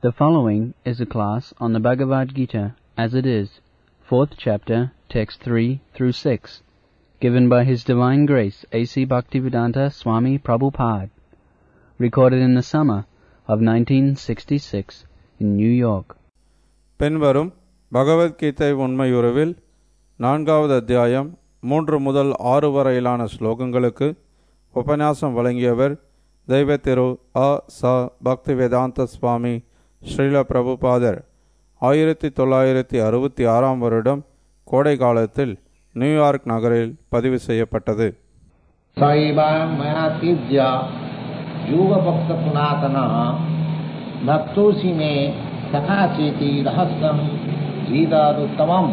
The following is a class on the Bhagavad Gita as it is, fourth chapter, text 3 through 6, given by His Divine Grace A.C. Bhaktivedanta Swami Prabhupada, recorded in the summer of 1966 in New York. பின்வரும் பகவத்கீதை உண்மையுறவில் நான்காவது அத்தியாயம் மூன்று முதல் ஆறு வரையிலான ஸ்லோகங்களுக்கு உபன்யாசம் வழங்கியவர் தெய்வ திரு அ ச பக்திவேதாந்த சுவாமி ஸ்ரீல பிரபுபாதர் ஆயிரத்தி தொள்ளாயிரத்தி அறுபத்தி ஆறாம் வருடம் கோடை காலத்தில் நியூயார்க் நகரில் பதிவு செய்யப்பட்டது सैवां मया तीव्य योगभक्त पुनातनः भक्तोऽसि मे सखा चेति रहस्यं गीतादुत्तमम्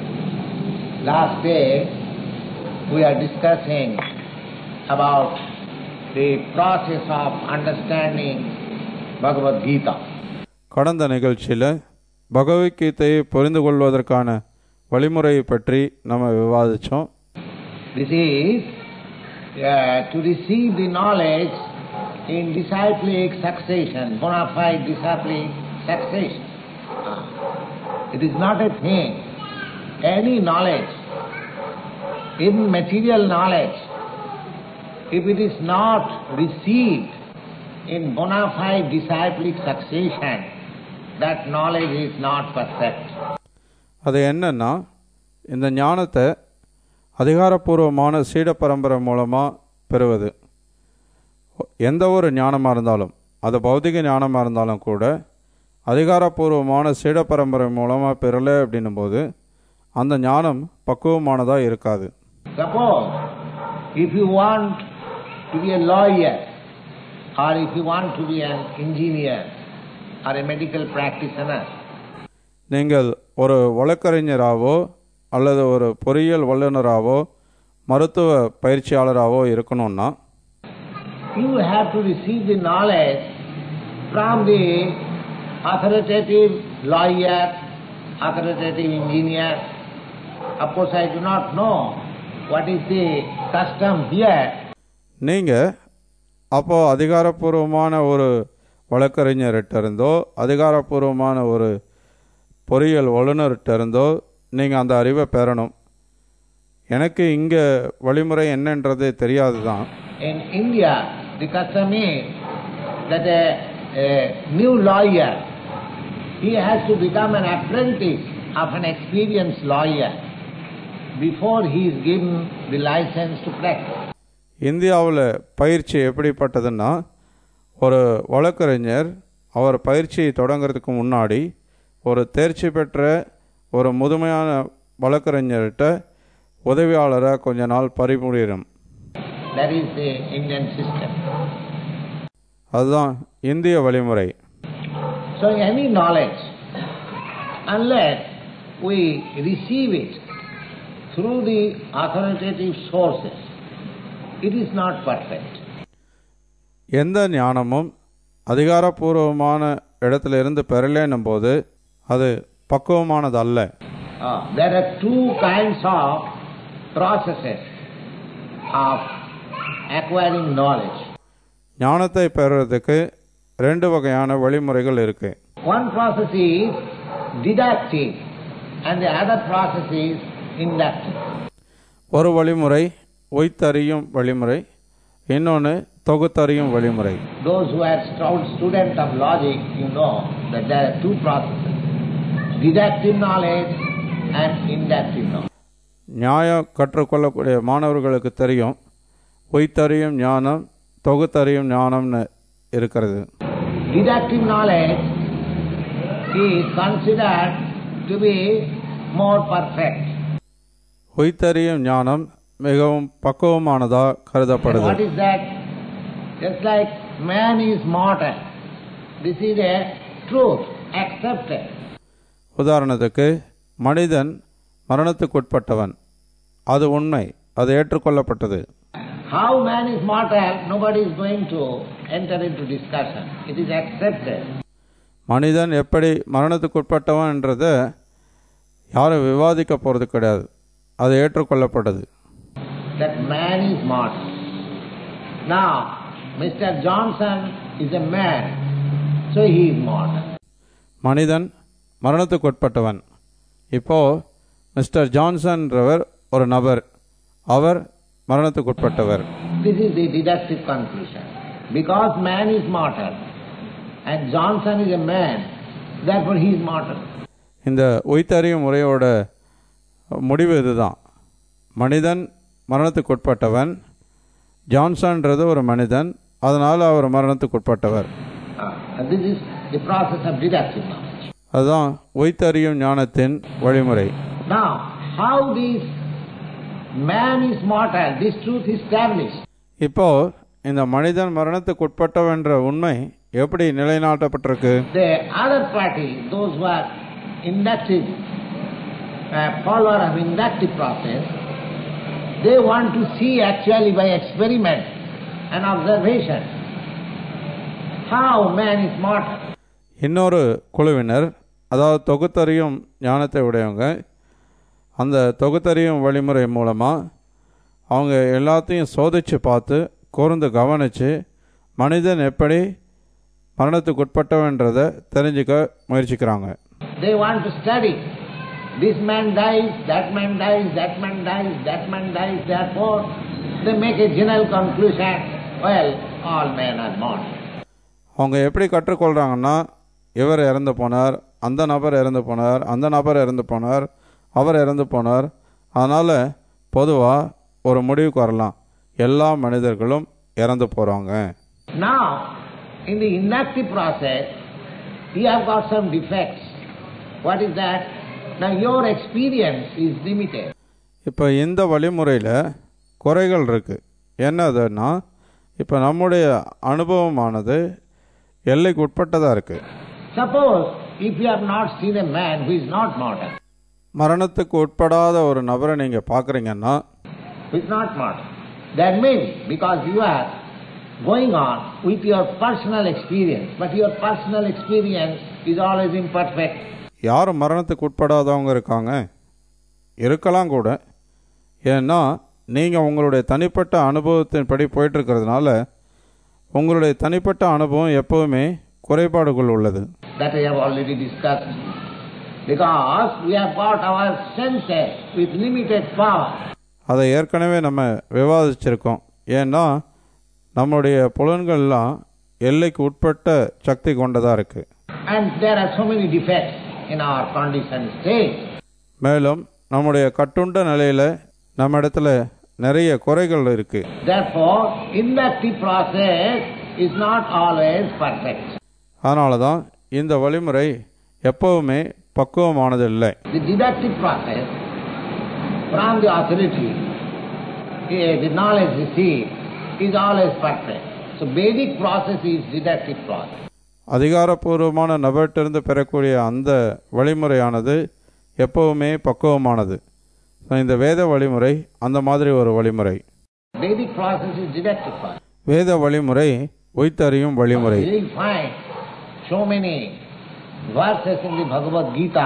Last day we are discussing about the process of understanding Bhagavad Gita. கடந்த நிகழ்ச்சியில் பகவத்கீதையை புரிந்து கொள்வதற்கான வழிமுறையை பற்றி நம்ம விவாதித்தோம் This is uh, to receive the knowledge in disciplic succession, bona fide disciplic succession. Ah. It is not a thing. Any knowledge, even material knowledge, if it is not received in bona fide disciplic succession, that knowledge is not perfect. அது என்னன்னா இந்த ஞானத்தை அதிகாரப்பூர்வமான சீட பரம்பரை மூலமாக பெறுவது எந்த ஒரு ஞானமாக இருந்தாலும் அது பௌதிக ஞானமாக இருந்தாலும் கூட அதிகாரப்பூர்வமான சீட பரம்பரை மூலமாக பெறலை அப்படின்னும் போது அந்த ஞானம் பக்குவமானதாக இருக்காது Suppose if you want to be a lawyer or if you want to be an engineer or a medical practitioner, நீங்கள் ஒரு வழக்கறிஞராகவோ அல்லது ஒரு பொறியியல் வல்லுநராகவோ மருத்துவ பயிற்சியாளராகவோ இருக்கணும்னா you have to receive the knowledge from the authoritative lawyer, authoritative engineer. Of course, I do not know what is the custom here, நீங்கள் அப்போ அதிகாரப்பூர்வமான ஒரு வழக்கறிஞர்கிட்ட இருந்தோ அதிகாரப்பூர்வமான ஒரு பொறியியல் வல்லுநர்கிட்ட இருந்தோ நீங்கள் அந்த அறிவை பெறணும் எனக்கு இங்கே வழிமுறை என்னன்றது தெரியாது தான் In India, the custom is that a, a new lawyer, he has to become an apprentice of an experienced lawyer before he is given the license to practice. இந்தியாவில் பயிற்சி எப்படிப்பட்டதுன்னா ஒரு வழக்கறிஞர் அவர் பயிற்சி தொடங்கிறதுக்கு முன்னாடி ஒரு தேர்ச்சி பெற்ற ஒரு முதுமையான வழக்கறிஞர்கிட்ட உதவியாளராக கொஞ்ச நாள் பறிமுடியும் That is the Indian system. அதுதான் இந்திய வழிமுறை So any knowledge, unless we receive it through the authoritative sources, it is not perfect. எந்த ஞானமும் அதிகாரப்பூர்வமான இடத்திலிருந்து பெறலேன்னும் போது அது பக்குவமானது அல்ல Ah, there are two kinds of processes of acquiring knowledge. ஞானத்தை பெறுறதுக்கு ரெண்டு வகையான வழிமுறைகள் இருக்கு One process is deductive and the other process is inductive. ஒரு வழிமுறை ஒய்த்தறியும் வழிமுறை இன்னொன்று தொகுத்தறியும் வழிமுறை Those who are stout students of logic, you know that there are two processes. Deductive knowledge and inductive knowledge. நியாயம் கற்றுக்கொள்ளக்கூடிய மாணவர்களுக்கு தெரியும் ஒய்த்தறியும் ஞானம் தொகுத்தறியும் ஞானம்னு இருக்கிறது Deductive knowledge is considered to be more perfect. ஒய்த்தறியும் ஞானம் மிகவும் பக்குவமானதா And கருதப்படுது what is that? Just like man is mortal. This is a truth, accepted. உதாரணத்துக்கு மனிதன் மரணத்துக்குட்பட்டவன் அது உண்மை அது ஏற்றுக்கொள்ளப்பட்டது How man is mortal, nobody is going to enter into discussion. It is accepted. மனிதன் எப்படி மரணத்துக்குட்பட்டவன்றதை யாரும் விவாதிக்க போகிறது கிடையாது அது ஏற்றுக்கொள்ளப்பட்டது That man is mortal. Now, Mr. Johnson is a man, so he is mortal. மனிதன் மரணத்துக்குட்பட்டவன் இப்போ மிஸ்டர் ஜான்சன்றவர் ஒரு நபர் அவர் மரணத்துக்குட்பட்டவர் This is the deductive conclusion. Because man is mortal and Johnson is a man, therefore he is mortal. இந்த உய்தறியும் முறையோட முடிவு இதுதான் மனிதன் மரணத்துக்குட்பட்டவன் ஜான்சன்றது ஒரு மனிதன் அதனால் அவர் மரணத்துக்குட்பட்டவர் Ah, and this is the process of deductive knowledge. அதுதான் உய்தறியும் ஞானத்தின் வழிமுறை Now, how this man is mortal, this truth is established. இப்போ இந்த மனிதன் மரணத்துக்குட்பட்டவன்ற உண்மை எப்படி நிலைநாட்டப்பட்டிருக்கு The other party, those who are inductive, uh, follower of inductive process, they want to see actually by experiment and observation how man is mortal. இன்னொரு குழுவினர் அதாவது தொகுத்தறியும் ஞானத்தை உடையவங்க அந்த தொகுத்தறியும் வழிமுறை மூலமாக அவங்க எல்லாத்தையும் சோதித்து பார்த்து கூர்ந்து கவனித்து மனிதன் எப்படி மரணத்துக்குட்பட்டவன்றதை தெரிஞ்சுக்க முயற்சிக்கிறாங்க They want to study. This man dies, that man dies, that man dies, that man dies. Therefore, they make a general conclusion, well, all men are mortal. அவங்க எப்படி கற்றுக்கொள்கிறாங்கன்னா இவர் இறந்து போனார் அந்த நபர் இறந்து போனார் அந்த நபர் இறந்து போனார் அவர் இறந்து போனார் அதனால் பொதுவாக ஒரு முடிவுக்கு வரலாம் எல்லா மனிதர்களும் இறந்து போகிறாங்க Now, in the inductive process, you have got some defects. What is that? Now, your experience is limited. இப்போ இந்த வழிமுறையில் குறைகள் இருக்குது என்னதுன்னா இப்போ நம்முடைய அனுபவமானது எல்லைக்கு உட்பட்டதாக இருக்குது Suppose if you have not seen a man who is not mortal, மரணத்துக்கு உட்படாத ஒரு நபரை நீங்கள் பார்க்குறீங்கன்னா who is not mortal, that may be because you are going on with your personal experience, but your personal experience is always imperfect. யார் மரணத்துக்கு உட்படாதவங்க இருக்காங்க இருக்கலாம் கூட ஏன்னா நீங்கள் உங்களுடைய தனிப்பட்ட அனுபவத்தின்படி போயிட்டு இருக்கிறதுனால உங்களுடைய தனிப்பட்ட அனுபவம் எப்போவுமே குறைபாடுகள் உள்ளது That I have already discussed. Because we have got our senses with limited power. அதை ஏற்கனவே நம்ம விவாதிச்சிருக்கோம் ஏன்னா நம்முடைய புலன்கள்லாம் எல்லைக்கு உட்பட்ட சக்தி கொண்டதாக இருக்குது And there are so many defects in our conditioned state. மேலும் நம்முடைய கட்டுண்ட நிலையில் நம்ம இடத்துல நிறைய குறைகள் இருக்குது Therefore, inductive process is not always perfect. அதனால தான் இந்த வழிமுறை எப்போவுமே பக்குவமானது இல்லை The deductive process from the authority, eh, the knowledge received, is always perfect. So Vedic process is deductive process. அதிகாரப்பூர்வமான நபர்கிட்டருந்து பெறக்கூடிய அந்த வழிமுறையானது எப்போவுமே பக்குவமானது So, இந்த வேத வழிமுறை அந்த மாதிரி ஒரு வழிமுறை Vedic process is deductive process. வேத வழிமுறை உய்தறியும் வழிமுறை You will find so many verses in the Bhagavad Gita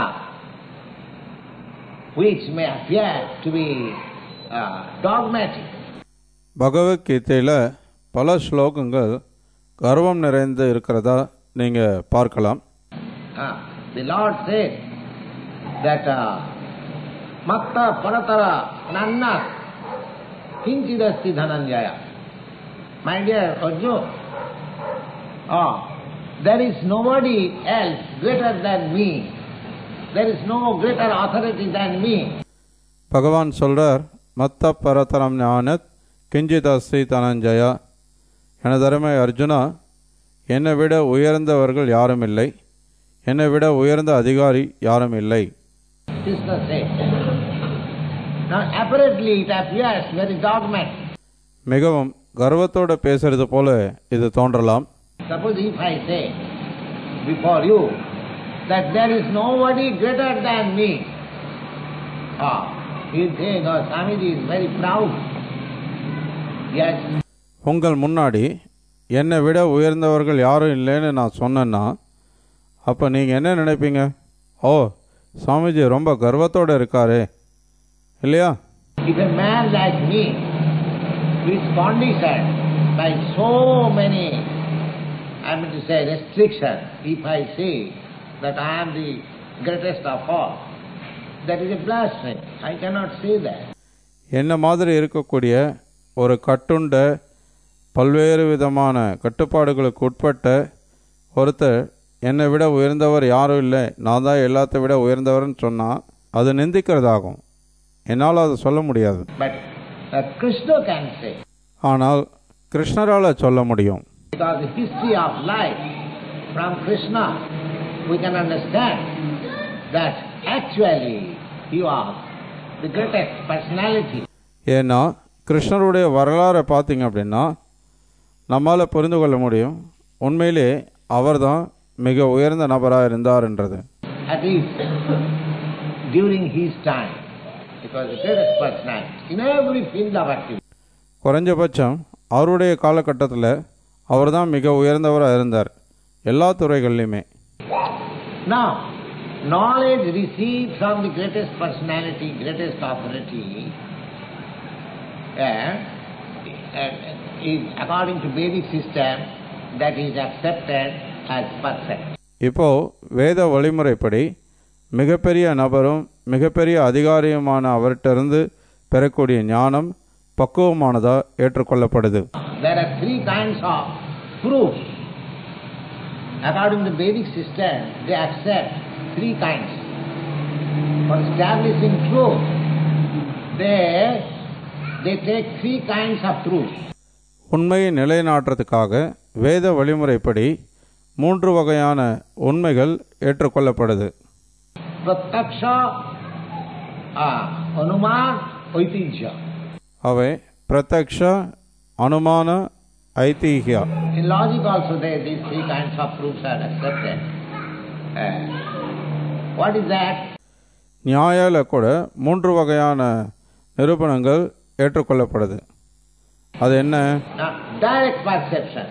which may appear to be uh, dogmatic. பகவத்கீதையில் பல ஸ்லோகங்கள் கர்வம் நிறைந்து இருக்கிறதா நீங்கள் பார்க்கலாம் Ah, the Lord said that uh, matta paratara nanna kinchidasti dhananjaya. My dear Arjuna, ah, there is nobody else greater than me. There is no greater authority than me. பகவான் சொல்றார் மத்த பரதரம் ஞானத் கிஞ்சித் அஸ்தி தனஞ்சயா எனதருமை அர்ஜுனா என்னை விட உயர்ந்தவர்கள் யாரும் இல்லை என்னை விட உயர்ந்த அதிகாரி யாரும் இல்லை Krishna said. Now apparently it appears very dogmatic. மிகவும் கர்வத்தோட பேசுறது போல இது தோன்றலாம் Suppose if I say before you that there is nobody greater than me, ah, you think, oh, Swamiji is very proud. Yes, உங்கள் முன்னாடி என்னை விட உயர்ந்தவர்கள் யாரும் இல்லைன்னு நான் சொன்னேன்னா அப்போ நீங்கள் என்ன நினைப்பீங்க ஓ சுவாமிஜி ரொம்ப கர்வத்தோட இருக்காரே இல்லையா if a man like me is conditioned by so many, I mean to say, restrictions, if I say that I am the greatest of all. That is a blasphemy. I cannot say that. என்ன மாதிரி இருக்கக்கூடிய ஒரு கட்டுண்ட பல்வேறு விதமான கட்டுப்பாடுகளுக்கு உட்பட்ட ஒருத்தர் என்னை விட உயர்ந்தவர் யாரும் இல்லை நான் தான் எல்லாத்தை விட உயர்ந்தவர்னு சொன்னால் அது நிந்திக்கிறதாகும் என்னால் அதை சொல்ல முடியாது But uh, Krishna can say, ஆனால் கிருஷ்ணரால் சொல்ல முடியும் because the history of life from Krishna, we can understand that actually he was the greatest personality. ஏன்னா கிருஷ்ணருடைய வரலாறை பார்த்தீங்க அப்படின்னா நம்மால் புரிந்து கொள்ள முடியும் உண்மையிலே அவர்தான் மிக உயர்ந்த நபராக இருந்தார்ன்றது At least during his time, it was the greatest personality in every field of activity. குறைஞ்சபட்சம் அவருடைய காலகட்டத்தில் அவர்தான் மிக உயர்ந்தவராக இருந்தார் எல்லா துறைகள்லையுமே Now, knowledge received from the greatest personality, greatest authority, uh, uh, is according to Vedic system that is accepted as perfect. இப்போ வேத வழிமுறைப்படி மிகப்பெரிய நபரும் மிகப்பெரிய அதிகாரியுமான அவர்கிட்டருந்து பெறக்கூடிய ஞானம் பக்குவமானதாக ஏற்றுக்கொள்ளப்படுது There are three kinds of proof. According to Vedic system, they accept three kinds. For establishing truth, they, they take three kinds of truth. உண்மையை நிலைநாட்டுறதுக்காக வேத வழிமுறைப்படி மூன்று வகையான உண்மைகள் ஏற்றுக்கொள்ளப்படுது Pratyaksha, uh, Anuman, Aitijya. அவை பிரத்யக்ஷ அனுமான ஐதீகியா In logic also they, these three kinds of proofs are accepted. Uh, what is that? நியாயால கூட மூன்று வகையான நிரூபணங்கள் ஏற்றுக்கொள்ளப்படுது அது என்ன Now, direct perception.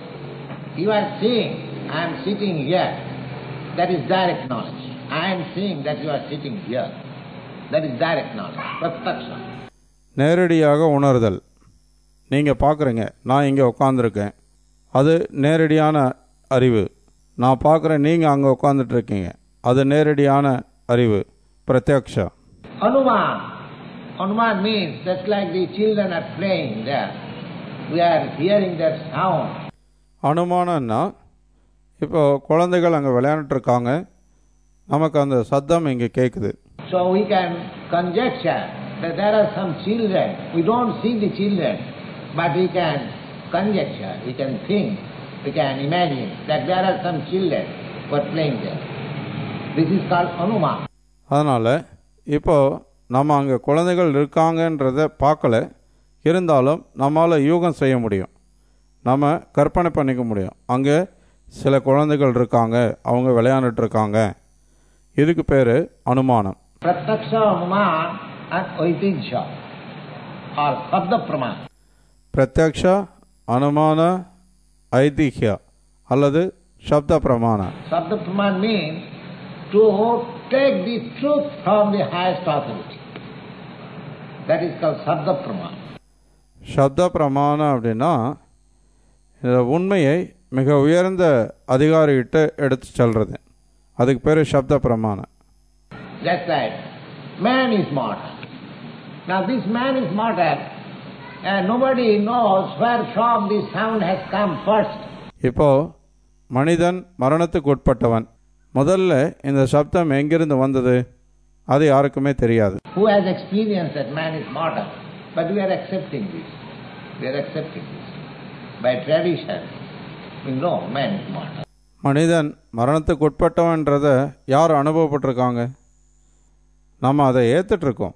You are seeing, I am sitting here. That is direct knowledge. I am seeing that you are sitting here. That is direct knowledge. Pratyaksha. நேரடியாக உணர்தல் நீங்கள் பார்க்குறீங்க நான் இங்கே உட்காந்துருக்கேன் அது நேரடியான அறிவு நான் பார்க்குறேன் நீங்கள் அங்கே உட்காந்துட்டு இருக்கீங்க அது நேரடியான அறிவு பிரத்யக்ஷா Anuman. Anuman means just like the children are playing there. We are hearing that sound. அனுமானம்னா இப்போ குழந்தைகள் அங்கே விளையாண்டுருக்காங்க நமக்கு அந்த சத்தம் இங்கே கேட்குது So we can conjecture that there are some children. We don't see the children, but we can conjecture, we can think, we can imagine that there are some children who are playing there. This is called Anuman. அதனால் இப்போ நம்ம அங்கே குழந்தைகள் இருக்காங்கன்றத பார்க்கல இருந்தாலும் நம்மால் யூகம் செய்ய முடியும் நம்ம கற்பனை பண்ணிக்க முடியும் அங்கே சில குழந்தைகள் இருக்காங்க அவங்க விளையாண்டுட்டு இருக்காங்க இதுக்கு பேர் அனுமானம் Pratyaksha Anuman and Aitijya or Sabda Praman. பிரத்யக்ஷா அனுமான ஐதிஹ்யா அல்லது சப்த பிரமாண Sabda Praman means to take the truth from the highest authority. That is called Sabda Praman. சப்த பிரமாணம் அப்படின்னா இந்த உண்மையை மிக உயர்ந்த அதிகாரிகிட்ட எடுத்து சொல்கிறது அதுக்கு பேர் சப்த பிரமாணம் Just like man is mortal. Now this man is mortal and nobody knows where from this sound has come first. இப்போ மனிதன் மரணத்துக்கு உட்பட்டவன் முதல்ல இந்த சப்தம் எங்கிருந்து வந்தது அது யாருக்குமே தெரியாது Who has experienced that man is mortal? But we are accepting this. We are accepting this. By tradition, we know man is mortal. மனிதன் மரணத்துக்கு உட்பட்டவன்றதை யார் அனுபவப்பட்டிருக்காங்க நம்ம அதை ஏற்றுட்ருக்கோம்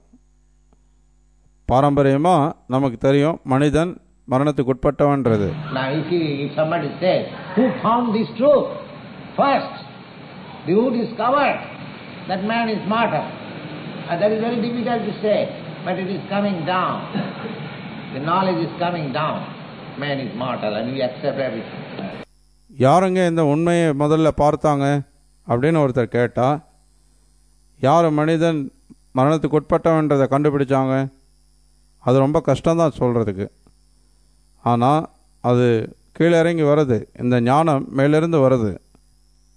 பாரம்பரியமாக நமக்கு தெரியும் மனிதன் மரணத்துக்கு உட்பட்டவன்றது Now if, he, if somebody says, who found this truth first? Who discovered that man is mortal? And that is very difficult to say, but it is coming down. The knowledge is coming down. Man is mortal and we accept everything. யாருங்க இந்த உண்மையை முதல்ல பார்த்தாங்க அப்படின்னு ஒருத்தர் கேட்டால் யார் மனிதன் மரணத்துக்கு உட்பட்டவன்றதை கண்டுபிடிச்சாங்க அது ரொம்ப கஷ்டம்தான் சொல்கிறதுக்கு ஆனால் அது கீழே இறங்கி வருது இந்த ஞானம் மேலிருந்து வருது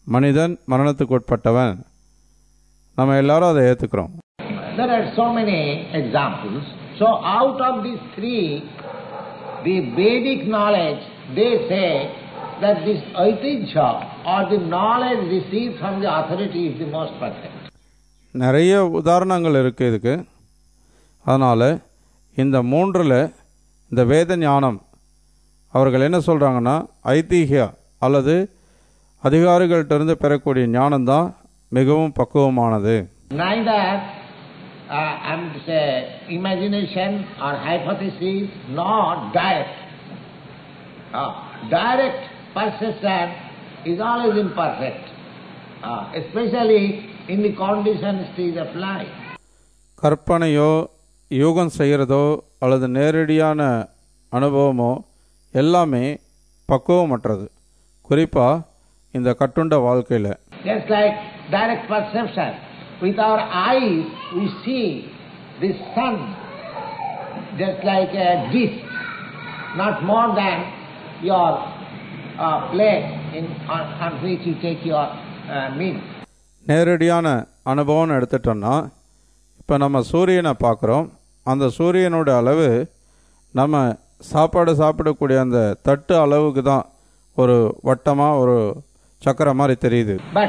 மனிதன் மரணத்துக்கு உட்பட்டவன் நம்ம எல்லாரும் அதை ஏற்றுக்கிறோம் There are so many examples. So out of these three, the Vedic knowledge, they say that this aitijya or the knowledge received from the authority is the most perfect. நிறைய உதாரணங்கள் இருக்குது இதுக்கு அதனால் இந்த மூன்றில் இந்த வேத ஞானம் அவர்கள் என்ன சொல்கிறாங்கன்னா ஐதீகியா அல்லது அதிகாரிகள்கிட்டருந்து பெறக்கூடிய ஞானம்தான் மிகவும் பக்குவமானது Neither uh, I'm to say imagination or hypothesis nor direct. Uh, direct perception is always imperfect, uh, especially in the conditioned stage of life. கற்பனையோ யூகம் செய்கிறதோ அல்லது நேரடியான அனுபவமோ எல்லாமே பக்குவமற்றது குறிப்பாக இந்த கட்டுண்ட வாழ்க்கையில் Just like direct perception. With our eyes we see the sun just like a disk, not more than your uh, plate in, on, on which you take your uh, meal. நேரடியான அனுபவம்னு எடுத்துட்டோம்னா இப்போ நம்ம சூரியனை பார்க்குறோம் அந்த சூரியனோட அளவு நம்ம சாப்பாடு சாப்பிடக்கூடிய அந்த தட்டு அளவுக்கு தான் ஒரு வட்டமாக ஒரு சக்கரம் மாதிரி தெரியுது But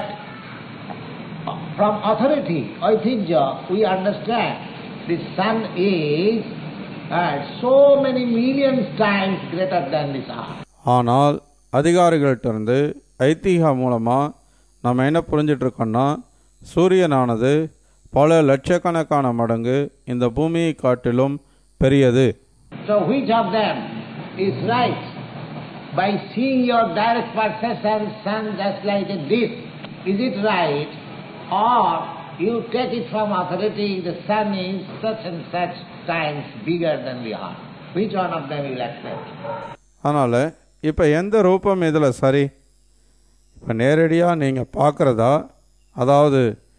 uh, from authority, Aitijya, we understand the sun is uh, so many millions times greater than this earth. ஆனால் அதிகாரிகள்ட்ட இருந்து ஐதீகா மூலமாக நம்ம என்ன புரிஞ்சிட்டு இருக்கோம்னா சூரியனானது பல லட்சக்கணக்கான மடங்கு இந்த பூமியை காட்டிலும் பெரியது So which of them is right? By seeing your direct perception, sun just like a disk, is it right? Or you take it from authority, the sun is such and such times bigger than the earth. Which one of them you will accept? அதனால் இப்போ எந்த ரூபம் இதில் சரி இப்போ நேரடியாக நீங்கள் பார்க்குறதா அதாவது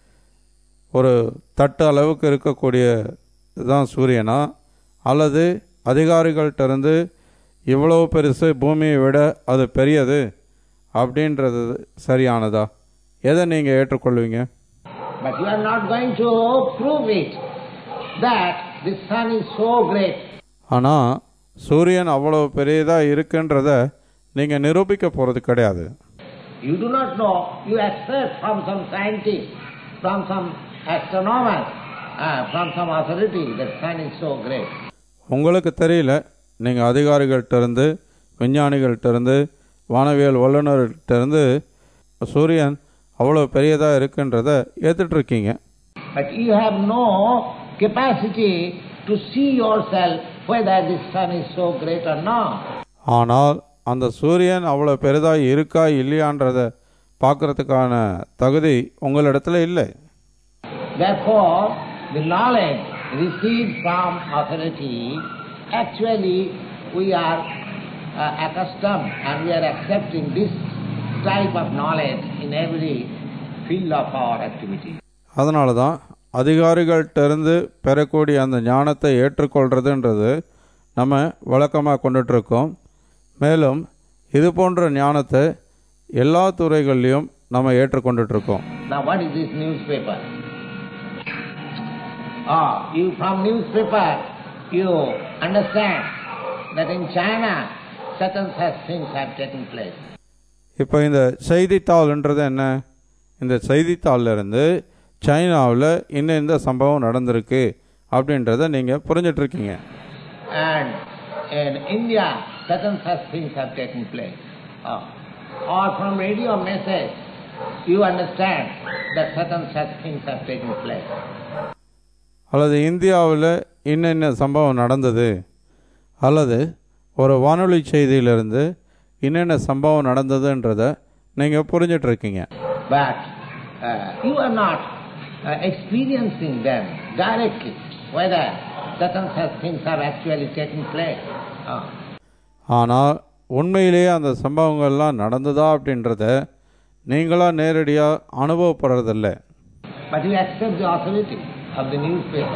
ஒரு தட்டு அளவுக்கு இருக்கக்கூடிய இதுதான் சூரியனா அல்லது அதிகாரிகள்ட்ட இருந்து இவ்வளோ பெருசு பூமியை விட அது பெரியது அப்படின்றது சரியானதா எதை நீங்கள் ஏற்றுக்கொள்வீங்க But you are not going to prove it that the sun is so great. ஆனால் சூரியன் அவ்வளோ பெரியதாக இருக்குன்றத நீங்கள் நிரூபிக்க போகிறது கிடையாது You do not know, you accept from some scientist, from some astronomer, uh, from some authority that sun is so great. உங்களுக்கு தெரியல நீங்கள் அதிகாரிகள்கிட்ட இருந்து விஞ்ஞானிகள்கிட்ட இருந்து வானவியல் வல்லுநர்கள்ட்ட இருந்து சூரியன் அவ்வளோ பெரியதாக இருக்குன்றத ஏற்றுட்டு இருக்கீங்க But you have no capacity to see yourself whether the sun is so great or not. ஆனால் அந்த சூரியன் அவ்வளோ பெரிதாக இருக்கா இல்லையான்றத பார்க்கறதுக்கான தகுதி உங்களிடத்துல இல்லை Therefore, the knowledge received from authority, actually we are uh, accustomed and we are accepting this type of knowledge in every field of our activity. அதனால தான் அதிகாரிகள்கிட்ட இருந்து பெறக்கூடிய அந்த ஞானத்தை ஏற்றுக்கொள்றதுன்றது நம்ம வழக்கமாக கொண்டுட்ருக்கோம் மேலும் இது போன்ற ஞானத்தை எல்லா துறைகள்லையும் நம்ம ஏற்றுக்கொண்டுட்ருக்கோம் Now what is this newspaper? Ah, you from newspaper you understand that in China certain such things have taken place. இப்போ இந்த செய்தித்தாள்ன்றது என்ன இந்த செய்தித்தாள்ல இருந்து சைனாவில் இன்னும் இந்த சம்பவம் நடந்திருக்கு அப்படின்றத நீங்கள் புரிஞ்சிட்ருக்கீங்க And in India certain such things have taken place. Ah. Or from radio message you understand that certain such things have taken place. அல்லது இந்தியாவில் இன்னென்ன சம்பவம் நடந்தது அல்லது ஒரு வானொலி செய்தியிலிருந்து என்னென்ன சம்பவம் நடந்ததுன்றத நீங்கள் புரிஞ்சிட்ருக்கீங்க But uh, you are not uh, experiencing them directly, whether certain such things have actually taken place. Ah. ஆனால் உண்மையிலேயே அந்த சம்பவங்கள்லாம் நடந்ததா அப்படின்றத நீங்களாக நேரடியாக அனுபவப்படுறதில்ல But you accept the authority of the newspaper.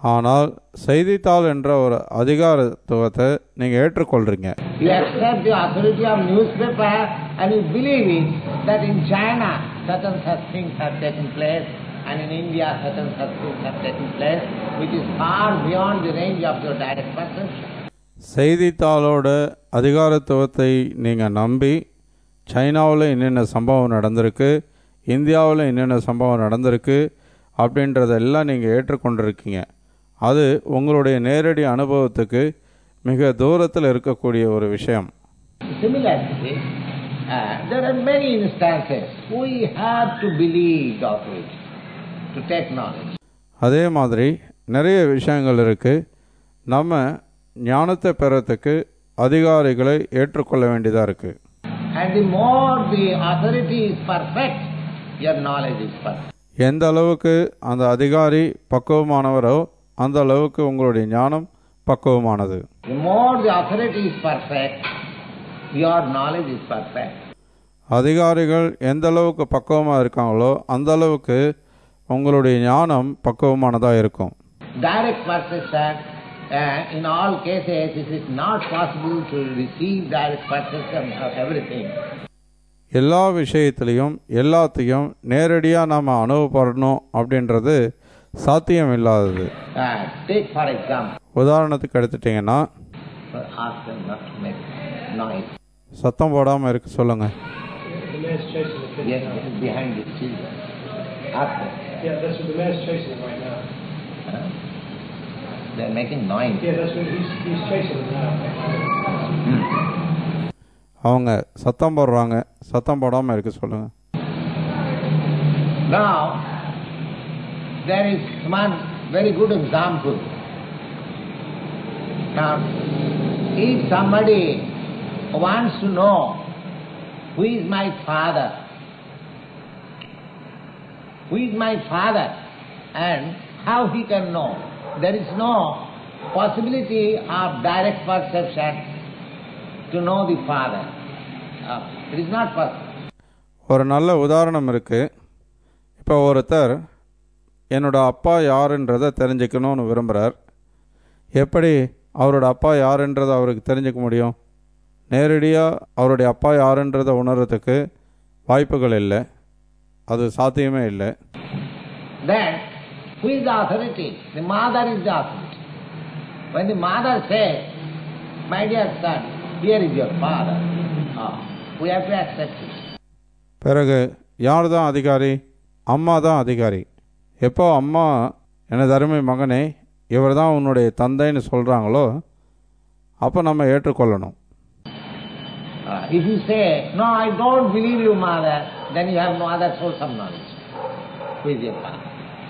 ஆனால் செய்தித்தாள் என்ற ஒரு அதிகாரத்துவத்தை நீங்கள் ஏற்றுக்கொள்கிறீங்க You accept the authority of newspaper and you believe it that in China certain such things have taken place and in India certain such things have taken place which is far beyond the range of your direct perception. செய்தித்தாளோட அதிகாரத்துவத்தை நீங்கள் நம்பி சைனாவில் என்னென்ன சம்பவம் நடந்திருக்கு இந்தியாவில் என்னென்ன சம்பவம் நடந்திருக்கு அப்படின்றதெல்லாம் நீங்கள் ஏற்றுக்கொண்டிருக்கீங்க அது உங்களுடைய நேரடி அனுபவத்துக்கு மிக தூரத்தில் இருக்கக்கூடிய ஒரு விஷயம் Similarly, uh, there are many instances we have to believe the authority to take knowledge. அதே மாதிரி நிறைய விஷயங்கள் இருக்குது நம்ம ஞானத்தை பெறத்துக்கு அதிகாரிகளை ஏற்றுக்கொள்ள வேண்டியதாக இருக்குது And the more the authority is perfect, your knowledge is perfect. எந்த அளவுக்கு அந்த அதிகாரி பக்குவமானவரோ அந்த அளவுக்கு உங்களுடைய ஞானம் பக்குவமானது The more the authority is perfect, your knowledge is perfect. அதிகாரிகள் எந்த அளவுக்கு பக்குவமாக இருக்காங்களோ அந்த அளவுக்கு உங்களுடைய ஞானம் பக்குவமானதாக இருக்கும் Direct perception, uh, in all cases, it is not possible to receive direct perception of everything. எல்லா விஷயத்திலையும் எல்லாத்தையும் நேரடியாக நாம் அனுபவப்படணும் அப்படின்றது சாத்தியம் இல்லாதது Uh, take for example, உதாரணத்துக்கு எடுத்துட்டிங்கன்னா ask them not to make noise. சத்தம் போடாமல் இருக்க சொல்லுங்கள் The mayor's chasing the kid. Yes, now. yes, behind the children. Ask them. Yeah, that's what the mayor's chasing them right now. Huh? They're making noise. Yeah, that's what he's, he's chasing them now. அவங்க சத்தம் போடுறாங்க சத்தம் போடாமல் இருக்க சொல்லுங்கள் Now, there is one very good example. Now, if somebody wants to know who is my father, who is my father, and how he can know, there is no possibility of direct perception to know the father. Uh, it is not possible. ஒரு நல்ல உதாரணம் இருக்குது இப்போ ஒருத்தர் என்னோட அப்பா யாருன்றதை தெரிஞ்சுக்கணும்னு விரும்புகிறார் எப்படி அவரோட அப்பா யாருன்றதை அவருக்கு தெரிஞ்சுக்க முடியும் நேரடியாக அவருடைய அப்பா யாருன்றதை உணர்றதுக்கு வாய்ப்புகள் இல்லை அது சாத்தியமே இல்லை Then, who is the authority? The mother is the authority. When the mother says, My dear son, here is your father, ah, we have to accept it. பிறகு யார் தான் அதிகாரி அம்மா தான் அதிகாரி எப்போ அம்மா எனது அருமை மகனே இவர் தான் உன்னுடைய தந்தைன்னு சொல்கிறாங்களோ அப்போ நம்ம ஏற்றுக்கொள்ளணும் Ah, if you say, No, I don't believe you, mother, then you have no other source of knowledge. Who is your father?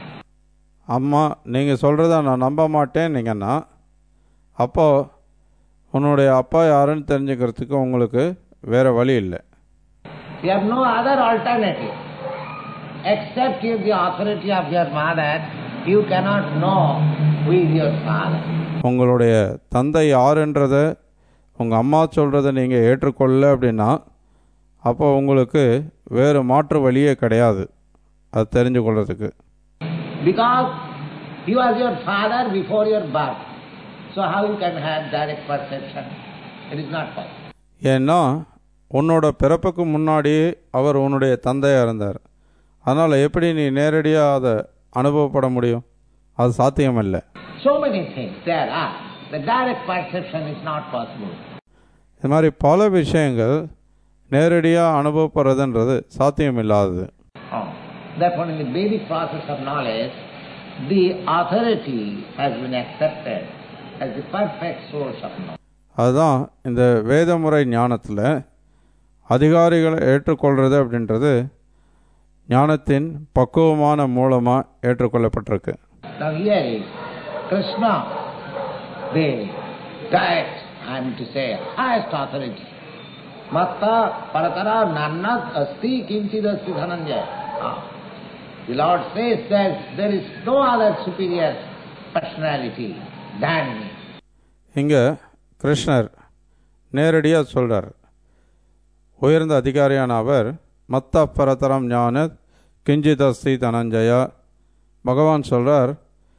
அம்மா நீங்கள் சொல்கிறத நான் நம்ப மாட்டேன்னீங்கன்னா அப்போது உன்னுடைய அப்பா யாருன்னு தெரிஞ்சுக்கிறதுக்கு உங்களுக்கு வேறு வழி இல்லை You have no other alternative. Except if the authority of your mother, you cannot know who is your father. உங்களுடைய தந்தை யாருன்றதை உங்கள் அம்மா சொல்கிறத நீங்கள் ஏற்றுக்கொள்ள அப்படின்னா அப்போ உங்களுக்கு வேறு மாற்று வழியே கிடையாது அது தெரிஞ்சு கொள்றதுக்கு Because he was your father before your birth. So how you can have direct perception? It is not possible. ஏன்னா உன்னோட பிறப்புக்கு முன்னாடியே அவர் உன்னுடைய தந்தையாக இருந்தார் அதனால் எப்படி நீ நேரடியாக அதை அனுபவப்பட முடியும் அது சாத்தியமில்லை So many things there are. The direct perception is not possible. இது மாதிரி பல விஷயங்கள் நேரடியாக அனுபவப்படுறதுன்றது சாத்தியமில்லாதது Oh. Therefore, in the Vedic process of knowledge, the authority has been accepted as the perfect source of knowledge. அதுதான் இந்த வேதமுறை ஞானத்தில் அதிகாரிகளை ஏற்றுக்கொள்கிறது அப்படின்றது ஞானத்தின் பக்குவமான மூலமாக ஏற்றுக்கொள்ளப்பட்டிருக்கு Now here is Krishna, the direct, I am to say, highest authority. Matta paratara nannat asti kinchidasti dhananjaya. Ah. The Lord says that there is no other superior personality than me. இங்கே கிருஷ்ணர் நேரடியாக சொல்கிறார் உயர்ந்த அதிகாரியான அவர் மத்த பரதரம் ஞான கிஞ்சித் அஸ்தி தனஞ்சயா பகவான் சொல்கிறார்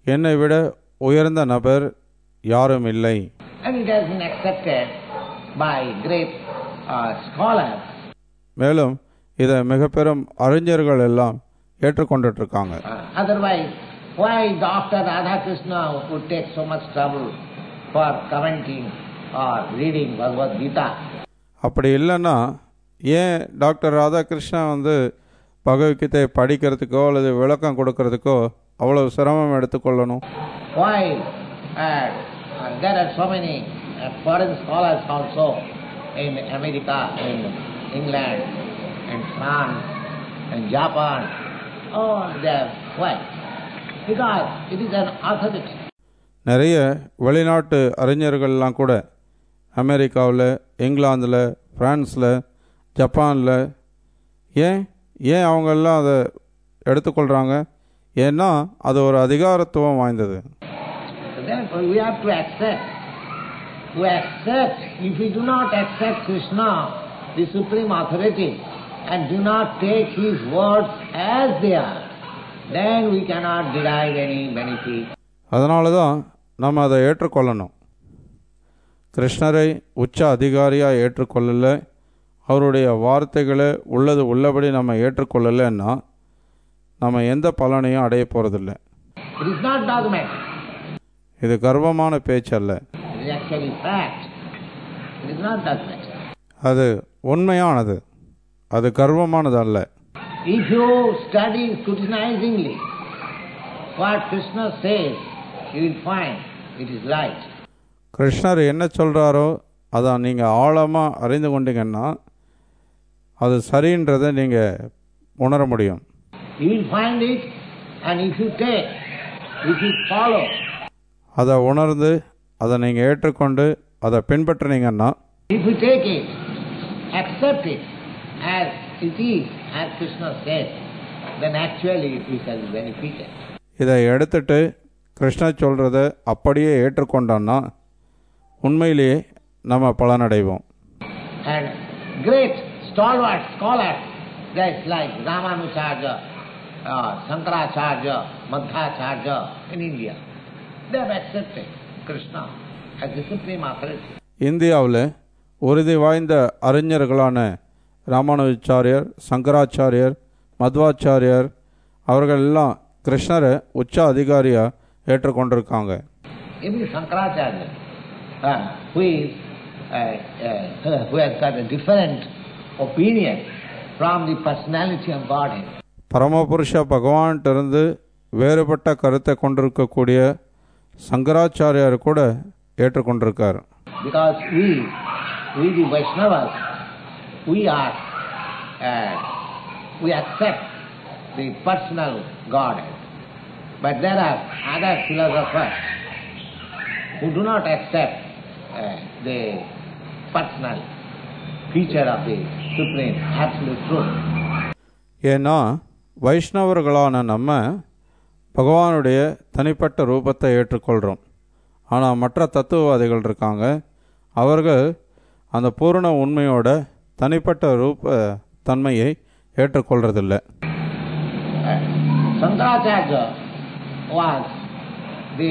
என்னை விட உயர்ந்த நபர் யாரும் இல்லை And it has been accepted by great uh, scholars. மேலும் இதை மிக பெரும் அறிஞர்கள் எல்லாம் ஏற்றுக்கொண்டுட்டு இருக்காங்க Uh, otherwise, why Dr. Radhakrishna would take so much trouble for commenting or reading Bhagavad Gita? அப்படி இல்லைன்னா ஏன் டாக்டர் ராதாகிருஷ்ணா வந்து பகவத்கீதை படிக்கிறதுக்கோ அல்லது விளக்கம் கொடுக்கறதுக்கோ அவ்வளவு சிரமம் எடுத்துக்கொள்ளணும் Why uh, uh, there are so many uh, foreign scholars also in America, in England, in France, in Japan. Oh, there. Why? Because it is an authority. நிறைய வெளிநாட்டு அறிஞர்கள்லாம் கூட அமெரிக்காவில் இங்கிலாந்தில் ஃப்ரான்ஸில் ஜப்பானில் ஏன் ஏன் அவங்கெல்லாம் அதை எடுத்துக்கொள்கிறாங்க ஏன்னா அது ஒரு அதிகாரத்துவம் வாய்ந்தது So therefore we have to accept. We accept. If we do not accept Krishna, the supreme authority, and do not take his words as they are, then we cannot derive any benefit. அதனால தான் நம்ம அதை ஏற்றுக்கொள்ளணும் கிருஷ்ணரை உச்ச அதிகாரியாக ஏற்றுக்கொள்ளலை அவருடைய வார்த்தைகளை உள்ளது உள்ளபடி நம்ம ஏற்றுக்கொள்ளலைன்னா நம்ம எந்த பலனையும் அடைய போகிறதில்ல It is not dogmatic. இது கர்வமான பேச்சல்ல It is actually fact. It is not dogmatic. அது உண்மையானது அது கர்வமானது அல்ல If you study scrutinizingly what Krishna says, you will find it is right. கிருஷ்ணர் என்ன சொல்கிறாரோ அதை நீங்கள் ஆழமாக அறிந்து கொண்டீங்கன்னா அது சரின்றதை நீங்கள் உணர முடியும் You will find it, and if you take, if you follow, அதை உணர்ந்து அதை நீங்கள் ஏற்றுக்கொண்டு அதை பின்பற்றினீங்கன்னா if you take it, accept it as it is, as Krishna said, then actually we shall be benefited. இதை எடுத்துட்டு கிருஷ்ணர் சொல்கிறத அப்படியே ஏற்றுக்கொண்டோன்னா உண்மையிலேயே நம்ம பலனடைவோம் And great stalwart scholars, just like Ramanujarya, uh, Shankaracharya, Madhacharya in India, they have accepted Krishna as the supreme authority. இந்தியாவில் உறுதி வாய்ந்த அறிஞர்களான ராமானுஜாச்சாரியர் சங்கராச்சாரியர் மத்வாச்சாரியர் அவர்கள் எல்லாம் கிருஷ்ணரை உச்ச அதிகாரியாக ஏற்றுக்கொண்டிருக்காங்க Even Shankaracharya, uh, who is uh, uh, who has got a different opinion from the personality of Godhead. பரமபுருஷ பகவான்கிட்டருந்து வேறுபட்ட கருத்தை கொண்டிருக்கக்கூடிய சங்கராச்சாரியார் கூட ஏற்றுக்கொண்டிருக்கார் Because we, we the Vaishnavas, we are, uh, we accept the personal Godhead. But there are other philosophers who do not accept uh, the personal feature of the Supreme Absolute Truth. ஏன்னா வைஷ்ணவர்களான நம்ம பகவானுடைய தனிப்பட்ட ரூபத்தை ஏற்றுக்கொள்கிறோம் ஆனால் மற்ற தத்துவவாதிகள் இருக்காங்க அவர்கள் அந்த பூரண உண்மையோட தனிப்பட்ட ரூப தன்மையை ஏற்றுக்கொள்றதில்ல Uh, Shankaracharya was the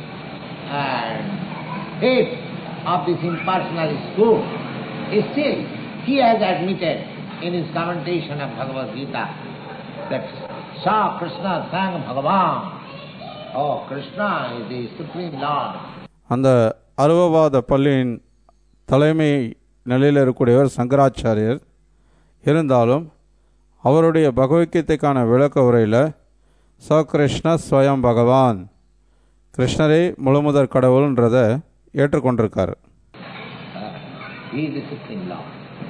uh, head of this impersonal school. Still, he has admitted in his commentation of Bhagavad Gita that Sa Krishna sang Bhagavan. Oh, Krishna is the Supreme Lord. அந்த அருவவாத பள்ளியின் தலைமை நிலையில் இருக்கக்கூடியவர் சங்கராச்சாரியர் இருந்தாலும் அவருடைய பகவத்கீதைக்கான விளக்க உரையில் ச கிருஷ்ண ஸ்வயம் பகவான் கிருஷ்ணரே முழுமுதற் கடவுள்ன்றதை ஏற்றுக்கொண்டிருக்காரு Uh, he is the Supreme Lord.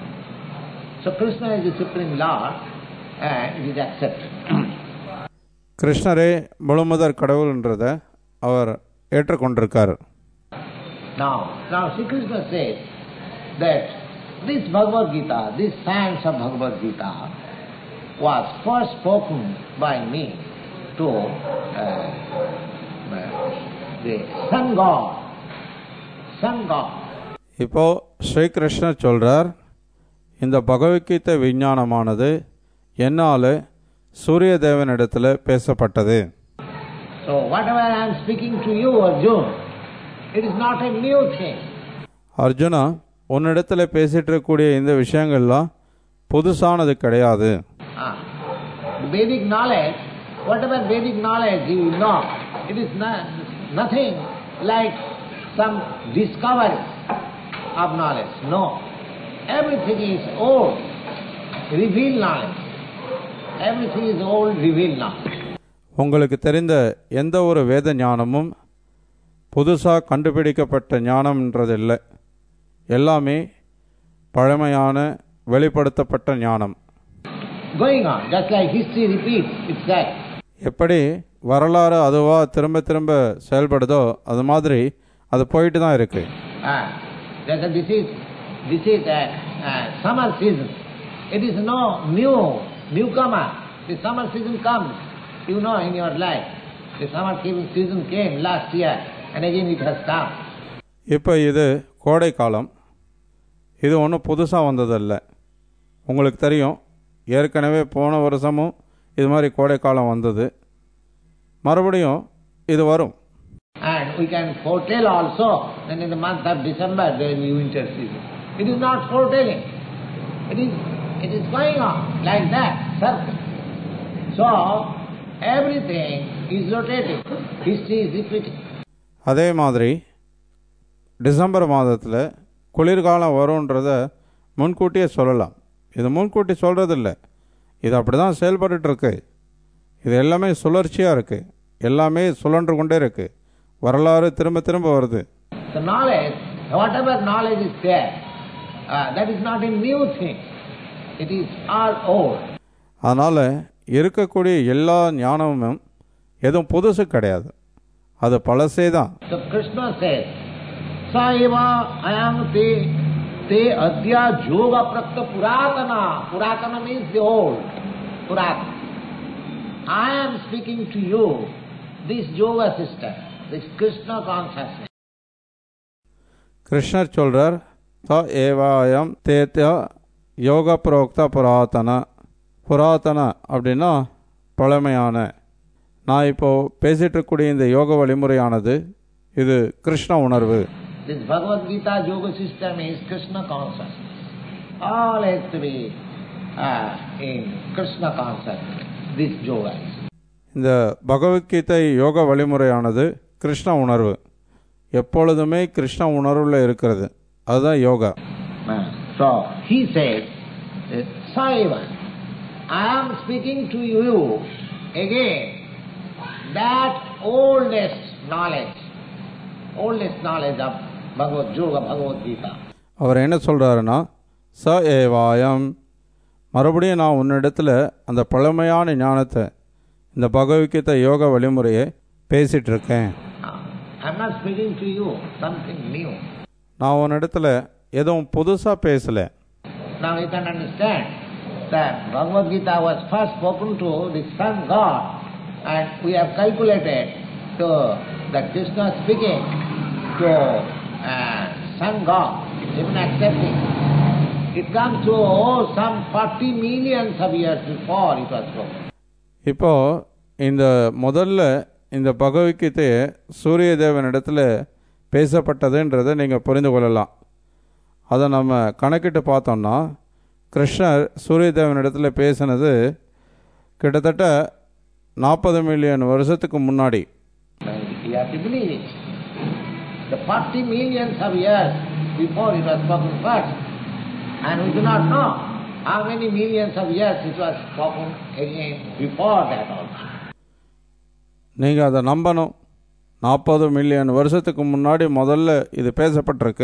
So Krishna is the Supreme Lord and it is accepted. கிருஷ்ணரே முழுமுதற் கடவுள்ன்றதை அவர் ஏற்றுக்கொண்டிருக்காரு Now, now Sri Krishna says that this Bhagavad Gita, this science of Bhagavad Gita, was first spoken by me to uh, uh, the Sun God. Sun God. இப்போ ஸ்ரீகிருஷ்ணர் சொல்றார் இந்த பகவத்கீதை விஞ்ஞானமானது என்னால் சூரிய தேவனிடத்தில் பேசப்பட்டது So whatever I am speaking to you, Arjun, it is not a new thing. Arjuna உன்னிடத்துல பேசிட்டு இருக்கக்கூடிய இந்த விஷயங்கள்லாம் புதுசானது கிடையாது Ah. Vedic knowledge, whatever Vedic knowledge you know, it is not, nothing like some discovery of knowledge. No. Everything is old, revealed knowledge. Everything is old, revealed knowledge. உங்களுக்கு தெரிந்த எந்த ஒரு வேத ஞானமும் புதுசாக கண்டுபிடிக்கப்பட்ட ஞானம்ன்றதில்லை எல்லாமே பழமையான வெளிப்படுத்தப்பட்ட ஞானம் Going on, just like history repeats itself. எப்படி வரலாறு அதுவாக திரும்ப திரும்ப செயல்படுதோ அது மாதிரி அது போயிட்டு தான் இருக்கு Ah, that this is this is a, a summer season. It is no new newcomer. The summer season comes, you know, in your life. The summer season came last year, and again it has come. இப்போ இது கோடை காலம் இது ஒன்றும் புதுசாக வந்ததல்ல உங்களுக்கு தெரியும் ஏற்கனவே போன வருஷமும் இது மாதிரி கோடை காலம் வந்தது மறுபடியும் இது வரும் And we can foretell also that in the month of December there will be winter season. It is not foretelling. It is it is going on like that, circle. So everything is rotating. History is repeating. அதே மாதிரி December மாதத்தில் குளிர்காலம் வரும்ன்றத முன்கூட்டியே சொல்லலாம் இது முன்கூட்டி சொல்கிறதில்ல இது அப்படி தான் செயல்பட்டுருக்கு இது எல்லாமே சுழற்சியாக இருக்குது எல்லாமே சுழன்று கொண்டே இருக்குது வரலாறு திரும்ப திரும்ப வருது The knowledge, whatever knowledge is there, uh, that is not a new thing. It is all old. அதனால் இருக்கக்கூடிய எல்லா ஞானமும் எதுவும் புதுசு கிடையாது அது பழசே தான் So Krishna says, Saiva ayam te te adya yoga prakta puratana. Puratana means the old. Puratana. I am speaking to you this yoga system, this Krishna consciousness. கிருஷ்ணர் சொல்கிறார் ச ஏவாயம் தேத்ய யோக புரோக்த புராதன புராதன அப்படின்னா பழமையான நான் இப்போது பேசிகிட்டு இருக்கக்கூடிய இந்த யோக வழிமுறையானது இது கிருஷ்ண உணர்வு This Bhagavad Gita yoga system is Krishna consciousness. All has to be uh, in Krishna consciousness, this yoga. இந்த பகவத்கீதை யோக வழிமுறையானது கிருஷ்ண உணர்வு எப்பொழுதுமே கிருஷ்ண உணர்வில் இருக்கிறது அதுதான் yoga Uh, So he says, uh, Saiva, I am speaking to you again that oldest knowledge, oldest knowledge of Bhagavad Yoga, Bhagavad Gita. அவர் என்ன சொல்கிறாருன்னா ச ஏவாயம் மறுபடியும் நான் உன்னிடத்தில் அந்த பழமையான ஞானத்தை இந்த பகவத்கீதை யோக வழிமுறையை பேசிகிட்டு இருக்கேன் Uh, I'm not speaking to you something new. நான் உன்னிடத்தில் எதுவும் புதுசாக பேசலை Now you can understand that Bhagavad Gita was first spoken to the Sun God and we have calculated to that Krishna speaking to uh, Sun God, even accepting. It comes to oh, some 40 millions of years before it was spoken. இப்போ இந்த முதல்ல இந்த பகவத்கீதையை சூரிய தேவனிடத்தில் பேசப்பட்டதுன்றதை நீங்கள் புரிந்து கொள்ளலாம் அதை நம்ம கணக்கிட்டு பார்த்தோம்னா கிருஷ்ணர் சூரிய தேவனிடத்தில் பேசினது கிட்டத்தட்ட நாற்பது மில்லியன் வருஷத்துக்கு முன்னாடி And you have to believe it. The 40 millions of years before it was spoken first. And we do not know how many millions of years it was spoken again before that also. நீங்கள் அதை நம்பணும் நாற்பது million வருஷத்துக்கு முன்னாடி முதல்ல இது பேசப்பட்டிருக்கு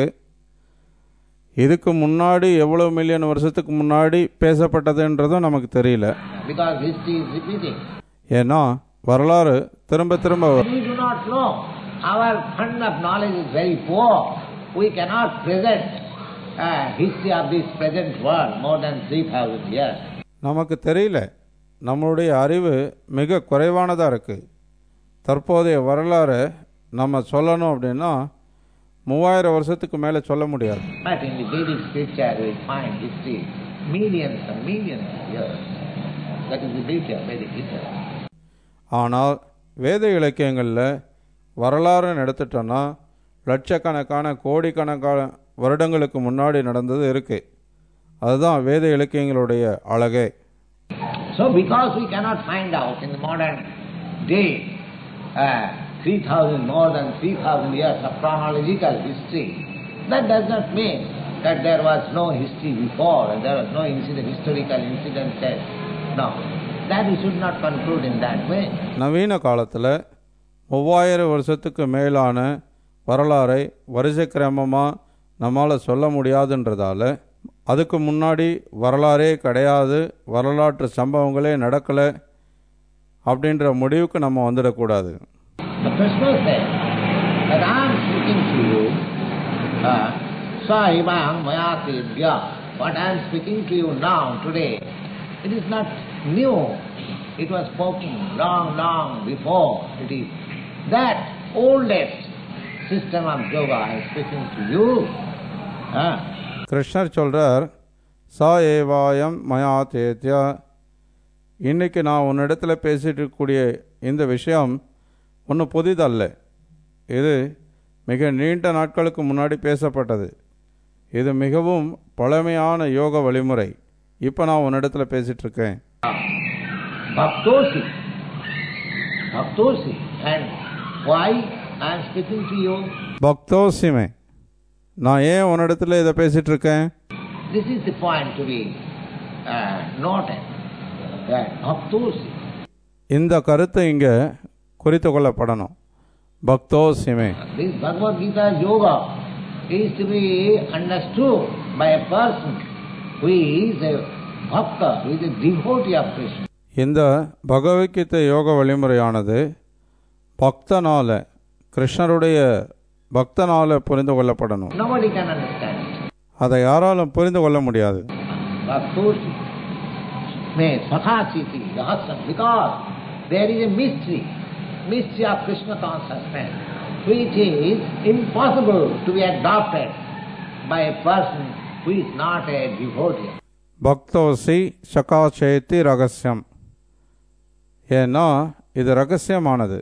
இதுக்கு முன்னாடி எவ்வளோ மில்லியன் வருஷத்துக்கு முன்னாடி பேசப்பட்டதுன்றதும் நமக்கு தெரியல Because history is repeating. ஏன்னா வரலாறு திரும்ப திரும்ப வரும். We do not know. Our fund of knowledge is very poor. We cannot present uh, history of this present world more than 3000 years. நமக்கு தெரியல நம்மளுடைய அறிவு மிக குறைவானதாக இருக்குது தற்போதைய வரலாறை நம்ம சொல்லணும் அப்படின்னா மூவாயிரம் வருஷத்துக்கு மேலே சொல்ல முடியாது But in the Vedic scripture we find history millions and millions of years. That is the beauty of Vedic history. ஆனால் வேத இலக்கியங்களில் வரலாறுன்னு எடுத்துட்டோன்னா லட்சக்கணக்கான கோடிக்கணக்கான வருடங்களுக்கு முன்னாடி நடந்தது இருக்குது அதுதான் வேத இலக்கியங்களுடைய அழகே So because we cannot find out in the modern day uh, 3000, more than 3000 years of chronological history, that does not mean that there was no history before and there was no incident, historical incidences. No, that we should not conclude in that way. நவீன காலத்தில் மூவாயிரம் வருஷத்துக்கு மேலான வரலாறை வரிசை கிரமமாக நம்மால் சொல்ல முடியாதுன்றதால அதுக்கு முன்னாடி வரலாறே கிடையாது வரலாற்று சம்பவங்களே நடக்கலை அப்படின்ற முடிவுக்கு நம்ம வந்துடக்கூடாது The Krishna said that I am speaking to you, uh, Saivang Mayatibhya. What I am speaking to you now, today, it is not new. It was spoken long, long before. It is that oldest system of yoga I am speaking to you. Uh, கிருஷ்ணர் சொல்கிறார் சா ஏவாயம் மயா தேத்யா இன்னைக்கு நான் உன்னிடத்தில் பேசிட்டு இருக்கக்கூடிய இந்த விஷயம் ஒன்றும் புதிதல்ல இது மிக நீண்ட நாட்களுக்கு முன்னாடி பேசப்பட்டது இது மிகவும் பழமையான யோக வழிமுறை இப்போ நான் உன்னிடத்தில் பேசிட்டு இருக்கேன் Bhaktosi. Bhaktosi. And why I am speaking to you? பக்தோசிமே நான் ஏன் உன்னிடத்தில் இதை பேசிட்டு இருக்கேன் This is the point to be uh, noted. That Bhaktosi. இந்த கருத்தை இங்கே குறித்து கொள்ளப்படணும் பக்தோசிமே This Bhagavad Gita yoga is to be understood by a person who is a bhakta, who is a devotee of Krishna. இந்த பகவத்கீதை யோக வழிமுறையானது பக்தனால கிருஷ்ணருடைய பக்தனால புரிந்து கொள்ளப்படணும் Nobody can understand it. அதை யாராலும் புரிந்து கொள்ள முடியாது Bhaktosi may sakhachiti rahasam because there is a mystery, mystery of Krishna consciousness, which is impossible to be adopted by a person who is not a devotee. பக்தோசி சகாச்சேத்தி ரகசியம் ஏன்னா இது ரகசியமானது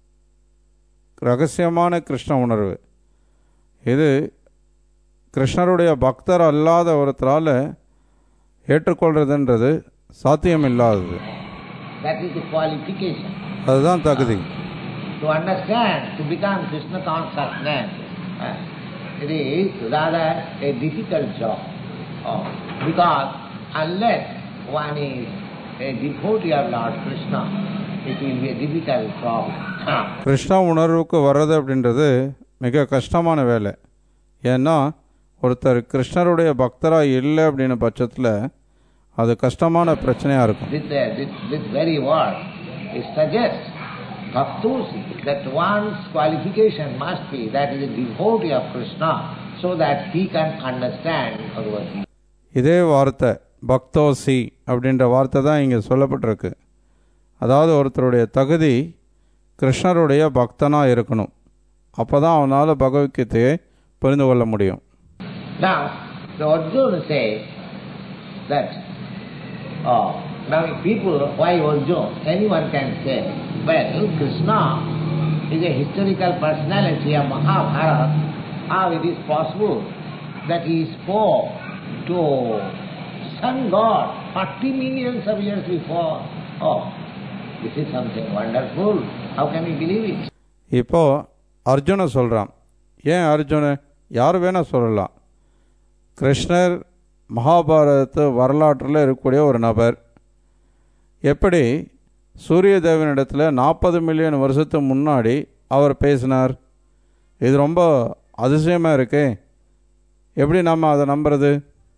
ரகசியமான கிருஷ்ண உணர்வு இது கிருஷ்ணருடைய பக்தர் அல்லாத ஒருத்தரால் ஏற்றுக்கொள்றதுன்றது சாத்தியமில்லாதது That is the qualification. அதுதான் தகுதி To understand, to become Krishna consciousness, uh, it is rather a difficult job. Oh, because unless one is a devotee of Lord Krishna, it will be a difficult problem. Ah. Krishna உணர்வுக்கு வர்றது அப்படின்றது மிக கஷ்டமான வேலை ஏன்னா ஒருத்தர் கிருஷ்ணருடைய பக்தராக இல்லை அப்படின்னு பட்சத்தில் அது கஷ்டமான பிரச்சனையாக இருக்கும் This, uh, this, this very word, it suggests bhaktosi, that one's qualification must be that is a devotee of Krishna, so that he can understand Bhagavad Gita. இதே வார்த்தை பக்தோசி அப்படின்ற வார்த்தை தான் இங்கே சொல்லப்பட்டிருக்கு அதாவது ஒருத்தருடைய தகுதி கிருஷ்ணருடைய பக்தனாக இருக்கணும் அப்போ தான் அவனால் பகவத்கீதையை புரிந்து கொள்ள முடியும் Now, the Arjuna says that, oh, now if people, why Arjuna? Anyone can say, well, Krishna is a historical personality of Mahabharata. How it is possible that he spoke to sun god 40 millions of years before? Oh, this is something wonderful. How can we believe it? இப்போ அர்ஜுன சொல்கிறான் ஏன் அர்ஜுன யார் வேணால் சொல்லலாம் கிருஷ்ணர் மகாபாரத வரலாற்றில் இருக்கக்கூடிய ஒரு நபர் எப்படி சூரிய தேவனிடத்தில் நாற்பது மில்லியன் வருஷத்துக்கு முன்னாடி அவர் பேசினார் இது ரொம்ப அதிசயமாக இருக்கே எப்படி நம்ம அதை நம்புறது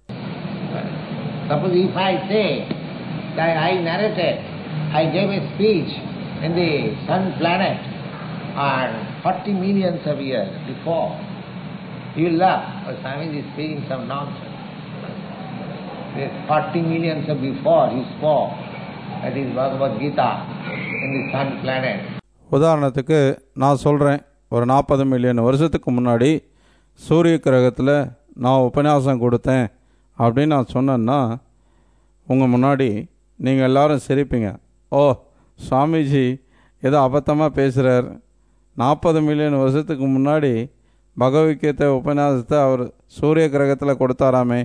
Suppose if I say that I narrated, I gave a speech in the sun planet and 40 millions of years before, you will laugh, oh, Swami is speaking some nonsense. This 40 millions of before he spoke, that is Bhagavad Gita in the sun planet. உதாரணத்துக்கு நான் சொல்கிறேன் ஒரு நாற்பது million வருஷத்துக்கு முன்னாடி சூரிய கிரகத்தில் நான் உபன்யாசம் கொடுத்தேன் அப்படின்னு நான் சொன்னேன்னா உங்கள் முன்னாடி நீங்கள் எல்லாரும் சிரிப்பீங்க ஓ சுவாமிஜி ஏதோ அபத்தமாக பேசுகிறார் நாற்பது மில்லியன் வருஷத்துக்கு முன்னாடி பகவத்கீதை உபன்யாசத்தை அவர் சூரிய கிரகத்தில் கொடுத்தாராமே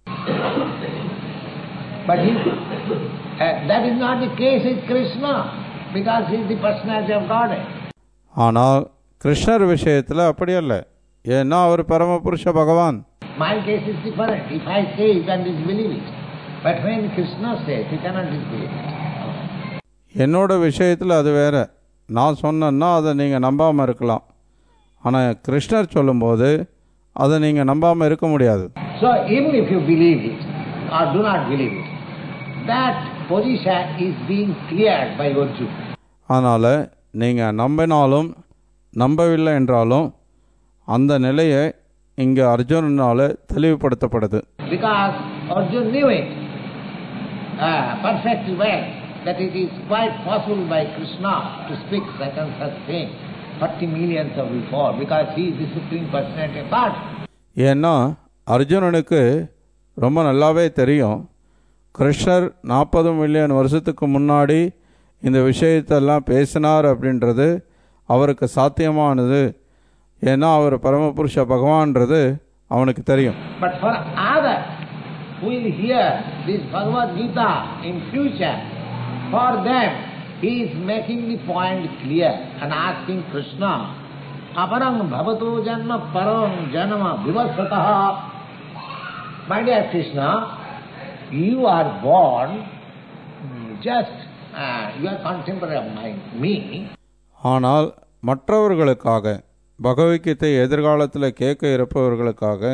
But he, uh, that is not the case with Krishna because he is the personality of Godhead. ஆனால் கிருஷ்ணர் விஷயத்தில் அப்படி அல்ல ஏன்னா அவர் பரமபுருஷ பகவான் My case is different. If I say you can disbelieve it. But when Krishna says, you cannot disbelieve it. என்னோட விஷயத்தில் அது வேற நான் சொன்னேன்னா அதை நீங்கள் நம்பாமல் இருக்கலாம் ஆனால் கிருஷ்ணர் சொல்லும்போது அதை நீங்கள் நம்பாமல் இருக்க முடியாது So even if you believe it or do not believe it, that position is being cleared by Arjuna. அதனால் நீங்கள் நம்பினாலும் நம்பவில்லை என்றாலும் அந்த நிலையை இங்கே அர்ஜுனனால் தெளிவுபடுத்தப்படுது Because Arjuna knew it uh, perfectly well that it is quite possible by Krishna to speak such and such thing 30 millions of before because he is the Supreme Personality of God. ஏன்னா அர்ஜுனனுக்கு ரொம்ப நல்லாவே தெரியும் கிருஷ்ணர் நாற்பது million வருஷத்துக்கு முன்னாடி இந்த விஷயத்தெல்லாம் பேசினார் அப்படின்றது அவருக்கு சாத்தியமானது ஏன்னா அவர் பரமபுருஷ பகவான்றது அவனுக்கு தெரியும் But for others who will hear this Bhagavad Gita in future, for them he is making the point clear and asking Krishna, Aparang bhavato janma param janma vivasataha. My dear Krishna, you are born mm, just, uh, you are contemporary of my, me, ஆனால் மற்றவர்களுக்காக பகவத்கீதை எதிர்காலத்தில் கேட்க இருப்பவர்களுக்காக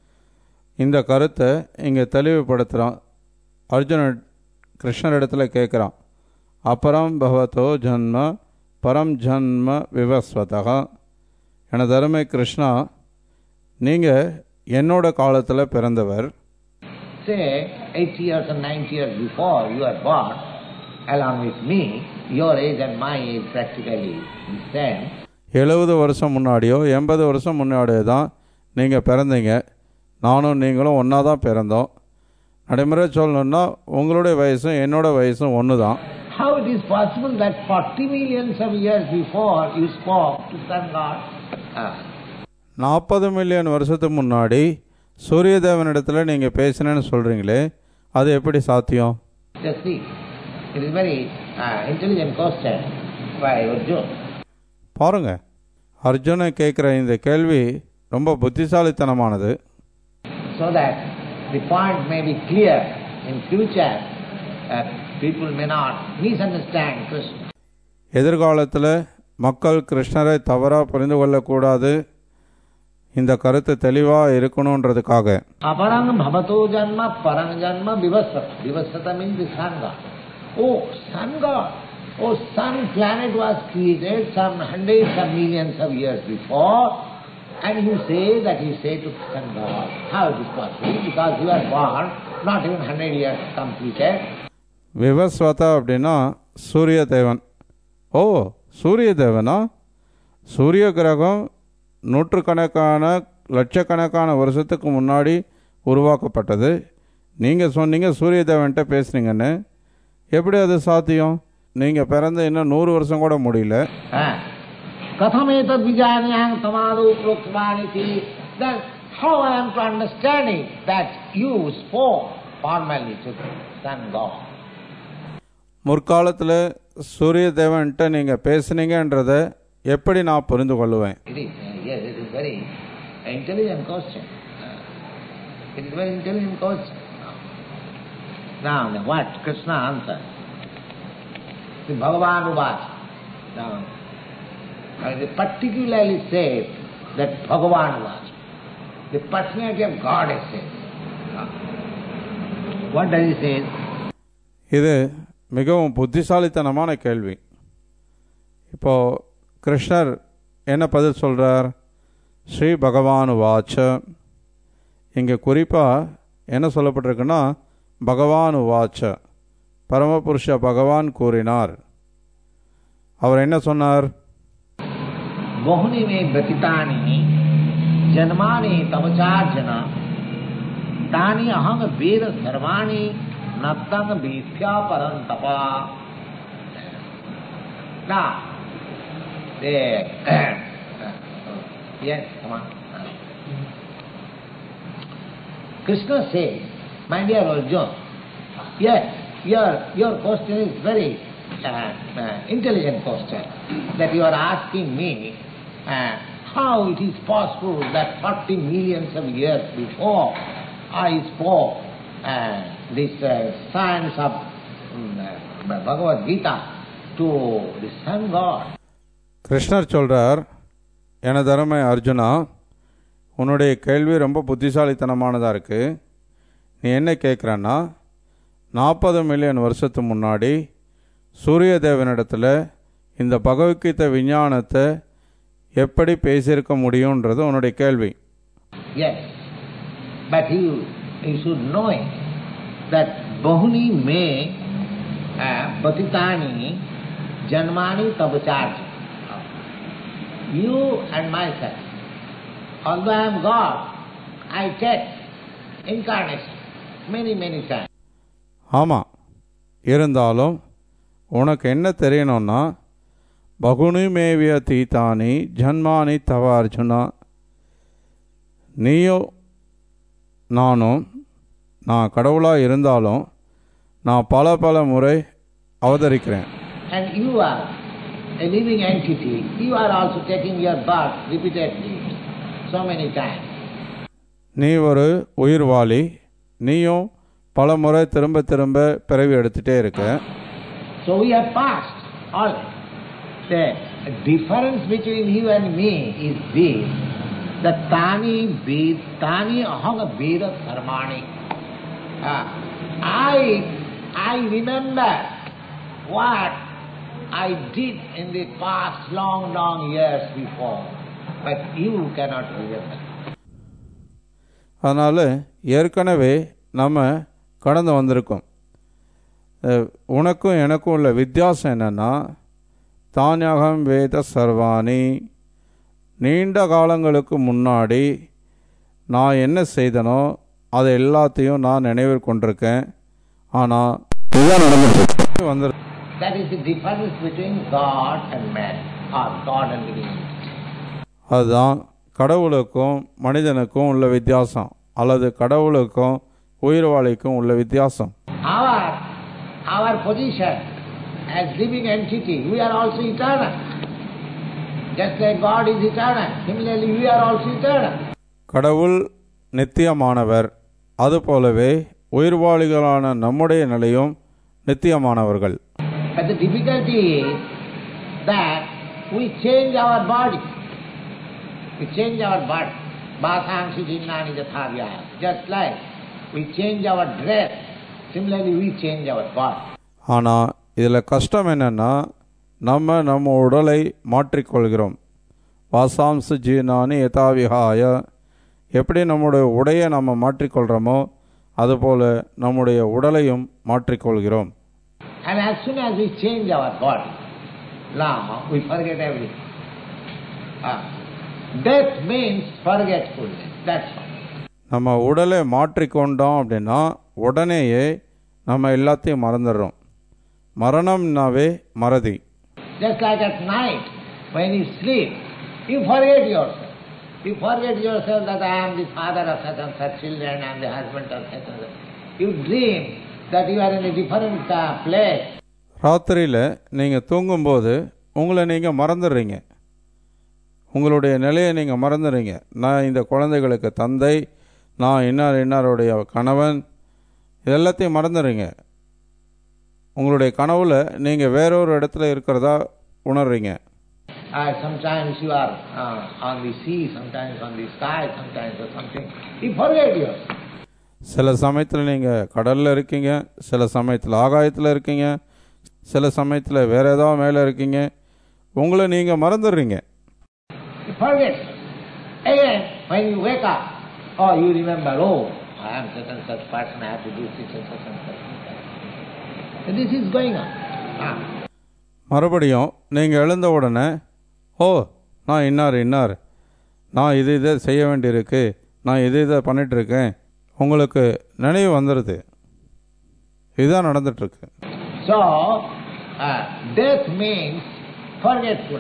இந்த கருத்தை இங்கே தெளிவுபடுத்துகிறான் அர்ஜுனன் கிருஷ்ணரிடத்தில் கேட்குறான் அபரம் பவதோ ஜன்ம பரம் ஜன்ம விவஸ்வதா எனது அருமை கிருஷ்ணா நீங்கள் என்னோட காலத்தில் பிறந்தவர் say 80 years or 90 years before you are born, along with me, your age and my age practically the same. எழுபது வருஷம் முன்னாடியோ எண்பது வருஷம் முன்னாடியோ தான் நீங்கள் பிறந்தீங்க நானும் நீங்களும் ஒன்றா தான் பிறந்தோம் நடைமுறை சொல்லணுன்னா உங்களுடைய வயசும் என்னோட வயசும் ஒன்று தான் How it is possible that 40 millions of years before you spoke to sun god? Ah, நாற்பது மில்லியன் வருஷத்துக்கு முன்னாடி சூரிய தேவனிடத்தில் நீங்கள் பேசினேன்னு சொல்கிறீங்களே அது எப்படி சாத்தியம் just see, it is very uh, intelligent question by Arjuna. பாருங்க அர்ஜுன கேட்குற இந்த கேள்வி ரொம்ப புத்திசாலித்தனமானது So that the point may be clear in future, uh, people may not misunderstand Krishna. எதிர்காலத்தில் மக்கள் கிருஷ்ணரை தவறாக புரிந்து கொள்ளக்கூடாது இந்த கருத்து தெளிவாக இருக்கணுன்றதுக்காக Aparang bhavato janma parang janma vivasata. Vivasata means the sun god. Oh, sun god. Oh, sun planet was created some hundreds of millions of years before. And you say that you say to sun god, how it is possible? Because you are born not even hundred years completed. விவஸ்வதா அப்படின்னா சூரிய தேவன் ஓ சூரிய தேவனா சூரிய கிரகம் நூற்றுக்கணக்கான லட்சக்கணக்கான வருஷத்துக்கு முன்னாடி உருவாக்கப்பட்டது நீங்கள் சொன்னீங்க சூரிய தேவன்கிட்ட பேசுனீங்கன்னு எப்படி அது சாத்தியம் நீங்கள் பிறந்த இன்னும் நூறு வருஷம் கூட முடியல Ah. Kathametad vijayanyang tamado prokmaniti. Then how I am to understand it that you spoke formally to the sun god? முற்காலத்தில் சூரிய தேவன்கிட்ட நீங்கள் பேசுனீங்கன்றதை எப்படி நான் புரிந்து கொள்ளுவேன் It is, uh, yes, it is very intelligent question. Uh, it is very intelligent question. Now, now what Krishna answered? The Bhagavan Uvach. Now, uh, it particularly says that Bhagavan Uvach. The personality of God is says. Uh, What does he say? இது மிகவும் புத்திசாலித்தனமான கேள்வி இப்போ கிருஷ்ணர் என்ன பதில் சொல்றார் ஸ்ரீ பகவான் வாச்ச இங்கே குறிப்பாக என்ன சொல்லப்பட்டிருக்குன்னா பகவான் வாச்ச பரமபுருஷ பகவான் கூறினார் அவர் என்ன சொன்னார் बहुनि मे व्यतीतानि जन्मानि तव चार्जन तानि अहं वेद सर्वाणि न तं वेद्या परन्तप Now, the yes, come on. Krishna says, my dear Arjuna, yes, your, your question is very uh, uh, intelligent question that you are asking me uh, how it is possible that 40 millions of years before I spoke uh, this uh, science of um, uh, Bhagavad Gita to the sun god. கிருஷ்ணர் சொல்கிறார் எனது அருமை அர்ஜுனா உன்னுடைய கேள்வி ரொம்ப புத்திசாலித்தனமானதாக இருக்குது நீ என்ன கேட்குறன்னா நாற்பது மில்லியன் வருஷத்து முன்னாடி சூரிய தேவனிடத்தில் இந்த பகவத்கீதை விஞ்ஞானத்தை எப்படி பேசியிருக்க முடியுன்றது உன்னுடைய கேள்வி Yes, but you, you should know it, that bahuni me uh, patitani janmani tabacharja. You and myself, although I am God, I take incarnation many, many times. ஆமாம் இருந்தாலும் உனக்கு என்ன தெரியணும்னா பகுனி மேவிய தீதானி ஜன்மானி தவ அர்ஜுனா நீயும் நானும் நான் கடவுளாக இருந்தாலும் நான் பல பல முறை அவதரிக்கிறேன் And you are a living entity, you are also taking your birth repeatedly, so many times. நீ ஒரு உயிர்வாளி நீயும் பல முறை திரும்ப திரும்ப பிறவி எடுத்துகிட்டே இருக்க So we have passed all. The difference between you and me is this. The tani vid, tani ahanga veda karmani. Ah, I, I remember what I did in the past long, long years before. But you cannot remember. அதனால் ஏற்கனவே நம்ம கடந்து வந்திருக்கோம் அஹ், உனக்கும் எனக்கும் உள்ள வித்தியாசம் என்னென்னா தானியகம் வேத சர்வாணி நீண்ட காலங்களுக்கு முன்னாடி நான் என்ன செய்தனோ அதை எல்லாத்தையும் நான் நினைவில் கொண்டிருக்கேன் ஆனால் இதுதான் நடந்துட்டு வந்து That is the difference between God and man, or God and living entity. அதுதான் கடவுளுக்கும் மனிதனுக்கும் உள்ள வித்தியாசம் அல்லது கடவுளுக்கும் உயிர்வாளிக்கும் உள்ள வித்தியாசம் Our, our position as living entity, we are also eternal. Just like God is eternal, similarly we are also eternal. கடவுள் நித்தியமானவர் அதுபோலவே உயிர்வாளிகளான நம்முடைய நிலையும் நித்தியமானவர்கள் But the difficulty is that we change our body. We change our body. Vasansi jinnani jathavya. Just like we change our dress, similarly we change our body. ஆனால் இதில் கஷ்டம் என்னென்னா நம்ம நம்ம உடலை மாற்றிக்கொள்கிறோம் வாசாம்சு ஜீனானி யதாவிகாய எப்படி நம்முடைய உடையை நம்ம மாற்றிக்கொள்கிறோமோ அதுபோல் நம்முடைய உடலையும் மாற்றிக்கொள்கிறோம் And as soon as we change our body, now we forget everything. Ah, death means forgetfulness. That's all. நம்ம உடலை மாற்றிக்கொண்டோம் அப்படின்னா உடனேயே நம்ம எல்லாத்தையும் மறந்துடுறோம் மரணம்னாவே மறதி Just like at night, when you sleep, you forget yourself. You forget yourself that I am the father of such and such children, I am the husband of such and such. You dream that you are in a different uh, place. ராத்திரியில் நீங்கள் தூங்கும்போது உங்களை நீங்கள் மறந்துடுறீங்க உங்களுடைய நிலையை நீங்கள் மறந்துடுறீங்க நான் இந்த குழந்தைகளுக்கு தந்தை நான் இன்னார் இன்னாருடைய கணவன் இது எல்லாத்தையும் மறந்துடுறீங்க உங்களுடைய கனவுல நீங்கள் வேறொரு இடத்துல இருக்கிறதா உணர்றீங்க Uh, sometimes you are uh, on the sea, sometimes on the sky, sometimes or something. You forget yourself. சில சமயத்தில் நீங்கள் கடலில் இருக்கீங்க சில சமயத்தில் ஆகாயத்தில் இருக்கீங்க சில சமயத்தில் வேற ஏதாவது மேலே இருக்கீங்க உங்களை நீங்கள் மறந்துடுறீங்க You forget. Again, when you wake up, oh, you remember, oh, I am such and such person, I have to do such and such and such. and such. And this is going on. Ah. மறுபடியும் நீங்கள் எழுந்த உடனே ஓ நான் இன்னார் இன்னார் நான் இது இதை செய்ய வேண்டியிருக்கு நான் இது இதை பண்ணிகிட்ருக்கேன் உங்களுக்கு நினைவு வந்துடுது இதுதான் நடந்துட்டுருக்கு So, uh, death means forgetfulness.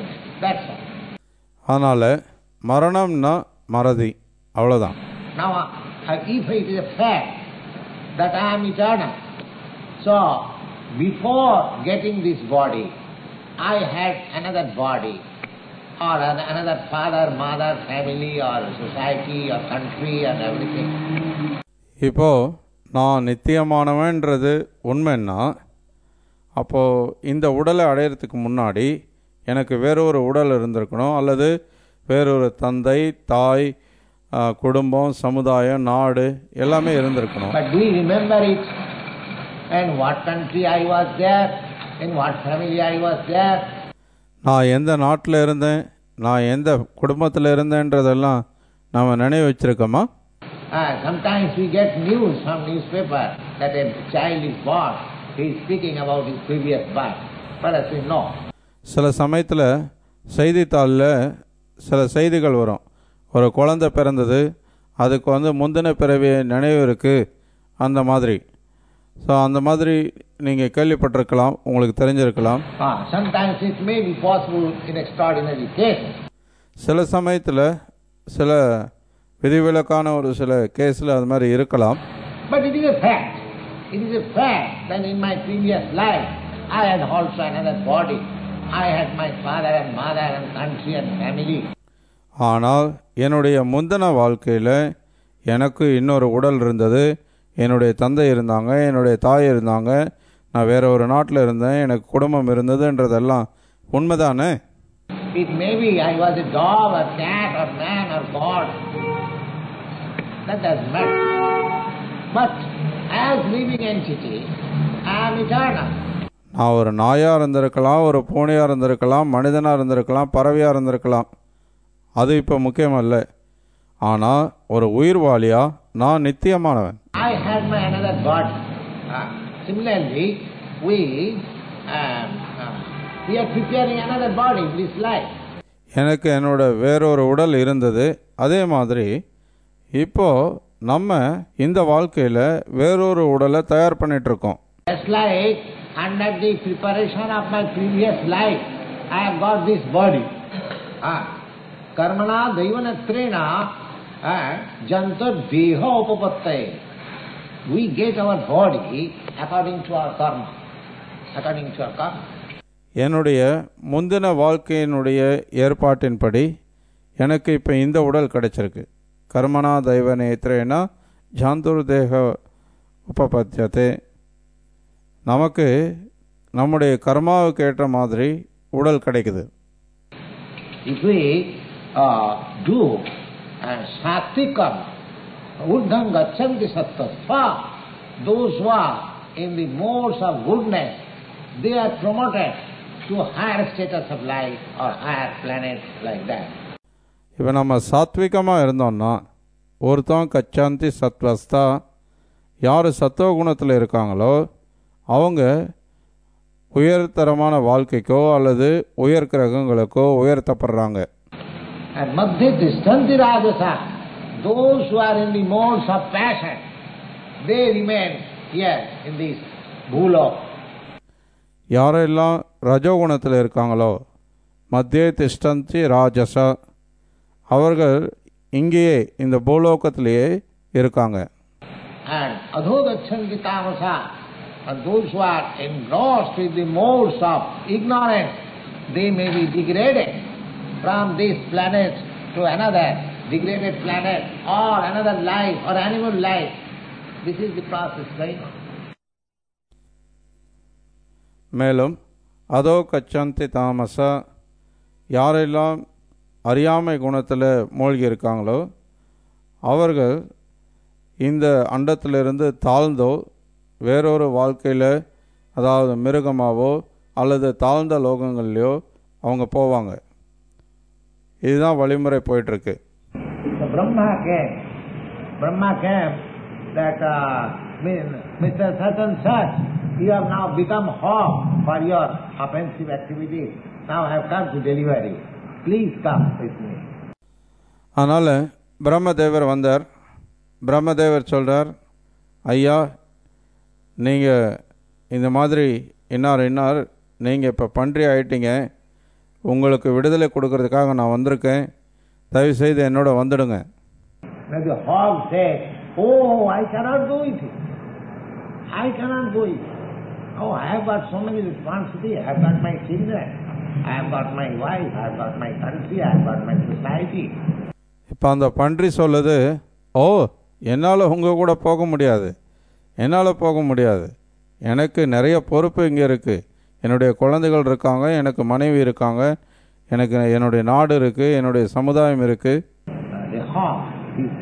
That's all. அதனால் மரணம்னா மறதி அவ்வளோதான் Now, uh, if it is a fact that I am eternal, so before getting this body, I had another body, or an- another father, mother, family, or society, or country, and everything. இப்போது நான் நித்தியமானவன்றது உண்மைன்னா அப்போது இந்த உடலை அடையிறதுக்கு முன்னாடி எனக்கு வேறொரு உடல் இருந்திருக்கணும் அல்லது வேறொரு தந்தை தாய் ஆ, குடும்பம் சமுதாயம் நாடு எல்லாமே இருந்திருக்கணும் But do you remember it? And what country I was there? In what family I was there? நான் எந்த நாட்டில் இருந்தேன் நான் எந்த குடும்பத்தில் இருந்தேன்றதெல்லாம் நாம் நினைவு வச்சிருக்கோமா Ah, sometimes we get news from newspaper that a child is born. He is speaking about his previous birth. But I say no. சில சமயத்தில் செய்தித்தாளில் சில செய்திகள் வரும் ஒரு குழந்தை பிறந்தது அதுக்கு வந்து முந்தின பிறவி நினைவு இருக்குது அந்த மாதிரி ஸோ அந்த மாதிரி நீங்கள் கேள்விப்பட்டிருக்கலாம் உங்களுக்கு தெரிஞ்சிருக்கலாம் Ah, sometimes it may be possible in extraordinary cases. சில சமயத்தில் சில விதிவிலக்கான ஒரு சில கேஸில் அது மாதிரி இருக்கலாம் But it is a fact. It is a fact that in my previous life I had also another body. I had my father and mother and country and family. ஆனால் என்னுடைய முந்தின வாழ்க்கையில் எனக்கு இன்னொரு உடல் இருந்தது என்னுடைய தந்தை இருந்தாங்க என்னுடைய தாய் இருந்தாங்க நான் வேற ஒரு நாட்டில் இருந்தேன் எனக்கு குடும்பம் இருந்ததுன்றதெல்லாம் உண்மைதானே It may be I was a dog or cat or man or God. That doesn't matter. But as living entity, I am eternal. நான் ஒரு நாயாக இருந்திருக்கலாம் ஒரு பூனையாக இருந்திருக்கலாம் மனிதனாக இருந்திருக்கலாம் பறவையாக இருந்திருக்கலாம் அது இப்போ முக்கியமல்ல ஆனால் ஒரு உயிர்வாளியாக நான் நித்தியமானவன் I had my another body. Ah, similarly, we um, uh, we are preparing another body in this life. எனக்கு என்னோட வேறொரு உடல் இருந்தது அதே மாதிரி இப்போ நம்ம இந்த வாழ்க்கையில் வேறொரு உடலை தயார் பண்ணிட்டு இருக்கோம் Just like under the preparation of my previous life, I have got this body. Ah, karmana daivanyatrena ah, janta deha upapattaye. We get our body according to our karma. According to our karma. என்னுடைய முந்தின வாழ்க்கையினுடைய ஏற்பாட்டின்படி எனக்கு இப்போ இந்த உடல் கிடைச்சிருக்கு கர்மனா தெய்வ நேத்திரேனா ஜாந்தூர் தேக உபபத்தியத்தை நமக்கு நம்முடைய கர்மாவுக்கு ஏற்ற மாதிரி உடல் கிடைக்குது If we uh, do uh, sattvic karma, urdham gachanti sattva, those who are in the modes of goodness, they are promoted to higher status of life or higher planets like that. இப்போ நம்ம சாத்விகமாக இருந்தோம்னா ஒருத்தன் கச்சாந்தி சத்வஸ்தா யார் சத்துவ குணத்தில் இருக்காங்களோ அவங்க உயர்தரமான வாழ்க்கைக்கோ அல்லது உயர் கிரகங்களுக்கோ உயர்த்தப்படுறாங்க And madhya dishtanti rajasa, those who are in the modes of passion, they remain here in this bhulok. யாரெல்லாம் ரஜோகுணத்தில் இருக்காங்களோ மத்திய திஷ்டந்தி ராஜச அவர்கள் இங்கேயே இந்த பூலோகத்திலேயே இருக்காங்க And adhodachanti tamasa, and those who are engrossed with the modes of ignorance, they may be degraded from this planet to another degraded planet or another life or animal life. This is the process going on. மேலும் அதோ கச்சந்தி தாமச யாரெல்லாம் அறியாமை குணத்தில் மூழ்கி இருக்காங்களோ அவர்கள் இந்த அண்டத்திலிருந்து தாழ்ந்தோ வேறொரு வாழ்க்கையில் அதாவது மிருகமாவோ அல்லது தாழ்ந்த லோகங்கள்லையோ அவங்க போவாங்க இதுதான் வழிமுறை போயிட்டுருக்கு So Brahma came. Brahma came that uh, mean, Mr. Such and such, you have now become home for your offensive activities. Now I have come to deliver you. Please come with me. அதனால் பிரம்மதேவர் வந்தார் பிரம்மதேவர் சொல்கிறார் ஐயா நீங்கள் இந்த மாதிரி இன்னார் இன்னார் நீங்கள் இப்போ பன்றி ஆயிட்டீங்க உங்களுக்கு விடுதலை கொடுக்கறதுக்காக நான் வந்திருக்கேன் தயவு செய்து என்னோட வந்துடுங்க Now the hog said, Oh, I cannot go with you. I cannot go with you. Oh, I have got so many responsibilities. I have got my children. I have got my wife. I have got my country. I have got my society. இப்போ அந்த பன்றி சொல்லுது ஓ என்னால் உங்கள் கூட போக முடியாது என்னால் போக முடியாது எனக்கு நிறைய பொறுப்பு இங்கே இருக்குது என்னுடைய குழந்தைகள் இருக்காங்க எனக்கு மனைவி இருக்காங்க எனக்கு என்னுடைய நாடு இருக்குது என்னுடைய சமுதாயம் இருக்குது Uh, the hog. is-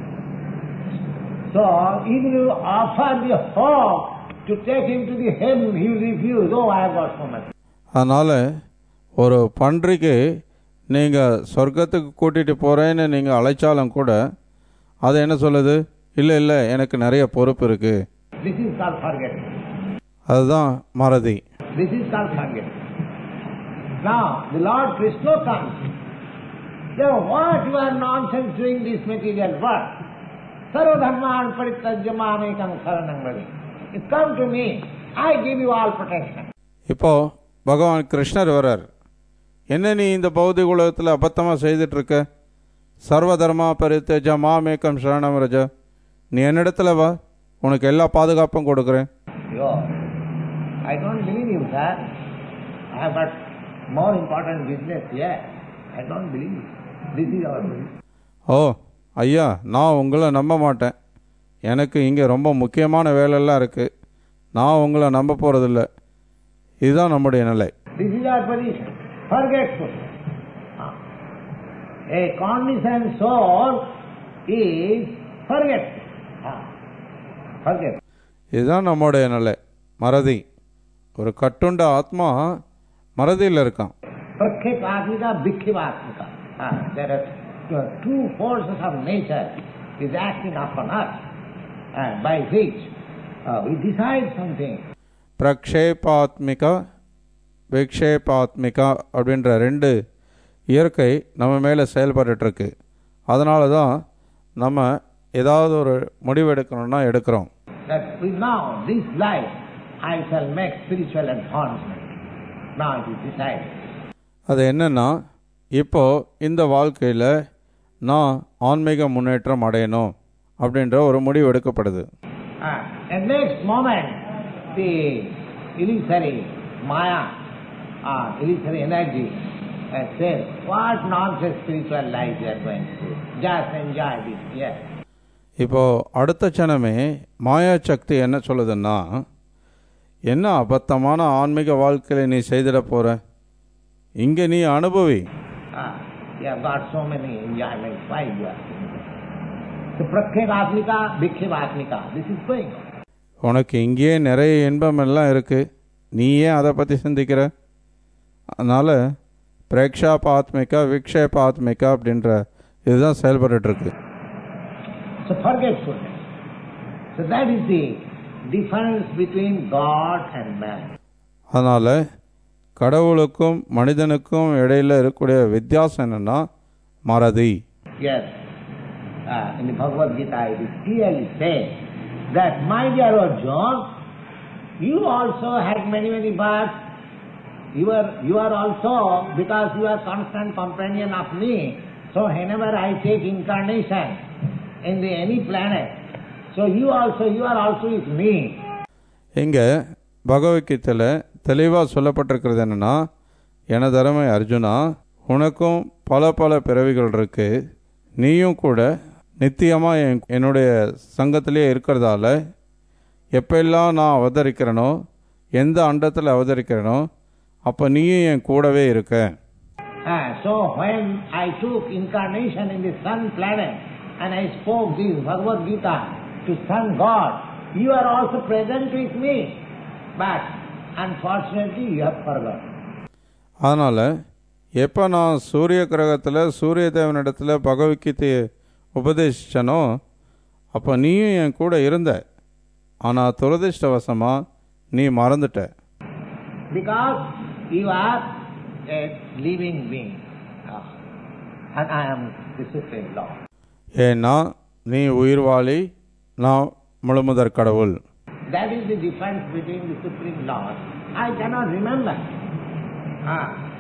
So, even you offer the hog to take him to the heaven, he will refuse. Oh, I have got so much. அதனால் ஒரு பன்றிக்கு நீங்கள் சொர்க்கத்துக்கு கூட்டிகிட்டு போகிறேன்னு நீங்கள் அழைச்சாலும் கூட அது என்ன சொல்லுது இல்லை இல்லை எனக்கு நிறைய பொறுப்பு இருக்குது This is called forgetting. அதுதான் மறதி This is called forgetting. Now, the Lord Krishna comes. Now, what you are nonsense doing this material work? Sarvadharman paritajya mamekam saranam vraja. You come to me, I give you all protection. இப்போ பகவான் கிருஷ்ணர் வரார் என்ன நீ இந்த பௌதிக உலகத்தில் அபத்தமாக செய்துட்டு இருக்க சர்வதர்மா பரித்தேஜ மாமேக்கம் சரணம் ரஜ நீ என்னிடத்துல வா உனக்கு எல்லா பாதுகாப்பும் கொடுக்குறேன் Yo, I don't believe you, sir. I have got more important business here. I don't believe you. This is our belief. ஓ ஐயா நான் உங்களை நம்ப மாட்டேன் எனக்கு இங்கே ரொம்ப முக்கியமான வேலையெல்லாம் இருக்குது நான் உங்களை நம்ப போகிறதில்ல இதுதான் நம்முடைய நிலை This is our position. Forgetful. Ah. A conditioned soul is forgetful. Ah. Forgetful. இதுதான் நம்முடைய நிலை மறதி ஒரு கட்டுண்ட ஆத்மா மறதியில் இருக்கான் Prakshepatmika, Bhikkhivatmika. Ah, there are uh, two forces of nature is acting upon us and by which uh, we decide something. பிரக்ஷேபாத்மிகா விக்ஷேபாத்மிகா அப்படின்ற ரெண்டு இயற்கை நம்ம மேலே செயல்பட்டுருக்கு அதனால தான் நம்ம ஏதாவது ஒரு முடிவு எடுக்கணும்னா எடுக்கிறோம் That with now, this life, I shall make spiritual advancement. Now it is decided. அது என்னன்னா இப்போ இந்த வாழ்க்கையில் நான் ஆன்மீக முன்னேற்றம் அடையணும் அப்படின்ற ஒரு முடிவு எடுக்கப்படுது Ah, and next moment, the illusory Maya, ah, illusory energy, uh, says, what nonsense spiritual life you are going to do. Just enjoy this, yes. இப்போ அடுத்த க்ஷணமே மாயா சக்தி என்ன சொல்லுதுன்னா என்ன அபத்தமான ஆன்மீக வாழ்க்கையில நீ செய்திட போற இங்க நீ அனுபவி Ah, you have got so many enjoyments, why you are doing that? So Prakhevatmika, Bhikkhivatmika, this is going on. உனக்கு இங்கேயே நிறைய இன்பம் எல்லாம் இருக்கு நீ ஏன் அதை பற்றி சிந்திக்கிற அதனால பிரேக்ஷாபாத்மிகா விக்ஷேபாத்மிகா அப்படின்ற இதுதான் செயல்பட்டுட்டு இருக்கு So forgetfulness. So that is the difference between God and man. அதனால் கடவுளுக்கும் மனிதனுக்கும் இடையில இருக்கக்கூடிய வித்தியாசம் என்னன்னா மறதி Yes, uh, in the Bhagavad Gita it is clearly said that, my dear Arjuna, you also had many, many births. You are, you are also, because you are constant companion of me, so whenever I take incarnation in the any planet, so you also, you are also with me. இங்கே பகவத்கீதையில் தெளிவாக சொல்லப்பட்டிருக்கிறது என்னன்னா எனது அருமை அர்ஜுனா உனக்கும் பல பல பிறவிகள் இருக்கு நீயும் கூட நித்தியமாக என் என்னுடைய சங்கத்திலே இருக்கிறதால எப்பெல்லாம் நான் அவதரிக்கிறேனோ எந்த அண்டத்தில் அவதரிக்கிறேனோ அப்போ நீயும் என் கூடவே இருக்க Ah, so when I took incarnation in the sun planet and I spoke this Bhagavad Gita to sun God, you are also present with me. But unfortunately you have forgotten. அதனால் எப்போ நான் சூரிய கிரகத்தில் சூரிய தேவனிடத்தில் பகவத்கீதையை உபதேசிச்சனோ அப்போ நீயும் என் கூட இருந்த ஆனால் துரதிர்ஷ்டவசமாக நீ மறந்துட்ட Because you are a living being. Ah, and I am the Supreme Lord. ஏன்னா நீ உயிர்வாளி நான் முழுமுதற் கடவுள் That is the difference between the Supreme Lord. I cannot remember. Ah,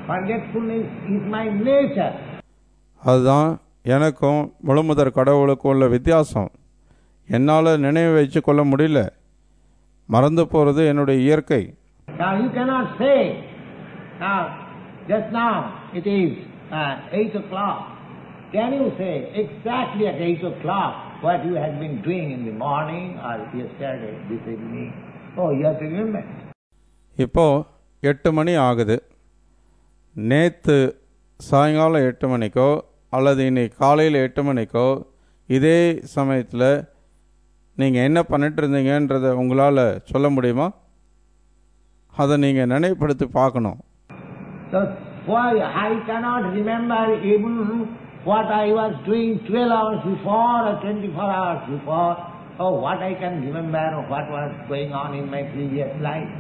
Forgetfulness is my nature. அதுதான் எனக்கும் முழுமுதற் கடவுளுக்கும் உள்ள வித்தியாசம் என்னால் நினைவு வச்சு கொள்ள முடியல மறந்து போகிறது என்னுடைய இயற்கை Now you cannot say, now, just now it is uh, 8 o'clock. Can you say exactly at 8 o'clock what you have been doing in the morning or yesterday, this evening? Oh, you have to remember. இப்போ எட்டு மணி ஆகுது நேற்று சாயங்காலம் எட்டு மணிக்கோ அல்லது இன்னைக்கு காலையில் எட்டு மணிக்கோ இதே சமயத்தில் நீங்கள் என்ன பண்ணிட்டு இருந்தீங்கன்றதை உங்களால் சொல்ல முடியுமா அதை நீங்கள் நினைவுபடுத்தி பார்க்கணும் So why I cannot remember even what I was doing 12 hours before or 24 hours before, or what I can remember of what was going on in my previous life.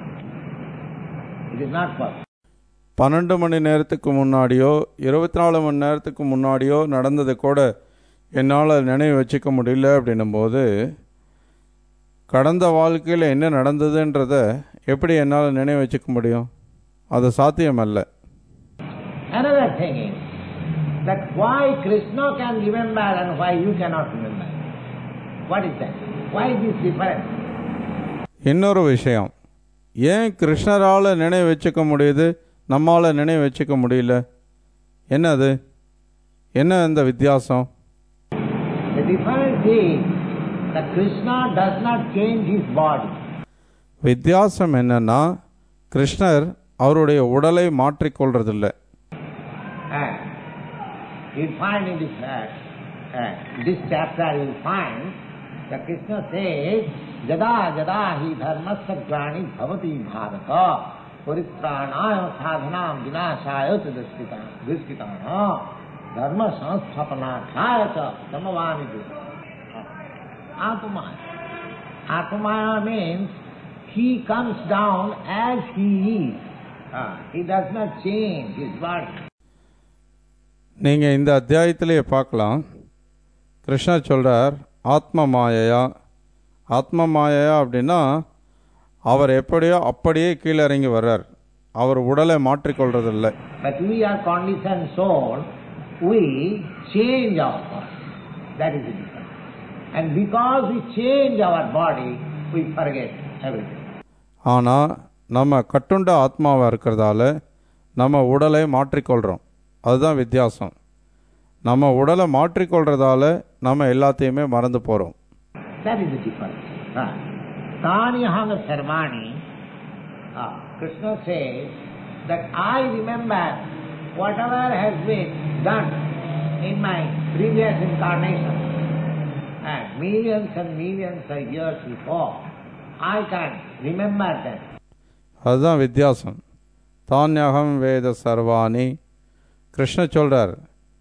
It is not possible. பன்னெண்டு மணி நேரத்துக்கு முன்னாடியோ இருபத்தி நாலு மணி நேரத்துக்கு முன்னாடியோ நடந்தது கூட என்னால் நினைவு வச்சுக்க முடியல அப்படின்னும்போது கடந்த வாழ்க்கையில் என்ன நடந்ததுன்றத எப்படி என்னால் நினைவு வச்சுக்க முடியும் அது சாத்தியமல்ல Another thing is that why Krishna can remember and why you cannot remember. What is that? Why this difference? இன்னொரு விஷயம் ஏன் கிருஷ்ணரால் நினைவு வச்சுக்க முடியுது நம்மால் நினைவு வச்சுக்க முடியல என்னது என்ன அந்த வித்தியாசம் The difference is that Krishna does not change his body. வித்தியாசம் என்னன்னா கிருஷ்ணர் அவருடைய உடலை மாற்றிக்கொள்றதில்ல And you'll find in this, uh, uh, this chapter you'll find that Krishna says, Jada jada hi dharmasya grani bhavati bharata paripranaaya sadhanam vinashaya cha duskita duskitana dharma sansthapanakaya cha samavani Atmaya. Atmaya means he comes down as he is. Ah, he does not change his body. நீங்கள் இந்த அத்தியாயத்திலேயே பார்க்கலாம் கிருஷ்ணர் சொல்கிறார் ஆத்ம மாயையா ஆத்ம மாயையா அப்படின்னா அவர் எப்படியோ அப்படியே கீழே இறங்கி வர்றார் அவர் உடலை மாற்றிக்கொள்றதில்ல But we are conditioned soul, we change our body. That is the difference. And because we change our body, we forget everything. ஆனால் நம்ம கட்டுண்ட ஆத்மாவாக இருக்கிறதால நம்ம உடலை மாற்றிக்கொள்கிறோம் அதுதான் வித்தியாசம் நம்ம உடலை மாற்றிக்கொள்றதால நம்ம எல்லாத்தையுமே மறந்து போகிறோம் That is the difference. Ah. Tani aham sarvani, ah, Krishna says that I remember whatever has been done in my previous incarnation and millions and millions of years before, I can remember them. அதுதான் வித்தியாசம் தானியகம் வேத சர்வாணி கிருஷ்ண சொல்கிறார்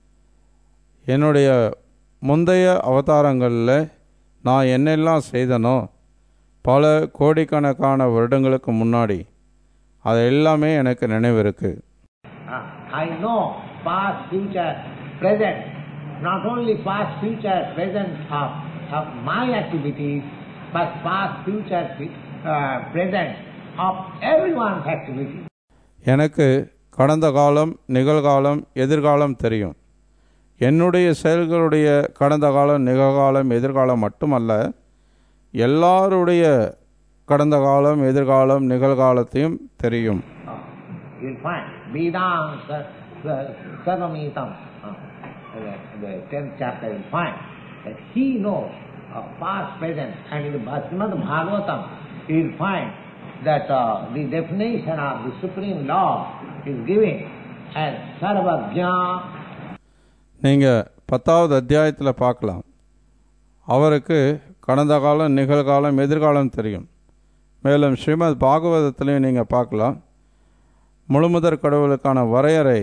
என்னுடைய முந்தைய அவதாரங்களில் நான் என்னெல்லாம் செய்தனோ பல கோடிக்கணக்கான வருடங்களுக்கு முன்னாடி அது எல்லாமே எனக்கு நினைவு இருக்கு Ah, I know past, future, present, not only past, future, present of, of my activities, but past, future, uh, present of everyone's activities. எனக்கு கடந்த காலம் நிகழ்காலம் எதிர்காலம் தெரியும் என்னுடைய செயல்களுடைய கடந்த காலம் நிகழ்காலம் எதிர்காலம் மட்டுமல்ல எல்லாருடைய கடந்த காலம் எதிர்காலம் நிகழ்காலத்தையும் தெரியும் Ah, you'll find Vedam Sa- Sa- Sarvamitam, ah, the, the 10th chapter you'll find that he knows of past, present, and in the Srimad Bhagavatam you'll find that uh, the definition of the Supreme Law is given as Sarvajna நீங்கள் பத்தாவது அத்தியாயத்தில் பார்க்கலாம் அவருக்கு கடந்த காலம் நிகழ்காலம் எதிர்காலம் தெரியும் மேலும் ஸ்ரீமத் பாகவதத்திலையும் நீங்கள் பார்க்கலாம் முழுமுதற் கடவுளுக்கான வரையறை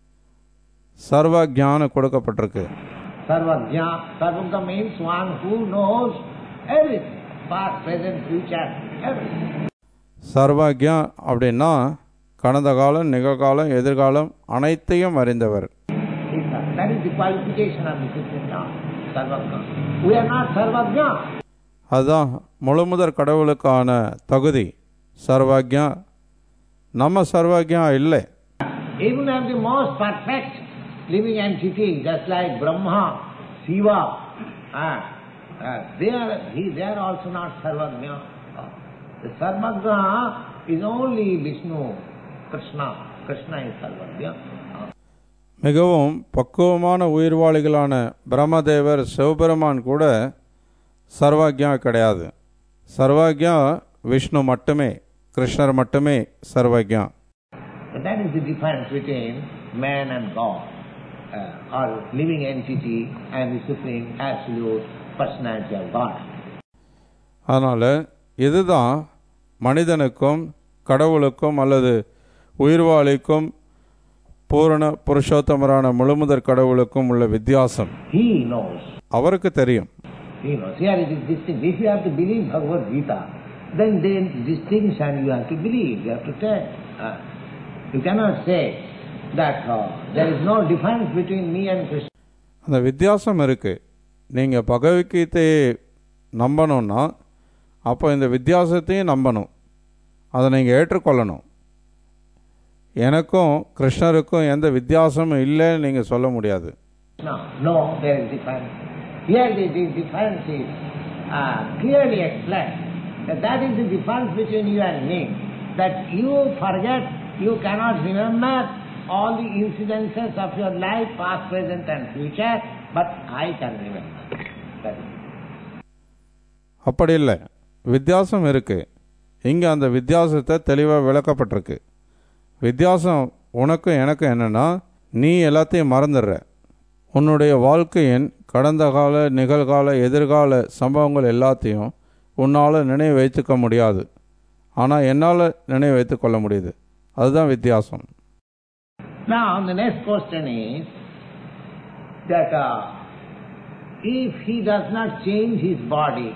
சர்வ ஞானம் கொடுக்கப்பட்டிருக்கு Sarvajna. Sarvajna means one who knows everything, past, present, future, everything. சர்வக்யா அப்படின்னா கடந்த காலம் நிகழ்காலம் எதிர்காலம் அனைத்தையும் அறிந்தவர் That is the qualification of the Supreme Law, Sarvajna. We are not Sarvajna. அதுதான் முழுமுதற் கடவுளுக்கான தகுதி சர்வக்யா நம்ம சர்வக்யா இல்லை even of the most perfect living entity, just like Brahma, Shiva, ah, ah, they are he, they are also not Sarvagna. Ah, The Sarvagna is only Vishnu, Krishna. Krishna is Sarvagna. Ah. மிகவும் பக்குவமான உயிர்வாளிகளான பிரம்மதேவர் சிவபெருமான் கூட சர்வாக்யா கிடையாது சர்வாக்யா விஷ்ணு மட்டுமே கிருஷ்ணர் மட்டுமே சர்வக்யா But that is the difference between man and God, uh, or living entity and the supreme absolute personality of God. அதனால் இதுதான் மனிதனுக்கும் கடவுளுக்கும் அல்லது உயிர்வாளிக்கும் பூரண புருஷோத்தமரான முழுமுதற் கடவுளுக்கும் உள்ள வித்தியாசம் He knows. அவருக்கு தெரியும் He knows. Here it is distinct. If you have to believe Bhagavad Gita, then then distinction you have to believe, you have to tell. Uh, you cannot say that uh, there is no difference between me and Krishna. அந்த வித்தியாசம் இருக்குது நீங்கள் பகவத்கீதையை நம்பணும்னா அப்போ இந்த வித்தியாசத்தையும் நம்பணும் அதை நீங்கள் ஏற்றுக்கொள்ளணும் எனக்கும் கிருஷ்ணருக்கும் எந்த வித்தியாசமும் இல்லைன்னு நீங்கள் சொல்ல முடியாது No, no, there is difference. Here the, the difference is uh, clearly explained. That, that is the difference between you and me. That you forget, you cannot remember all the incidences of your life, past, present and future, but I can remember. That is. அப்படி இல்லை வித்தியாசம் இருக்குது இங்கே அந்த வித்தியாசத்தை தெளிவாக விளக்கப்பட்டிருக்கு வித்தியாசம் உனக்கும் எனக்கும் என்னென்னா நீ எல்லாத்தையும் மறந்துடுற உன்னுடைய வாழ்க்கையின் கடந்த கால நிகழ்கால எதிர்கால சம்பவங்கள் எல்லாத்தையும் உன்னால் நினைவு வைத்துக்க முடியாது ஆனால் என்னால் நினைவு வைத்துக் கொள்ள முடியுது அதுதான் வித்தியாசம் Now the next question is that uh, if he does not change his body,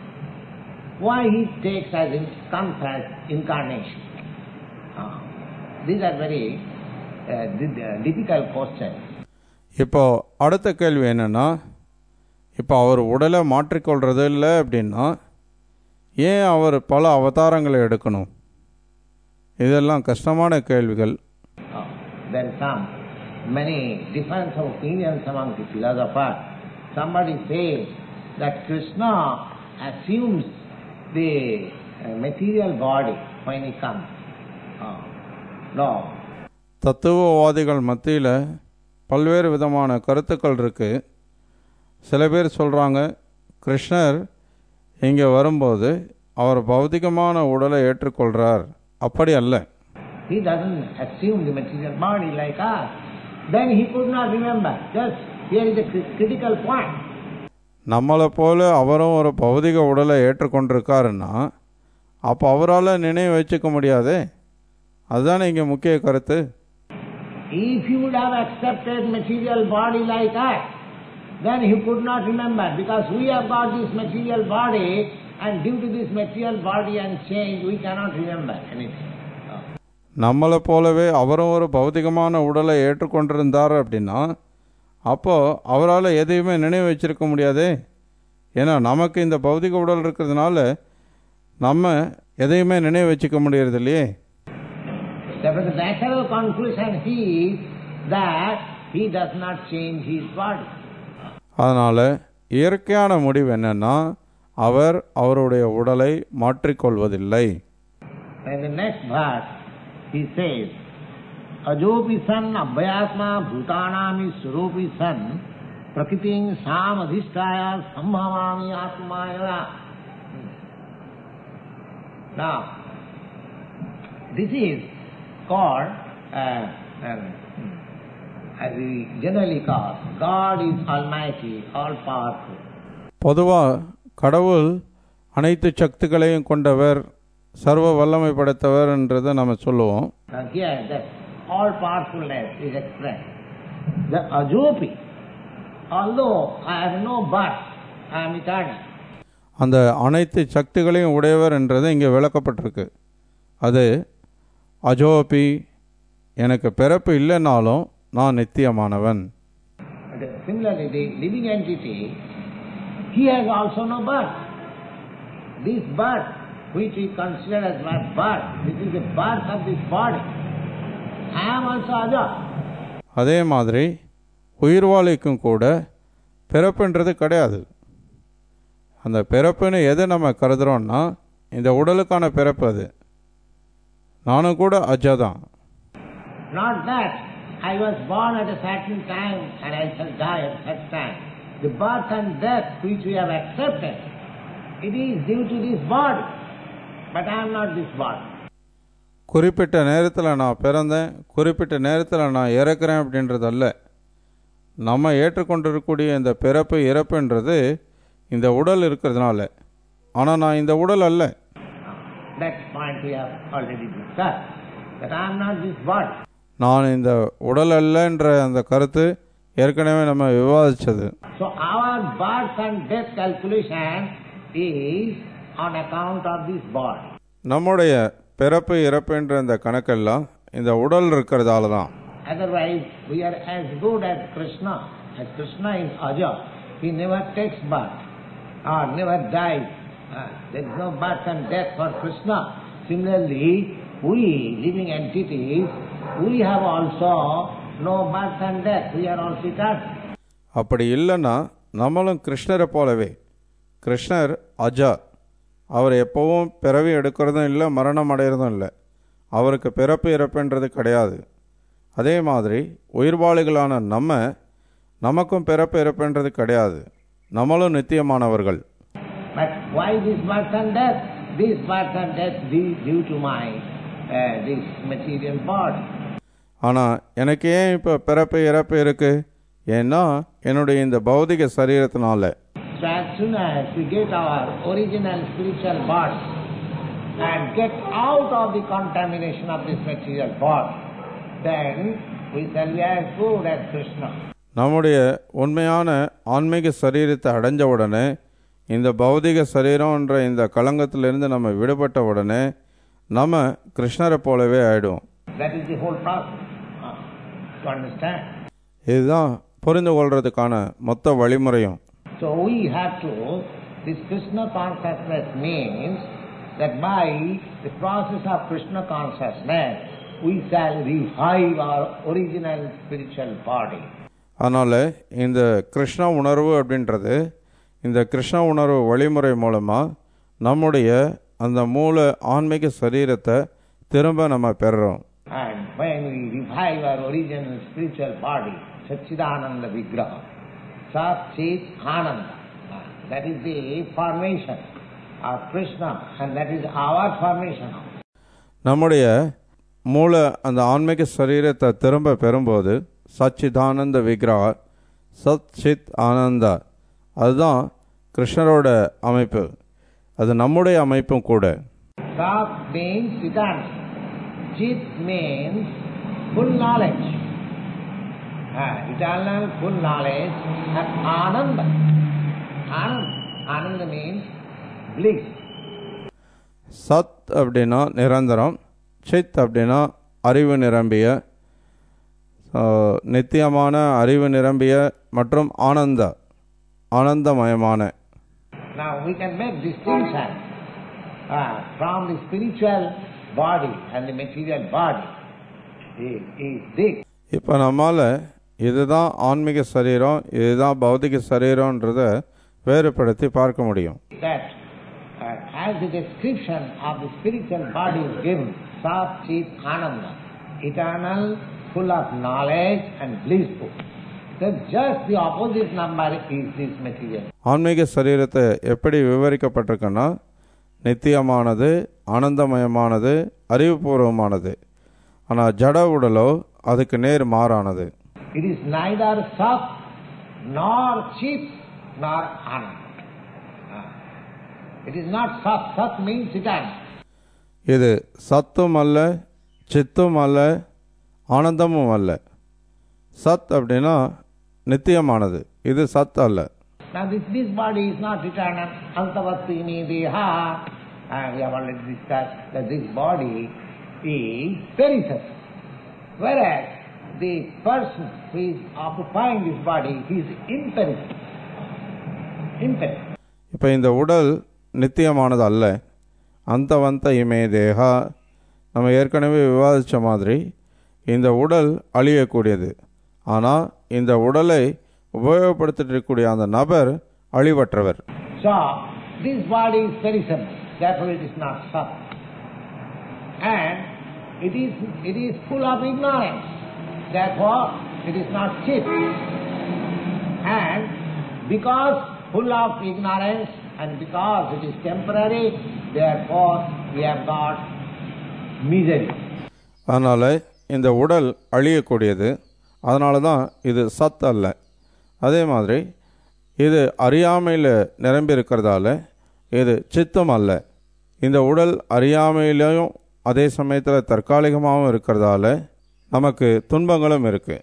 why he takes as in, comes as incarnation? Uh, these are very uh, di- uh, difficult questions. இப்போ அடுத்த கேள்வி என்னென்னா இப்போ அவர் உடலை மாற்றிக்கொள்றது இல்லை அப்படின்னா ஏன் அவர் பல அவதாரங்களை எடுக்கணும் இதெல்லாம் கஷ்டமான கேள்விகள் Uh, there is some many difference of opinions among the philosophers. Somebody says that Krishna assumes the uh, material body when he comes. Uh, no, தத்துவவாதிகள் மத்தியில் பல்வேறு விதமான கருத்துக்கள் இருக்குது சில பேர் சொல்கிறாங்க கிருஷ்ணர் இங்கே வரும்போது அவர் பௌதிகமான உடலை ஏற்றுக்கொள்கிறார் அப்படி அல்ல he doesn't assume the material body like us. Then he could not remember. Just here is a cri- critical point. நம்மளை போல அவரும் ஒரு பௌதிக உடலை ஏற்றுக்கொண்டிருக்காருன்னா அப்போ அவரால் நினைவு வச்சுக்க முடியாதே அதுதானே இங்கே முக்கிய கருத்து If he would have accepted material body like us, then he could not remember because we have got this material body and due to this material body and change we cannot remember anything. Uh, நம்மளை போலவே அவரும் ஒரு பௌதிகமான உடலை ஏற்றுக்கொண்டிருந்தார் அப்படின்னா அப்போது அவரால் எதையுமே நினைவு வச்சிருக்க முடியாதே ஏன்னா நமக்கு இந்த பௌதிக உடல் இருக்கிறதுனால நம்ம எதையுமே நினைவு வச்சுக்க முடியறது இல்லையே Therefore the natural conclusion is that he does not change his body. அதனால் இயற்கையான முடிவு என்னன்னா அவர் அவருடைய உடலை மாற்றிக்கொள்வதில்லை And the next verse he says, Ajopi san abhyasma bhutanami surupi san prakriting samadhisthaya sambhavami atmaya. Now, this is called, uh, um, as we generally call, God is almighty, all powerful. பொதுவாக கடவுள் அனைத்து சக்திகளையும் கொண்டவர் சர்வ வல்லமை படைத்தவர் என்றதை நம்ம சொல்லுவோம் Now here that all powerfulness is expressed. The ajopi, although I have no birth, I am eternal. அந்த அனைத்து சக்திகளையும் உடையவர் என்றது இங்கே விளக்கப்பட்டிருக்கு அது அஜோபி எனக்கு பிறப்பு இல்லைனாலும் நான் நித்தியமானவன் And similarly, the living entity, he has also no birth. This birth, which we consider as my birth, this is the birth of this body. I am also Aja. அதே மாதிரி உயிர்வாளிக்கும் கூட பிறப்புன்றது கிடையாது அந்த பிறப்புன்னு எதை நம்ம கருதுறோம்னா இந்த உடலுக்கான பிறப்பு அது நானும் கூட அஜா தான் Not that I was born at a certain time and I shall die at such time. The birth and death which we have accepted, it is due to this body. But I am not this body. குறிப்பிட்ட நேரத்தில் நான் பிறந்தேன் குறிப்பிட்ட நேரத்தில் நான் இறக்குறேன் அப்படின்றது அல்ல நம்ம ஏற்றுக்கொண்டிருக்கக்கூடிய இந்த பிறப்பு இறப்புன்றது இந்த உடல் இருக்கிறதுனால ஆனால் நான் இந்த உடல் அல்ல That point we have already discussed. That I am not this body. நான் இந்த உடல் அல்லன்ற அந்த கருத்து ஏற்கனவே நம்ம விவாதிச்சது So our birth and death calculation is on account of this body. நம்முடைய பிறப்பு இறப்புன்ற இந்த கணக்கெல்லாம் இந்த உடல் இருக்கிறதால தான் Otherwise, we are as good as Krishna. As Krishna is Aja. He never takes birth or never dies. Uh, there is no birth and death for Krishna. Similarly, we, living entities, we have also no birth and death. We are also eternal. அப்படி இல்லைன்னா நம்மளும் கிருஷ்ணரை போலவே கிருஷ்ணர் அஜா அவர் எப்போவும் பிறவி எடுக்கிறதும் இல்லை மரணம் அடைகிறதும் இல்லை அவருக்கு பிறப்பு இறப்புன்றது கிடையாது அதே மாதிரி உயிர்வாளிகளான நம்ம நமக்கும் பிறப்பு இறப்புன்றது கிடையாது நம்மளும் நித்தியமானவர்கள் But why this birth and death? This birth and death due, due to my uh, this material body. ஆனால் எனக்கு ஏன் இப்போ பிறப்பு இறப்பு இருக்குது ஏன்னா என்னுடைய இந்த பௌதிக சரீரத்தினால So as soon as we get our original spiritual body and get out of the contamination of this material body, then we shall be as good as Krishna. நம்முடைய உண்மையான ஆன்மீக சரீரத்தை அடைஞ்ச உடனே இந்த பௌதிக சரீரம்ன்ற இந்த களங்கத்திலிருந்து நம்ம விடுபட்ட உடனே நம்ம கிருஷ்ணரை போலவே ஆயிடுவோம் That is the whole process. uh, to understand. இதுதான் புரிந்து கொள்றதுக்கான மொத்த வழிமுறையும் So we have to, this Krishna consciousness means that by the process of Krishna consciousness, we shall revive our original spiritual body. அதனால் இந்த கிருஷ்ண உணர்வு அப்படின்றது இந்த கிருஷ்ண உணர்வு வழிமுறை மூலமாக நம்முடைய அந்த மூல ஆன்மீக சரீரத்தை திரும்ப நம்ம பெறுறோம் And when we revive our original spiritual body, Satchidananda Vigraha, Sat Chit Ananda, ah, that is the formation of Krishna and that is our formation. நம்முடைய மூல அந்த ஆன்மீக சரீரத்தை திரும்ப பெறும்போது சச்சிதானந்த விக்ரா சத் சித் ஆனந்தா அதுதான் கிருஷ்ணரோட அமைப்பு அது நம்முடைய அமைப்பும் கூட Sat means eternal. Chit means full knowledge. Ah, eternal full knowledge and Ananda. Ananda. Ananda means bliss. சத் அப்படின்னா நிரந்தரம் சித் அப்படின்னா அறிவு நிரம்பிய ஆ, நித்தியமான அறிவு நிரம்பிய மற்றும் ஆனந்த ஆனந்தமயமான Now we can make distinction uh, from the spiritual body and the material body. Is, is this. இப்போ நம்மால் இதுதான் ஆன்மீக சரீரம் இதுதான் பௌதிக சரீரம்ன்றத வேறுபடுத்தி பார்க்க முடியும் that uh, as the description of the spiritual body is given, Sat Chit Ananda, eternal, full of knowledge and blissful. Then just the opposite number is this material. ஆன்மீக சரீரத்தை எப்படி விவரிக்கப்பட்டிருக்குன்னா நித்தியமானது ஆனந்தமயமானது அறிவுபூர்வமானது ஆனால் ஜட உடலோ அதுக்கு நேர் மாறானது It is neither Sat nor Chit nor Ananda. Ah. It is not Sat. Sat means eternal. இது சத்தும் அல்ல சித்தும் அல்ல ஆனந்தமும் அல்ல சத் அப்படின்னா நித்தியமானது இது சத் அல்ல Now this, this body is not eternal. Antavastini deha. And we have already discussed that this body is perishable. Whereas the person who is occupying this body, he is imperishable. Imperishable. இப்போ இந்த உடல் நித்தியமானது அல்ல அந்தவந்த இமே தேகா நம்ம ஏற்கனவே விவாதித்த மாதிரி இந்த உடல் அழியக்கூடியது ஆனால் இந்த உடலை உபயோகப்படுத்திட்டு இருக்கக்கூடிய அந்த நபர் அழிவற்றவர் So, this body is perishable, therefore it is not sat. And it is, it is full of ignorance, therefore it is not chit. And because full of ignorance and because it is temporary, therefore we have got misery. அதனால் இந்த உடல் அழியக்கூடியது அதனால தான் இது சத் அல்ல அதே மாதிரி இது அறியாமையில் நிரம்பி இருக்கிறதால இது சித்தம் அல்ல இந்த உடல் அறியாமையிலையும் அதே சமயத்தில் தற்காலிகமாகவும் இருக்கிறதால நமக்கு துன்பங்களும் இருக்குது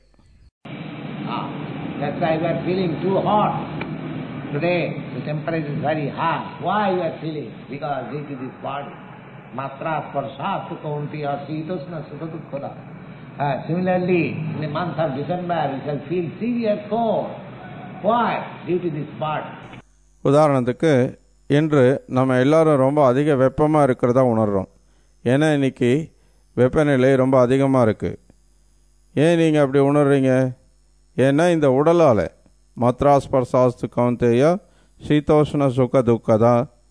Ah, that's why we are feeling too hot. Today the temperature is very high. Why you are feeling? Because due to this body. Matra sparsha sukaunti asitosna sukadukkhada. Uh, similarly, in the month of December, we shall feel severe cold. Why? Due to this body. உதாரணத்துக்கு இன்று நம்ம எல்லாரும் ரொம்ப அதிக வெப்பமாக இருக்கிறதா உணர்கிறோம் ஏன்னா இன்னைக்கு வெப்பநிலை ரொம்ப அதிகமாக இருக்குது ஏன் நீங்கள் அப்படி உணர்றீங்க ஏன்னா இந்த உடலால் மத்ராஸ் பர்சாஸ்து கவுந்தேயா சீதோஷ்ண சுக துக்கதா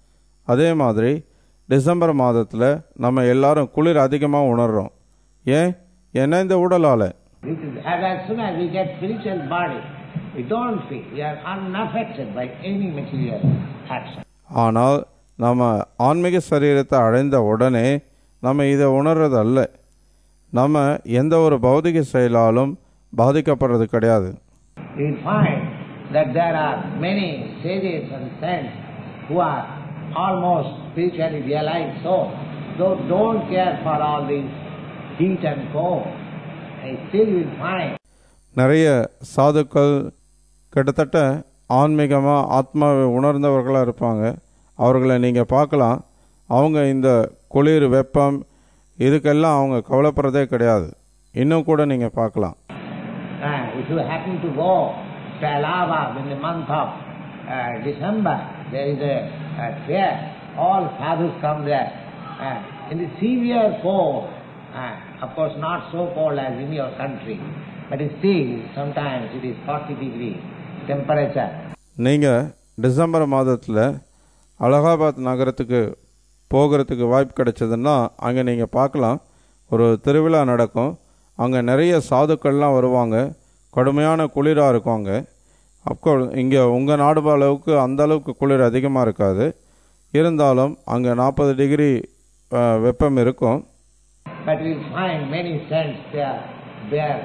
அதே மாதிரி டிசம்பர் மாதத்தில் நம்ம எல்லாரும் குளிர் அதிகமாக உணர்கிறோம் ஏன் ஏன்னா இந்த உடலால் This is, as, as soon as we get spiritual body, we don't feel, we are unaffected by any material action. ஆனால் நம்ம ஆன்மீக சரீரத்தை அடைந்த உடனே நம்ம இதை உணர்றது அல்ல நம்ம எந்த ஒரு பௌதிக செயலாலும் பாதிக்கப்படுறது கிடையாது You will find that there are many sages and saints who are almost spiritually realized souls, though don't care for all this heat and cold. And still you will find நிறைய சாதுக்கள் கிட்டத்தட்ட ஆன்மீகமாக ஆத்மாவை உணர்ந்தவர்களாக இருப்பாங்க அவர்களை நீங்கள் பார்க்கலாம் அவங்க இந்த குளிர் வெப்பம் இதுக்கெல்லாம் அவங்க கவலைப்படுறதே கிடையாது இன்னும் கூட நீங்கள் பார்க்கலாம் uh, if you happen to go to Allahabad in the month of uh, December, there is a, a fair, all sadhus come there. Uh, in the severe cold, uh, of course not so cold as in your country, but still sometimes it is 40 degree temperature. நீங்கள் December மாதத்தில் அலகாபாத் நகரத்துக்கு போகிறதுக்கு வாய்ப்பு கிடைச்சதுன்னா அங்கே நீங்கள் பார்க்கலாம் ஒரு திருவிழா நடக்கும் அங்கே நிறைய சாதுக்கள்லாம் வருவாங்க கடுமையான குளிராக இருக்கும் அங்கே அப்கோர்ஸ் இங்கே உங்கள் நாடு அளவுக்கு அந்த அளவுக்கு குளிர் அதிகமாக இருக்காது இருந்தாலும் அங்கே நாற்பது டிகிரி வெப்பம் இருக்கும் But we will find many saints there, bare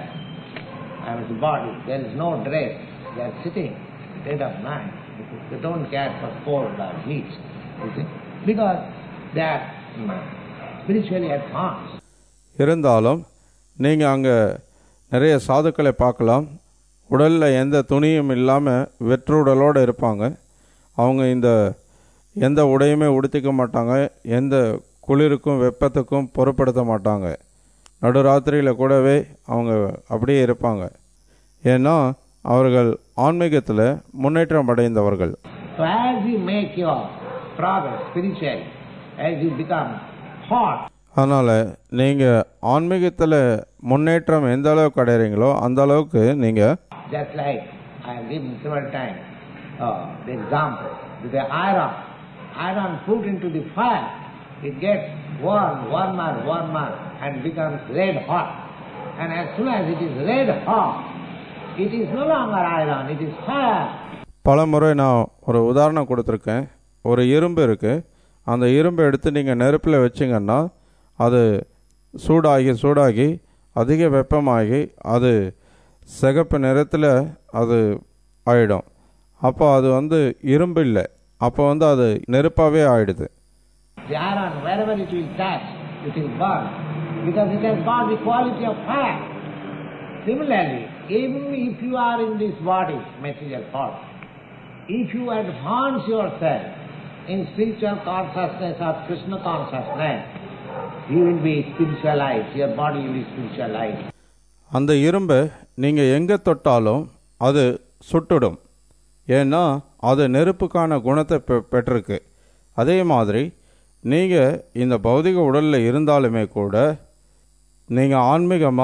I mean, the body, there is no dress, they are sitting dead of night. They don't care for cold or heat, you see, because they are mm, spiritually advanced. இருந்தாலும் நீங்கள் அங்கே நிறைய சாதுக்களை பார்க்கலாம் உடலில் எந்த துணியும் இல்லாமல் வெற்று உடலோடு இருப்பாங்க அவங்க இந்த எந்த உடையுமே உடுத்திக்க மாட்டாங்க எந்த குளிருக்கும் வெப்பத்துக்கும் பொருட்படுத்த மாட்டாங்க நடுராத்திரியில் கூடவே அவங்க அப்படியே இருப்பாங்க ஏன்னா அவர்கள் ஆன்மீகத்தில் முன்னேற்றம் அடைந்தவர்கள் So as you make your progress spiritually, as you become hot, அதனால் நீங்கள் ஆன்மீகத்தில் முன்னேற்றம் எந்த அளவுக்கு அடைகிறீங்களோ அந்த அளவுக்கு நீங்கள் just like I have given several times uh, the example, with the iron, iron put into the fire, it gets warm, warmer, warmer and becomes red hot. And as soon as it is red hot, it is no longer iron, it is fire. பல முறை நான் ஒரு உதாரணம் கொடுத்துருக்கேன் ஒரு இரும்பு இருக்குது அந்த இரும்பை எடுத்து நீங்கள் நெருப்பில் வச்சிங்கன்னா அது சூடாகி சூடாகி அதிக வெப்பமாகி அது சிகப்பு நிறத்தில் அது ஆயிடும் அப்போ அது வந்து இரும்பு இல்லை அப்போ வந்து அது நெருப்பாகவே ஆயிடுது The iron, wherever it will touch, it will burn, because it has got the quality of fire. Similarly, even if you are in this body, material body, if you advance yourself in spiritual consciousness or Krishna consciousness, you will be spiritualized, your body will be spiritualized. அந்த இரும்பை நீங்கள் எங்கே தொட்டாலும் அது சுட்டுடும் ஏன்னா அது நெருப்புக்கான குணத்தை பெ- பெற்றிருக்கு அதே மாதிரி நீங்கள் இந்த பௌதிக உடலில் இருந்தாலுமே கூட நீங்கள் ஆன்மீகமாக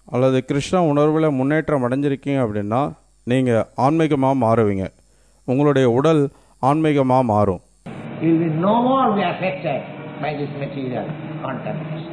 அல்லது கிருஷ்ண உணர்வில் முன்னேற்றம் அடைஞ்சிருக்கீங்க அப்படின்னா நீங்கள் ஆன்மீகமாக மாறுவீங்க உங்களுடைய உடல் ஆன்மீகமாக மாறும் You will no more be affected by this material contamination.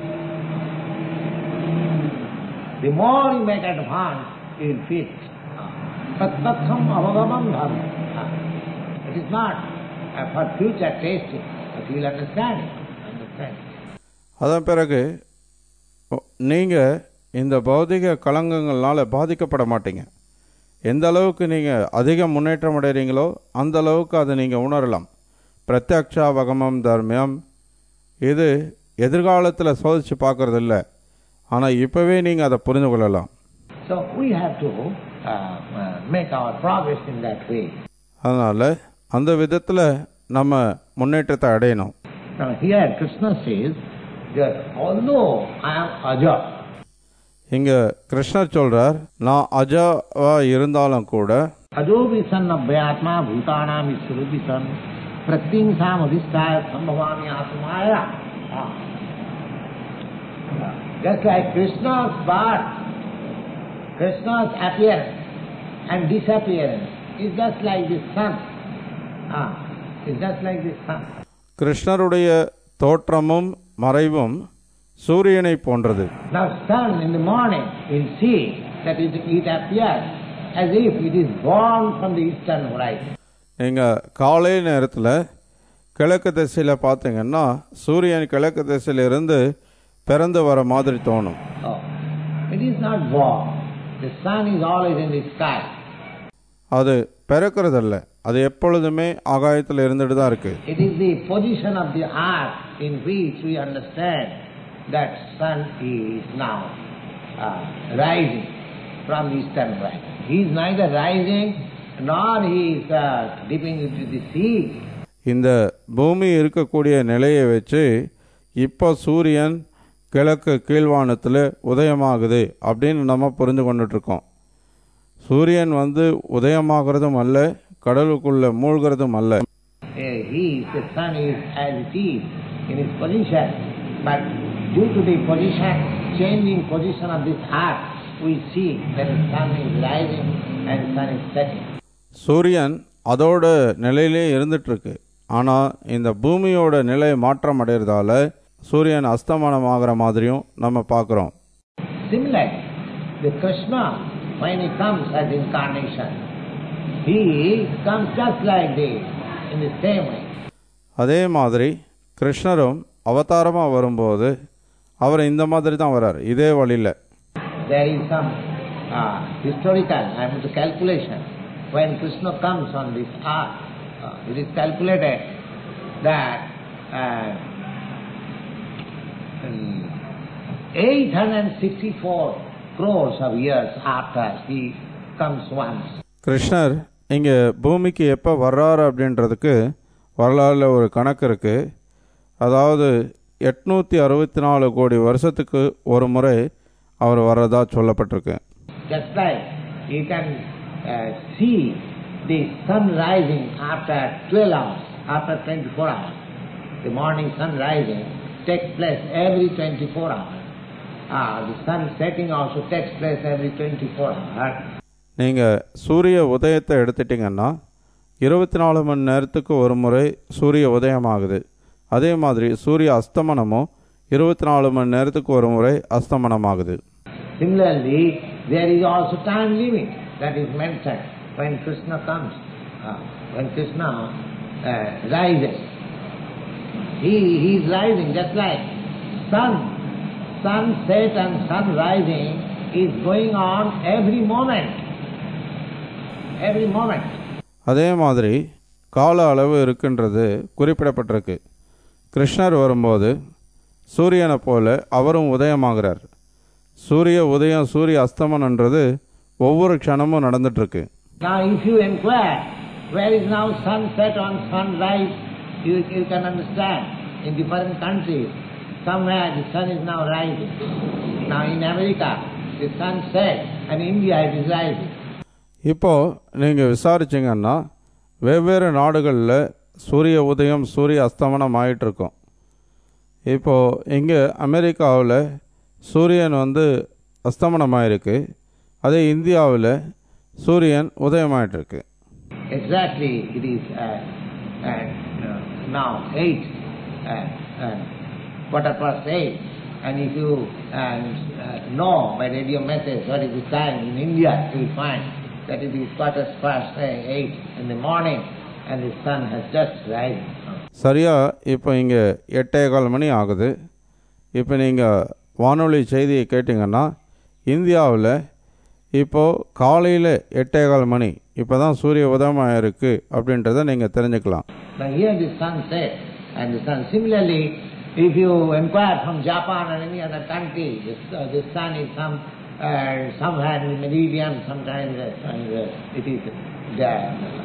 The more you make advance, you will feel it. Tattatham avagavam dharma. It is not uh, for future tasting, but you will understand it. Understand. அதன் பிறகு நீங்கள் இந்த பௌதிக கலங்கங்கள்னால பாதிக்கப்பட மாட்டீங்க எந்த அளவுக்கு நீங்கள் அதிக முன்னேற்றம் அடைகிறீங்களோ அந்த அளவுக்கு அதை நீங்கள் உணரலாம் பிரத்யக்ஷா வகமம் தர்மியம் இது எதிர்காலத்தில் சோதித்து பார்க்கறது இல்லை ஆனால் இப்போவே நீங்கள் அதை புரிந்து கொள்ளலாம் So we have to uh, uh, make our progress in that way. அதனால் அந்த விதத்தில் நம்ம முன்னேற்றத்தை அடையணும் Now here Krishna says that although I am Aja, இங்கே கிருஷ்ணர் சொல்கிறார் நான் அஜாவா இருந்தாலும் கூட अजोपि सन् अभ्यात्मा भूतानाम ईश्वरोपि सन् प्रत्यंसाम अधिष्ठाय संभवामी आत्माया Just like Krishna's birth, Krishna's appearance and disappearance is just like the sun. Ah, is just like the sun. கிருஷ்ணருடைய தோற்றமும் மறைவும் சூரியனை போன்றது Now sun in the morning will see that it, it appears as if it is born from the eastern horizon. நீங்கள் காலை நேரத்தில் கிழக்கு திசையில் பார்த்தீங்கன்னா சூரியன் கிழக்கு திசையிலிருந்து பிறந்து வர மாதிரி தோணும் Oh, it is not born. The sun is always in the sky. அது பிறக்கிறதல்ல அது எப்பொழுதுமே ஆகாயத்தில் இருந்துட்டு தான் இருக்கு It is the position of the earth in which we understand that sun is now uh, rising from the eastern horizon. He is neither rising nor he is uh, dipping into the sea. இந்த பூமி இருக்கக்கூடிய நிலையை வச்சு இப்போ சூரியன் கிழக்கு கீழ்வானத்தில் உதயமாகுது அப்படின்னு நம்ம புரிந்து கொண்டுட்டு இருக்கோம் சூரியன் வந்து உதயமாகிறதும் அல்ல கடலுக்குள்ள மூழ்கிறதும் அல்ல Uh, he is, the sun is as it is in its position. But due to the position, changing position of this earth, we see that the sun is rising and sun is setting. சூரியன் அதோட நிலையிலே இருந்துட்டு இருக்கு ஆனால் இந்த பூமியோட நிலை மாற்றம் அடைகிறதால சூரியன் அஸ்தமனமாகிற மாதிரியும் நம்ம பார்க்குறோம் Similarly, the Krishna, when he comes as incarnation, he comes just like this, in the same way. அதே மாதிரி கிருஷ்ணரும் அவதாரமாக வரும்போது அவர் இந்த மாதிரி தான் வர்றார் இதே வழியில் There is some uh, historical, I mean, the calculation. When Krishna comes on this earth, uh, it is calculated that uh, um, 864 crores of years after he comes once. கிருஷ்ணர் இங்கே பூமிக்கு எப்போ வர்றாரு அப்படின்றதுக்கு வரலாறுல ஒரு கணக்கு இருக்குது அதாவது எட்நூற்றி அறுபத்தி நாலு கோடி வருஷத்துக்கு ஒரு முறை அவர் வர்றதா சொல்லப்பட்டிருக்கு Just like you can uh, see the sun rising after 12 hours, after 24 hours. The morning sun rising takes place every 24 hours. Ah, the sun setting also takes place every 24 hours. நீங்கள் சூரிய உதயத்தை எடுத்துட்டிங்கன்னா இருபத்தி நாலு மணி நேரத்துக்கு ஒரு முறை சூரிய உதயமாகுது அதே மாதிரி சூரிய அஸ்தமனமும் இருபத்தி நாலு மணி நேரத்துக்கு ஒரு முறை அஸ்தமனமாகுது Similarly, there is also time limit that is mentioned when Krishna comes. Ah, when Krishna uh, rises. He, he is rising just like sun. Sunset and sun rising is going on every moment. Every moment. அதே மாதிரி கால அளவு இருக்குன்றது குறிப்பிடப்பட்டிருக்கு கிருஷ்ணர் வரும்போது சூரியனை போல அவரும் உதயமாகிறார் சூரிய உதயம் சூரிய அஸ்தமனன்றது ஒவ்வொரு க்ஷணமும் நடந்துட்டுருக்கு Now if you inquire where is now sunset on sunrise, you, you can understand. In different countries, somewhere the sun is now rising. Now in America, the sun sets and India it is rising. இப்போ நீங்கள் விசாரிச்சிங்கன்னா வெவ்வேறு நாடுகளில் சூரிய உதயம் சூரிய அஸ்தமனம் ஆயிட்டு இருக்கும் இப்போ இங்கே அமெரிக்காவில் சூரியன் வந்து அஸ்தமனமாயிருக்கு அதே இந்தியாவில் சூரியன் உதயமாயிட்டிருக்கு Exactly, it is uh, uh, uh, now 8, uh, uh, quarter past 8. And if you uh, uh, know by radio message what is the time in India, you will find that it is quarter past uh, 8 in the morning and the sun has just risen. சரியாக இப்போ இங்கே எட்டே கால் மணி ஆகுது இப்போ நீங்கள் வானொலி செய்தியை கேட்டிங்கன்னா இந்தியாவில் இப்போது காலையில் எட்டே கால் மணி இப்போ தான் சூரிய உதயமாக இருக்குது அப்படின்றத நீங்கள் தெரிஞ்சுக்கலாம் Now here the sun sets and the sun. Similarly, if you inquire from Japan or any other country, the, uh, the sun is some uh, somewhere in the meridian, sometimes uh, and, uh, it is there.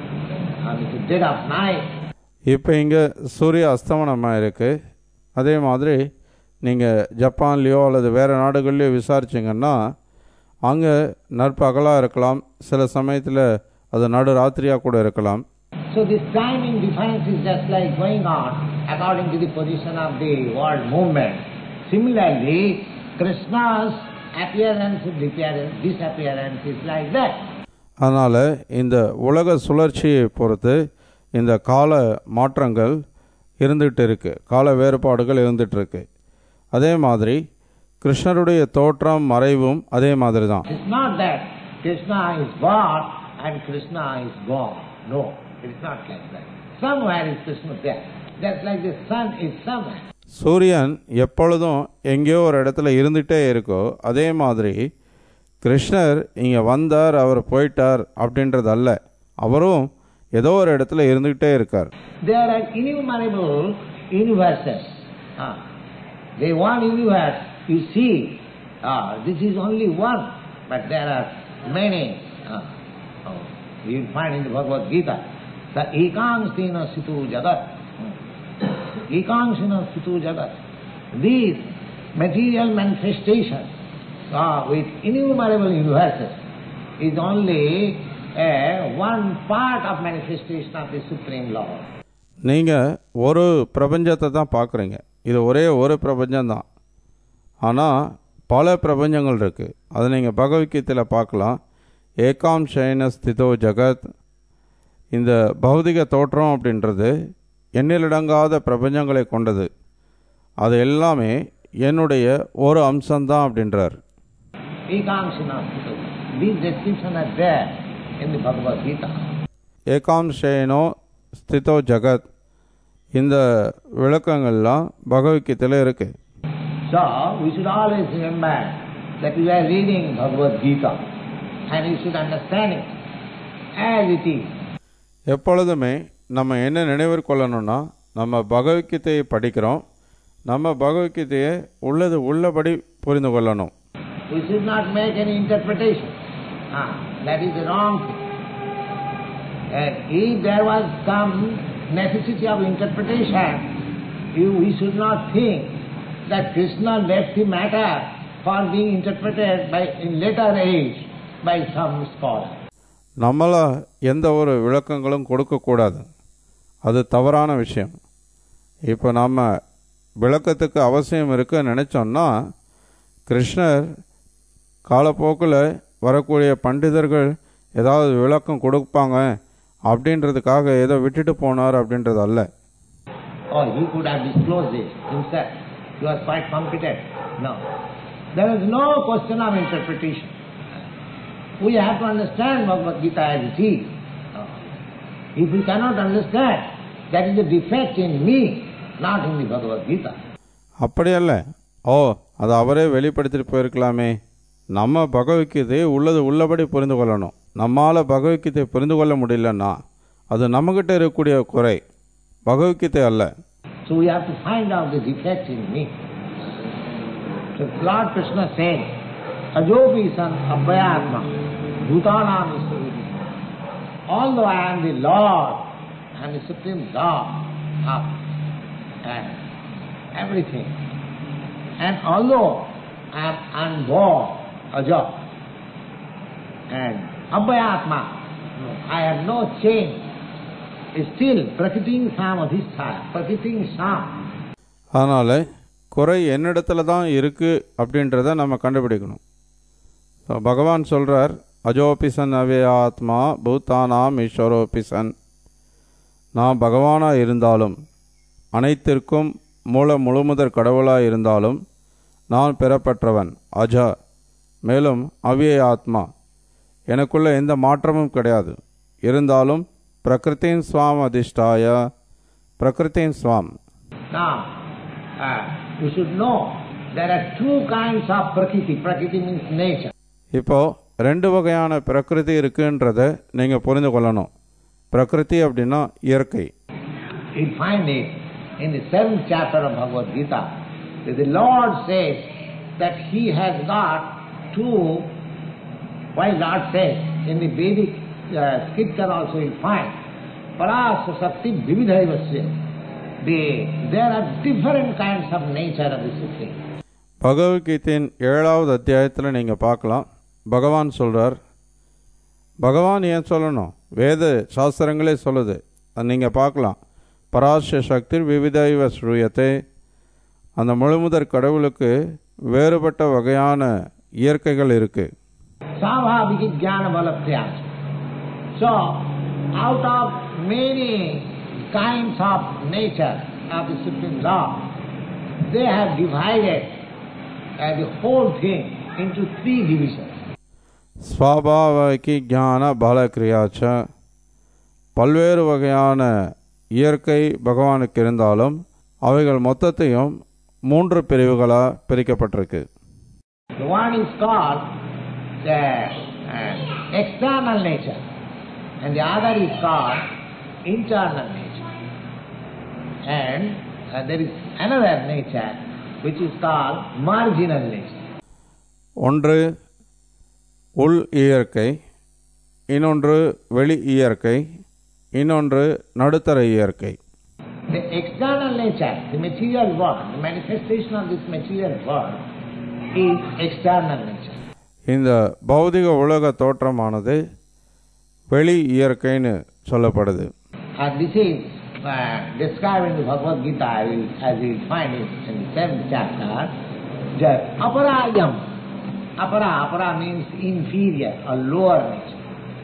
I mean, the dead of night. இப்போ இங்கே சூரிய அஸ்தமனமாக இருக்குது அதே மாதிரி நீங்கள் ஜப்பான்லேயோ அல்லது வேறு நாடுகள்லையோ விசாரிச்சிங்கன்னா அங்கே நற்பகலாக இருக்கலாம் சில சமயத்தில் அது நடு ராத்திரியாக கூட இருக்கலாம் So this timing difference is just like going on according to the position of the world movement. Similarly, Krishna's appearance, disappearance, disappearance is like that. அதனால் இந்த உலக சுழற்சியை பொறுத்து இந்த கால மாற்றங்கள் இருந்துகிட்டு இருக்கு கால வேறுபாடுகள் இருந்துகிட்டு இருக்கு அதே மாதிரி கிருஷ்ணருடைய தோற்றம் மறைவும் அதே மாதிரி தான் It's not that Krishna is God and Krishna is gone. No, it's not like that. Somewhere is Krishna there. Just like the sun is somewhere. சூரியன் எப்பொழுதும் எங்கேயோ ஒரு இடத்துல இருந்துகிட்டே இருக்கோ அதே மாதிரி கிருஷ்ணர் இங்கே வந்தார் அவர் போயிட்டார் அப்படின்றது அல்ல அவரும் ஏதோ ஒரு இடத்துல இருந்துக்கிட்டே இருக்கார் There are innumerable universes. Ah, the one universe you see, ah, this is only one, but there are many. Ah, oh, you will find in the Bhagavad Gita, the ekangsina situ jagat. Hmm. Ekangsina situ jagat. These material manifestations ah, with innumerable universes is only a one part of manifestation of the Supreme Lord. நீங்கள் ஒரு பிரபஞ்சத்தை தான் பார்க்குறீங்க இது ஒரே ஒரு பிரபஞ்சம்தான் ஆனால் பல பிரபஞ்சங்கள் இருக்குது அதை நீங்கள் பகவத்கீதையில் பார்க்கலாம் ஏகாம் ஷயன ஸ்திதோ ஜகத் இந்த பௌதிக தோற்றம் அப்படின்றது எண்ணிலடங்காத பிரபஞ்சங்களை கொண்டது அது எல்லாமே என்னுடைய ஒரு அம்சம்தான் அப்படின்றார் Ekangsana. These descriptions are there in the Bhagavad Gita. ஏகாம் ஷேனோ ஸ்திதோ ஜகத் இந்த விளக்கங்கள்லாம் பகவத்கீதையில் இருக்குது So, we should always remember that we are reading Bhagavad Gita and we should understand it as it is. எப்பொழுதுமே நம்ம என்ன நினைவில் கொள்ளணும்னா நம்ம பகவத்கீதையை படிக்கிறோம் நம்ம பகவத்கீதையை உள்ளது உள்ளபடி புரிந்து கொள்ளணும் We should not make any interpretation. Ah, that is the wrong thing. And if there was some necessity of interpretation, you, we should not think that Krishna left the matter for being interpreted by in later age by some scholar. நம்மள எந்த ஒரு விளக்கங்களும் கொடுக்கக்கூடாது அது தவறான விஷயம் இப்போ நம்ம விளக்கத்துக்கு அவசியம் இருக்குன்னு நினச்சோம்னா கிருஷ்ணர் காலப்போக்கில் வரக்கூடிய பண்டிதர்கள் ஏதாவது விளக்கம் கொடுப்பாங்க அப்படின்றதுக்காக ஏதோ விட்டுட்டு போனார் அப்படின்றது அல்ல Or he could have disclosed it himself. He was quite competent. No. There is no question of interpretation. We have to understand Bhagavad Gita as it is. If we cannot understand, that is a defect in me, not in the Bhagavad Gita. அப்படி அல்ல ஓ அது அவரே வெளிப்படுத்திட்டு போயிருக்கலாமே நம்ம பகவத்கீதையை உள்ளது உள்ளபடி புரிந்து கொள்ளணும் நம்மால் பகவத்கீதையை புரிந்து கொள்ள முடியலன்னா அது நம்மக்கிட்ட இருக்கக்கூடிய குறை பகவத்கீதை அல்ல So we have to find out the defect in me. So Lord Krishna said, Ajopi san abhayatma, bhutanam isvarudi. Although I am the Lord, I am the Supreme Lord of and everything. And although I am unborn, Aja, and abhayatma, I have no change, still prakiting sam adhisthaya, prakiting sam. அதனால் குறை என்னிடத்துல தான் இருக்குது அப்படின்றத நம்ம கண்டுபிடிக்கணும் So, பகவான் சொல்றார் அஜோபிசன் அவ்யாத்மா பூத்தானாம் ஈஸ்வரோபிசன் நான் பகவானாக இருந்தாலும் அனைத்திற்கும் மூல முழுமுதற் கடவுளாக இருந்தாலும் நான் பெறப்பட்டவன் அஜா மேலும் அவ்யய ஆத்மா எனக்குள்ள எந்த மாற்றமும் கிடையாது இருந்தாலும் பிரகிருத்தின் ஸ்வாம் அதிஷ்டாய பிரகிருத்தின் ஸ்வாம் Now, uh, you should know there are two kinds of prakriti. Prakriti means nature. இப்போ ரெண்டு வகையான பிரகிருதி இருக்குன்றத நீங்கள் புரிந்து கொள்ளணும் பிரகிருதி அப்படின்னா இயற்கை You find it in the seventh chapter of Bhagavad Gita. that The Lord says that He has got two, while Lord says in the Vedic uh, scripture also you find, Parasa Sakti Vividhaivasya. The, there are different kinds of nature of the Supreme. பகவத்கீதையின் ஏழாவது அத்தியாயத்தில் நீங்கள் பார்க்கலாம் பகவான் சொல்கிறார் பகவான் ஏன் சொல்லணும் வேத சாஸ்திரங்களே சொல்லுது அது நீங்கள் பார்க்கலாம் பராச சக்தி விவிதைவ ஸ்ரூயத்தை அந்த முழுமுதற் கடவுளுக்கு வேறுபட்ட வகையான இயற்கைகள் இருக்குது Svabhaviki jnana balatya. So, out of many kinds of nature of the Supreme Lord, they have divided uh, the whole thing into three divisions. ஸ்வாபாவிகி ஞான பலக்கிரியாச்ச பல்வேறு வகையான இயற்கை பகவானுக்கு இருந்தாலும் அவைகள் மொத்தத்தையும் மூன்று பிரிவுகளாக பிரிக்கப்பட்டிருக்கு The one is called the uh, external nature, and the other is called internal nature. And uh, there is another nature which is called marginal nature. ஒன்று உள் இயற்கை இன்னொன்று வெளி இயற்கை இன்னொன்று நடுத்தர இயற்கை The external nature, the material world, the manifestation of this material world is external nature. இந்த பௌதிக உலக தோற்றமானது வெளி இயற்கைன்னு சொல்லப்படுது And this is uh, described in the Bhagavad Gita, I will, as you will find it in the seventh chapter, that aparayam. Apara, apara means inferior or lower nature.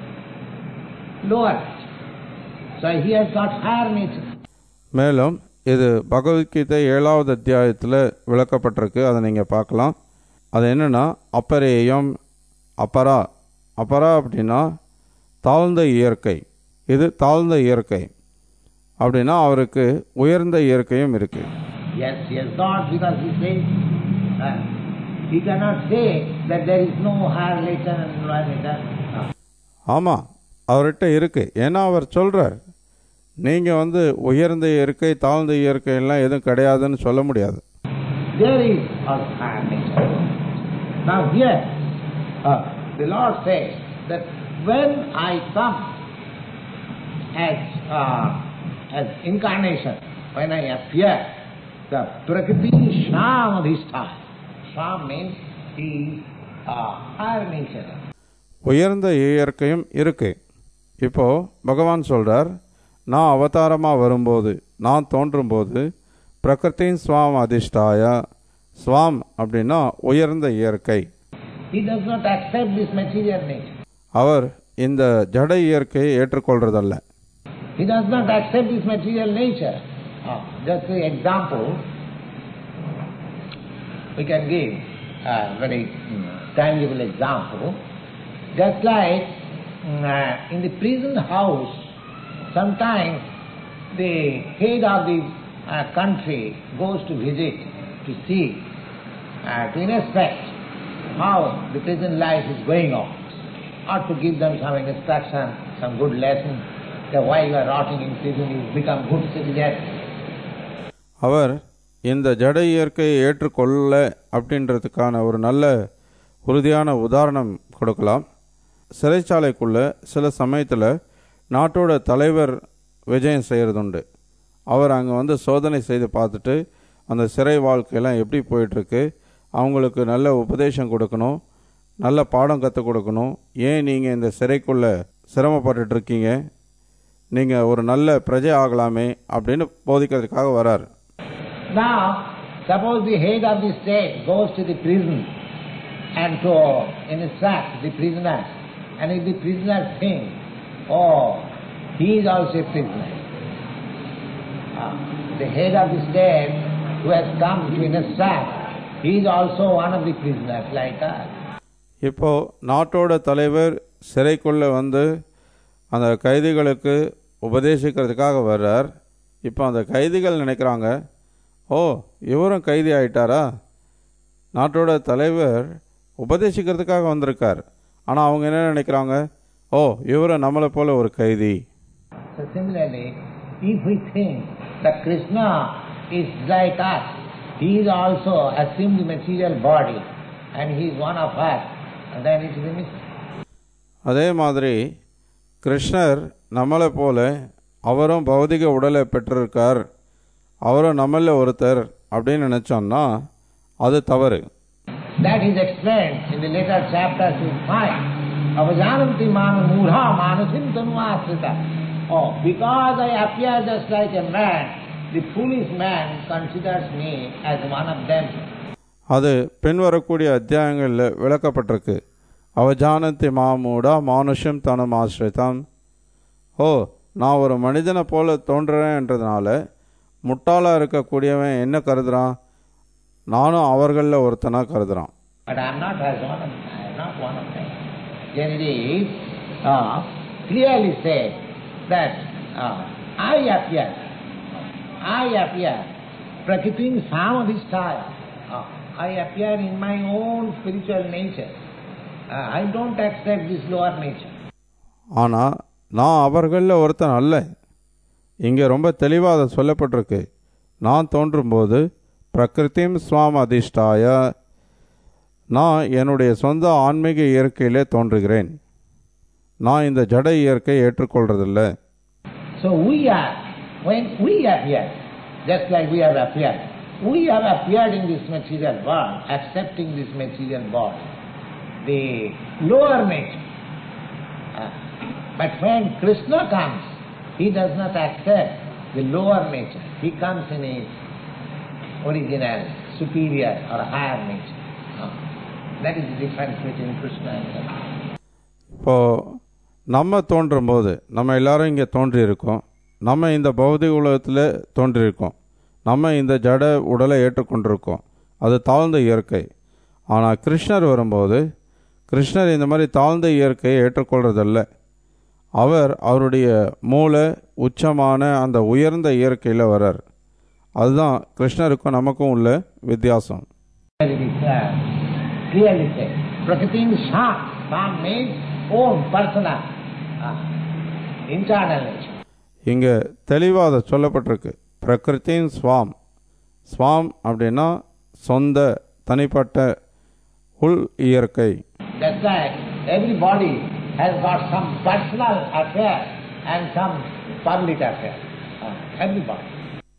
Lower nature. So he has got higher nature. மேலும் இது பகவத்கீதை ஏழாவது அத்தியாயத்தில் விளக்கப்பட்டிருக்கு அதை நீங்கள் பார்க்கலாம் அது என்னென்னா அப்பரேயம் அப்பரா அப்பரா அப்படின்னா தாழ்ந்த இயற்கை இது தாழ்ந்த இயற்கை அப்படின்னா அவருக்கு உயர்ந்த இயற்கையும் இருக்குது Yes, he has got because he says, uh, he cannot say that there is no higher nature and lower nature. Uh, ஆமாம் அவர்கிட்ட இருக்குது ஏன்னா அவர் சொல்கிறார் நீங்கள் வந்து உயர்ந்த இயற்கை தாழ்ந்த இயற்கை எல்லாம் எதுவும் கிடையாதுன்னு சொல்ல முடியாது There is a higher nature. Now here, uh, the Lord says that when I come as, uh, as incarnation, when I appear, the Prakriti Sham Adhishta. Sham means he is uh, higher nature. உயர்ந்த இயற்கையும் இருக்கு இப்போ பகவான் சொல்றார் நான் அவதாரமாக வரும்போது நான் தோன்றும்போது பிரகிருத்தின் ஸ்வாம் அதிஷ்டாய ஸ்வாம் அப்படின்னா உயர்ந்த இயற்கை He does not accept this material nature. அவர் இந்த ஜட இயற்கையை ஏற்றுக்கொள்றதல்ல He does not accept this material nature. Ah, just an example, we can give a very mm, tangible example. Just like mm, uh, in the prison house, sometimes the head of the uh, country goes to visit, to see, uh, to inspect how the prison life is going on, or to give them some instruction, some good lesson, that while you are rotting in prison, you become good citizen. அவர் இந்த ஜட இயற்கையை ஏற்றுக்கொள்ள அப்படின்றதுக்கான ஒரு நல்ல உறுதியான உதாரணம் கொடுக்கலாம் சிறைச்சாலைக்குள்ள சில சமயத்தில் நாட்டோட தலைவர் விஜயம் செய்கிறதுண்டு அவர் அங்கே வந்து சோதனை செய்து பார்த்துட்டு அந்த சிறை வாழ்க்கையெல்லாம் எப்படி போயிட்டுருக்கு அவங்களுக்கு நல்ல உபதேசம் கொடுக்கணும் நல்ல பாடம் கற்றுக் கொடுக்கணும் ஏன் நீங்கள் இந்த சிறைக்குள்ளே சிரமப்பட்டுட்டு இருக்கீங்க நீங்கள் ஒரு நல்ல பிரஜை ஆகலாமே அப்படின்னு போதிக்கிறதுக்காக வரார் Now, suppose the head of the state goes to the prison and to instruct the prisoners. And if the prisoners think, oh, he is also a prisoner. Ah, the head of the state who has come to instruct, he is also one of the prisoners like us. இப்போ நாட்டோட தலைவர் சிறைக்குள்ள வந்து அந்த கைதிகளுக்கு உபதேசிக்கிறதுக்காக வர்றார் இப்போ அந்த கைதிகள் நினைக்கிறாங்க ஓ இவரும் கைதி ஆயிட்டாரா நாட்டோட தலைவர் உபதேசிக்கிறதுக்காக வந்திருக்கார் ஆனால் அவங்க என்ன நினைக்கிறாங்க ஓ இவரும் நம்மளை போல ஒரு கைதி So similarly, if we think that Krishna is like us, he is also assumed material body and he is one of us, then it is a mistake. அதே மாதிரி கிருஷ்ணர் நம்மளை போல அவரும் பௌதிக உடலை பெற்றிருக்கார் அவரும் நம்மள ஒருத்தர் அப்படின்னு நினச்சோம்னா அது தவறு That is explained in the later chapter to find. Avajananti manu mudha manasim tanuasrita. Oh, because I appear just like a man, the foolish man considers me as one of them. அது பின்வரக்கூடிய அத்தியாயங்களில் விளக்கப்பட்டிருக்கு அவஜானத்தி மாமூடா மானுஷம் தனம் ஆசிரிதம் ஓ நான் ஒரு மனிதனை போல தோன்றுறேன்றதுனால முட்டாளாக இருக்கக்கூடியவன் என்ன கருதுறான் நானும் அவர்களில் ஒருத்தனாக கருதுறான் But I am not as one of I am not one of them. Then it is uh, clearly said that uh, I appear, I appear, prakritim samadhisthaya. Uh, I appear in my own spiritual nature. Uh, I don't accept this lower nature. ஆனால் நான் அவர்களில் ஒருத்தன் அல்ல இங்கே ரொம்ப தெளிவாக அதை சொல்லப்பட்டிருக்கு நான் தோன்றும்போது பிரகிருதிம் சுவாம் அதிஷ்டாய நான் என்னுடைய சொந்த ஆன்மீக இயற்கையிலே தோன்றுகிறேன் நான் இந்த ஜட இயற்கையை ஏற்றுக்கொள்றதில்ல So we are, when we appear, just like we have appeared, we have appeared in this material world, accepting this material world, the lower nature. Uh, but when Krishna comes, he does not accept the lower nature. He comes in his original, superior or higher nature. Uh, that is the difference between Krishna and God. இப்போது நம்ம தோன்றும்போது நம்ம எல்லாரும் இங்கே தோன்றியிருக்கோம் நம்ம இந்த பௌதிக உலகத்தில் தோன்றியிருக்கோம் நம்ம இந்த ஜட உடலை ஏற்றுக்கொண்டிருக்கோம் அது தாழ்ந்த இயற்கை ஆனால் கிருஷ்ணர் வரும்போது கிருஷ்ணர் இந்த மாதிரி தாழ்ந்த இயற்கையை ஏற்றுக்கொள்றதில்ல அவர் அவருடைய மூல உச்சமான அந்த உயர்ந்த இயற்கையில் வரார் அதுதான் கிருஷ்ணருக்கும் நமக்கும் உள்ள வித்தியாசம் It is uh, clearly said. Prakritim Sham. Sham means own personal, uh, internal nature. இங்கே தெளிவாக அதை சொல்லப்பட்டிருக்கு பிரகிருத்தின் ஸ்வாம் ஸ்வாம் அப்படின்னா சொந்த தனிப்பட்ட உள் இயற்கை That's why everybody has got some personal affair and some public affair. Uh, everybody.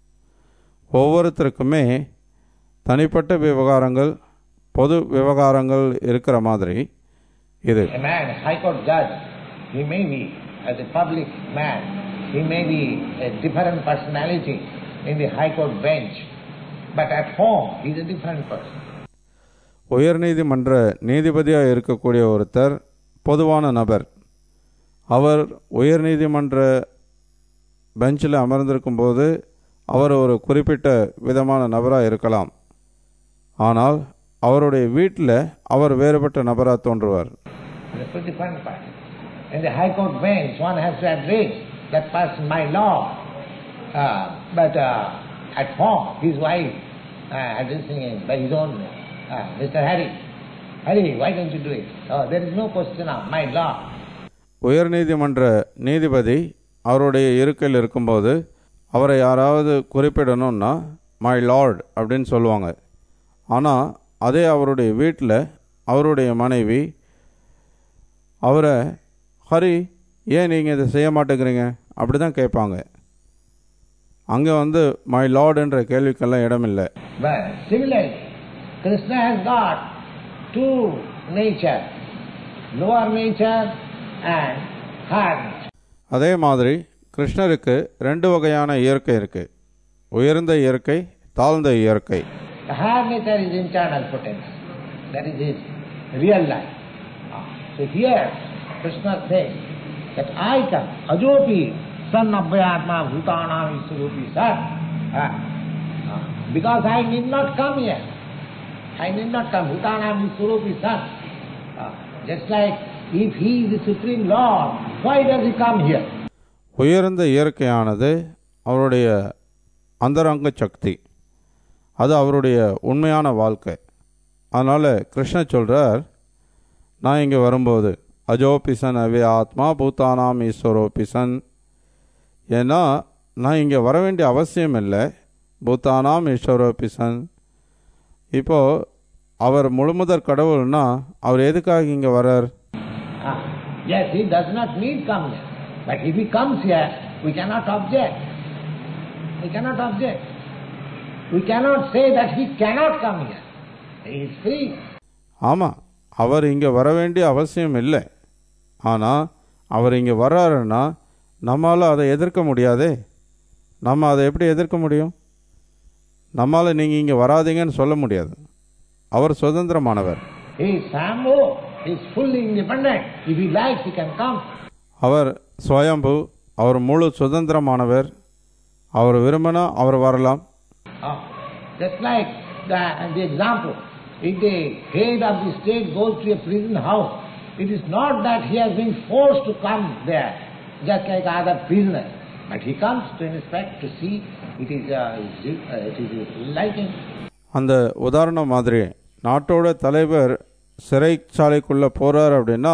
ஒவ்வொருத்தருக்குமே தனிப்பட்ட விவகாரங்கள் பொது விவகாரங்கள் இருக்கிற மாதிரி இது A man, High Court judge, he may be as a public man, he may be a different personality in the High Court bench, but at home he is a different person. உயர்நீதிமன்ற நீதிபதியாக இருக்கக்கூடிய ஒருத்தர் பொதுவான நபர் அவர் உயர்நீதிமன்ற பெஞ்சில் அமர்ந்திருக்கும்போது அவர் ஒரு குறிப்பிட்ட விதமான நபராக இருக்கலாம் ஆனால் அவருடைய வீட்டில் அவர் வேறுபட்ட நபராக தோன்றுவார் It's a pretty different person. In the High Court bench, one has to address that person, my lord. Uh, but uh, at home, his wife uh, addressing him by his own name. Uh, Mr. Harry, Harry, why don't you do it? Oh, there is no question of my lord. உயர்நீதிமன்ற நீதிபதி அவருடைய இருக்கையில் இருக்கும்போது அவரை யாராவது குறிப்பிடணும்னா my Lord அப்படின்னு சொல்லுவாங்க ஆனால் அதே அவருடைய வீட்டில் அவருடைய மனைவி அவரை ஹரி ஏன் நீங்கள் இதை செய்ய மாட்டேங்கிறீங்க அப்படி தான் கேட்பாங்க அங்கே வந்து மை லார்டுன்ற கேள்விக்கெல்லாம் இடமில்லை But similarly, Krishna has got two natures, lower nature and higher nature. அதே மாதிரி கிருஷ்ணருக்கு ரெண்டு வகையான இயற்கை இருக்குது உயர்ந்த இயற்கை தாழ்ந்த இயற்கை The higher nature is internal potency. That is his real life. Ah, So here Krishna says that I come, Ajopi, son of Vyatma, Bhutanam, Isurupi, sir. Ah, ah, Because I need not come here. I need not come. Bhutanam, Isurupi, son. Ah, Just like if he is the Supreme Lord, why does he come here? உயர்ந்த இயற்கையானது அவருடைய அந்தரங்க சக்தி அது அவருடைய உண்மையான வாழ்க்கை அதனால் கிருஷ்ணர் சொல்கிறார் நான் இங்கே வரும்போது அஜோ பிசன் அவே ஆத்மா பூத்தானாம் ஈஸ்வரோ பிசன் ஏன்னா நான் இங்கே வர வேண்டிய அவசியம் இல்லை பூத்தானாம் ஈஸ்வரோ பிசன் இப்போது அவர் முழுமுதற் கடவுள்னா அவர் எதுக்காக இங்கே வரார் Ah, yes, he does not need come here. But if he comes here, we cannot object. We cannot object. We cannot say that he cannot come here. He is free. ஆமாம் அவர் இங்கே வர வேண்டிய அவசியம் இல்லை ஆனால் அவர் இங்கே வர்றாருன்னா நம்மால் அதை எதிர்க்க முடியாதே நம்ம அதை எப்படி எதிர்க்க முடியும் நம்மால் நீங்கள் இங்கே வராதீங்கன்னு சொல்ல முடியாது அவர் சுதந்திரமானவர் He is Sambo. He is fully independent. If he likes, he can come. அவர் ஸ்வயம்பு அவர் முழு சுதந்திரமானவர் அவர் விரும்பினா அவர் வரலாம் Ah, just like the, the example, if the head of the state goes to a prison house, it is not that he has been forced to come there, just like other prisoners. But he comes to inspect, to see, it is, uh, is- uh, it is his liking. அந்த உதாரணம் மாதிரி நாட்டோட தலைவர் சிறைச்சாலைக்குள்ளே போகிறார் அப்படின்னா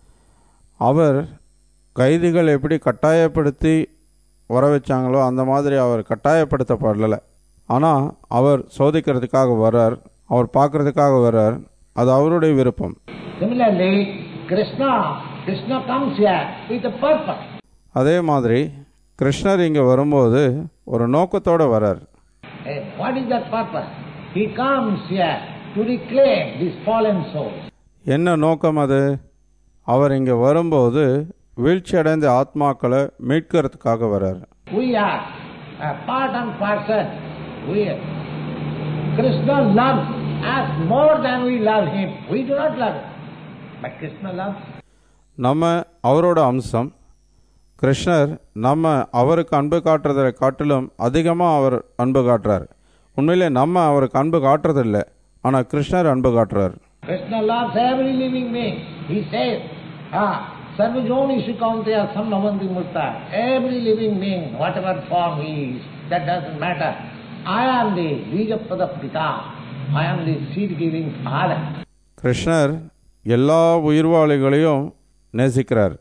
அவர் கைதிகள் எப்படி கட்டாயப்படுத்தி வர வச்சாங்களோ அந்த மாதிரி அவர் கட்டாயப்படுத்தப்படலை ஆனால் அவர் சோதிக்கிறதுக்காக வர்றார் அவர் பார்க்கறதுக்காக வர்றார் அது அவருடைய விருப்பம் Similarly, Krishna, Krishna comes here with a purpose. அதே மாதிரி கிருஷ்ணர் இங்கே வரும்போது ஒரு நோக்கத்தோடு வர்றார் Eh, what is that purpose? He comes here to reclaim these fallen souls. என்ன நோக்கம் அது அவர் இங்கே வரும்போது வீழ்ச்சி அடைந்த ஆத்மாக்களை மீட்கிறதுக்காக வர்றார் We are a part and parcel. We are. Krishna loves us more than we love him. We do not love him. But Krishna loves. நம்ம அவரோட அம்சம் கிருஷ்ணர் நம்ம அவருக்கு அன்பு காட்டுறதை காட்டிலும் அதிகமாக அவர் அன்பு காட்டுறார் உண்மையிலே நம்ம அவருக்கு அன்பு காட்டுறதில்ல ஆனால் கிருஷ்ணர் அன்பு காட்டுறார் Krishna loves every living being. He says, ah, Sarvajoni Shukanteya Samnavanti Murta. Every living being, whatever form he is, that doesn't matter. I am the Bijapada Pita. I am the seed giving father. கிருஷ்ணர் எல்லா உயிர்வாளிகளையும் நேசிக்கிறார்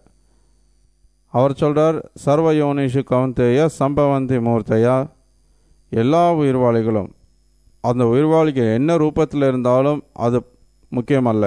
அவர் சொல்றார் சர்வ யோனிஷு கவுந்தேய சம்பவந்தி மூர்த்தையா எல்லா உயிர்வாளிகளும் அந்த உயிர்வாளிக்கு என்ன ரூபத்தில் இருந்தாலும் அது முக்கியமல்ல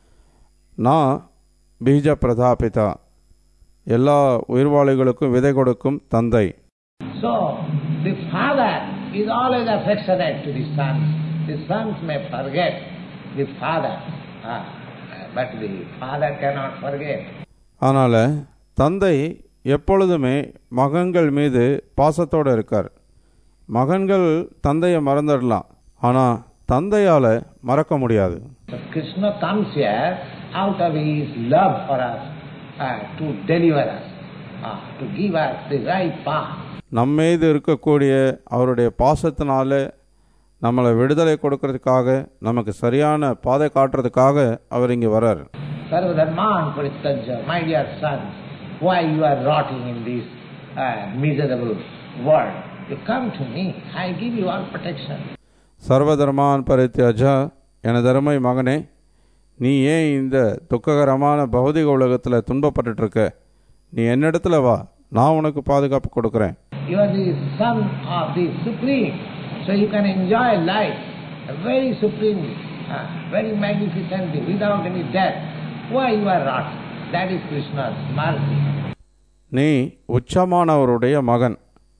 நான் பீஜ பிரதாபிதா எல்லா உயிர்வாளிகளுக்கும் விதை கொடுக்கும் தந்தை So, the father is always affectionate to the sons. The sons may forget the father, ah, but the father cannot forget. அதனால் தந்தை எப்பொழுதுமே மகன்கள் மீது பாசத்தோடு இருக்கார் மகன்கள் தந்தையை மறந்துடலாம் ஆனால் தந்தையால் மறக்க முடியாது So, Krishna comes here out of his love for us ah, to deliver us, ah, to give us the right path. நம்ம மீது இருக்கக்கூடிய அவருடைய பாசத்தினால நம்மளை விடுதலை கொடுக்கறதுக்காக நமக்கு சரியான பாதை காட்டுறதுக்காக அவர் இங்கே வரார் Sarvadharman Paritajya, my dear sons, why you are rotting in this uh, miserable world? You come to me, I give you all protection. சர்வதர்மான் பரித்யாஜா எனதருமை மகனே நீ ஏன் இந்த துக்ககரமான பௌதிக உலகத்தில் துன்பப்பட்டுட்டு இருக்க நீ என்னிடத்துல வா நான் உனக்கு பாதுகாப்பு கொடுக்குறேன் You are the son of the Supreme, so you can enjoy life very supremely, uh, very magnificently, without any death. Why you are rotting? That is Krishna's mercy. நீ உச்சமானவருடைய மகன்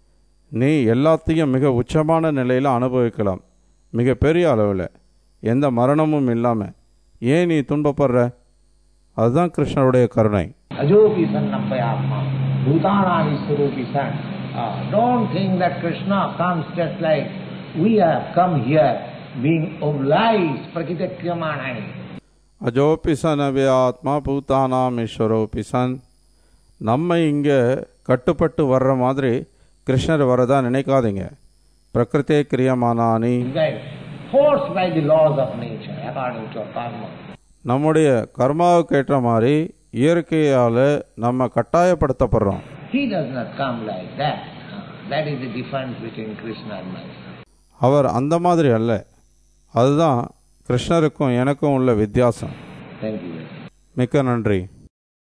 நீ எல்லாத்தையும் மிக உச்சமான நிலையில் அனுபவிக்கலாம் மிக பெரிய அளவில் எந்த மரணமும் இல்லாமல் ஏன் நீ துன்பப்படுற அதுதான் கிருஷ்ணருடைய கருணை Ajopi sannapayatma, bhutanani surupi san. Uh, don't think that Krishna comes just like we have come here being obliged, prakritakyamanani. அஜோபி சன் அவ்யாத்மா பூதானாம் ஈஸ்வரோபி சன் நம்ம இங்கே கட்டுப்பட்டு வர்ற மாதிரி கிருஷ்ணர் வரதா நினைக்காதீங்க பிரகிருத்தே கிரியமானானி Right. Forced by the laws of nature, according to karma. நம்முடைய கர்மாவுக்கு ஏற்ற மாதிரி இயற்கையால் நம்ம கட்டாயப்படுத்தப்படுறோம் He does not come like that. Ah, That is the difference between Krishna and myself. அவர் அந்த மாதிரி அல்ல அதுதான் கிருஷ்ணருக்கும் எனக்கும் உள்ள வித்தியாசம் Thank you very much. மிக்க நன்றி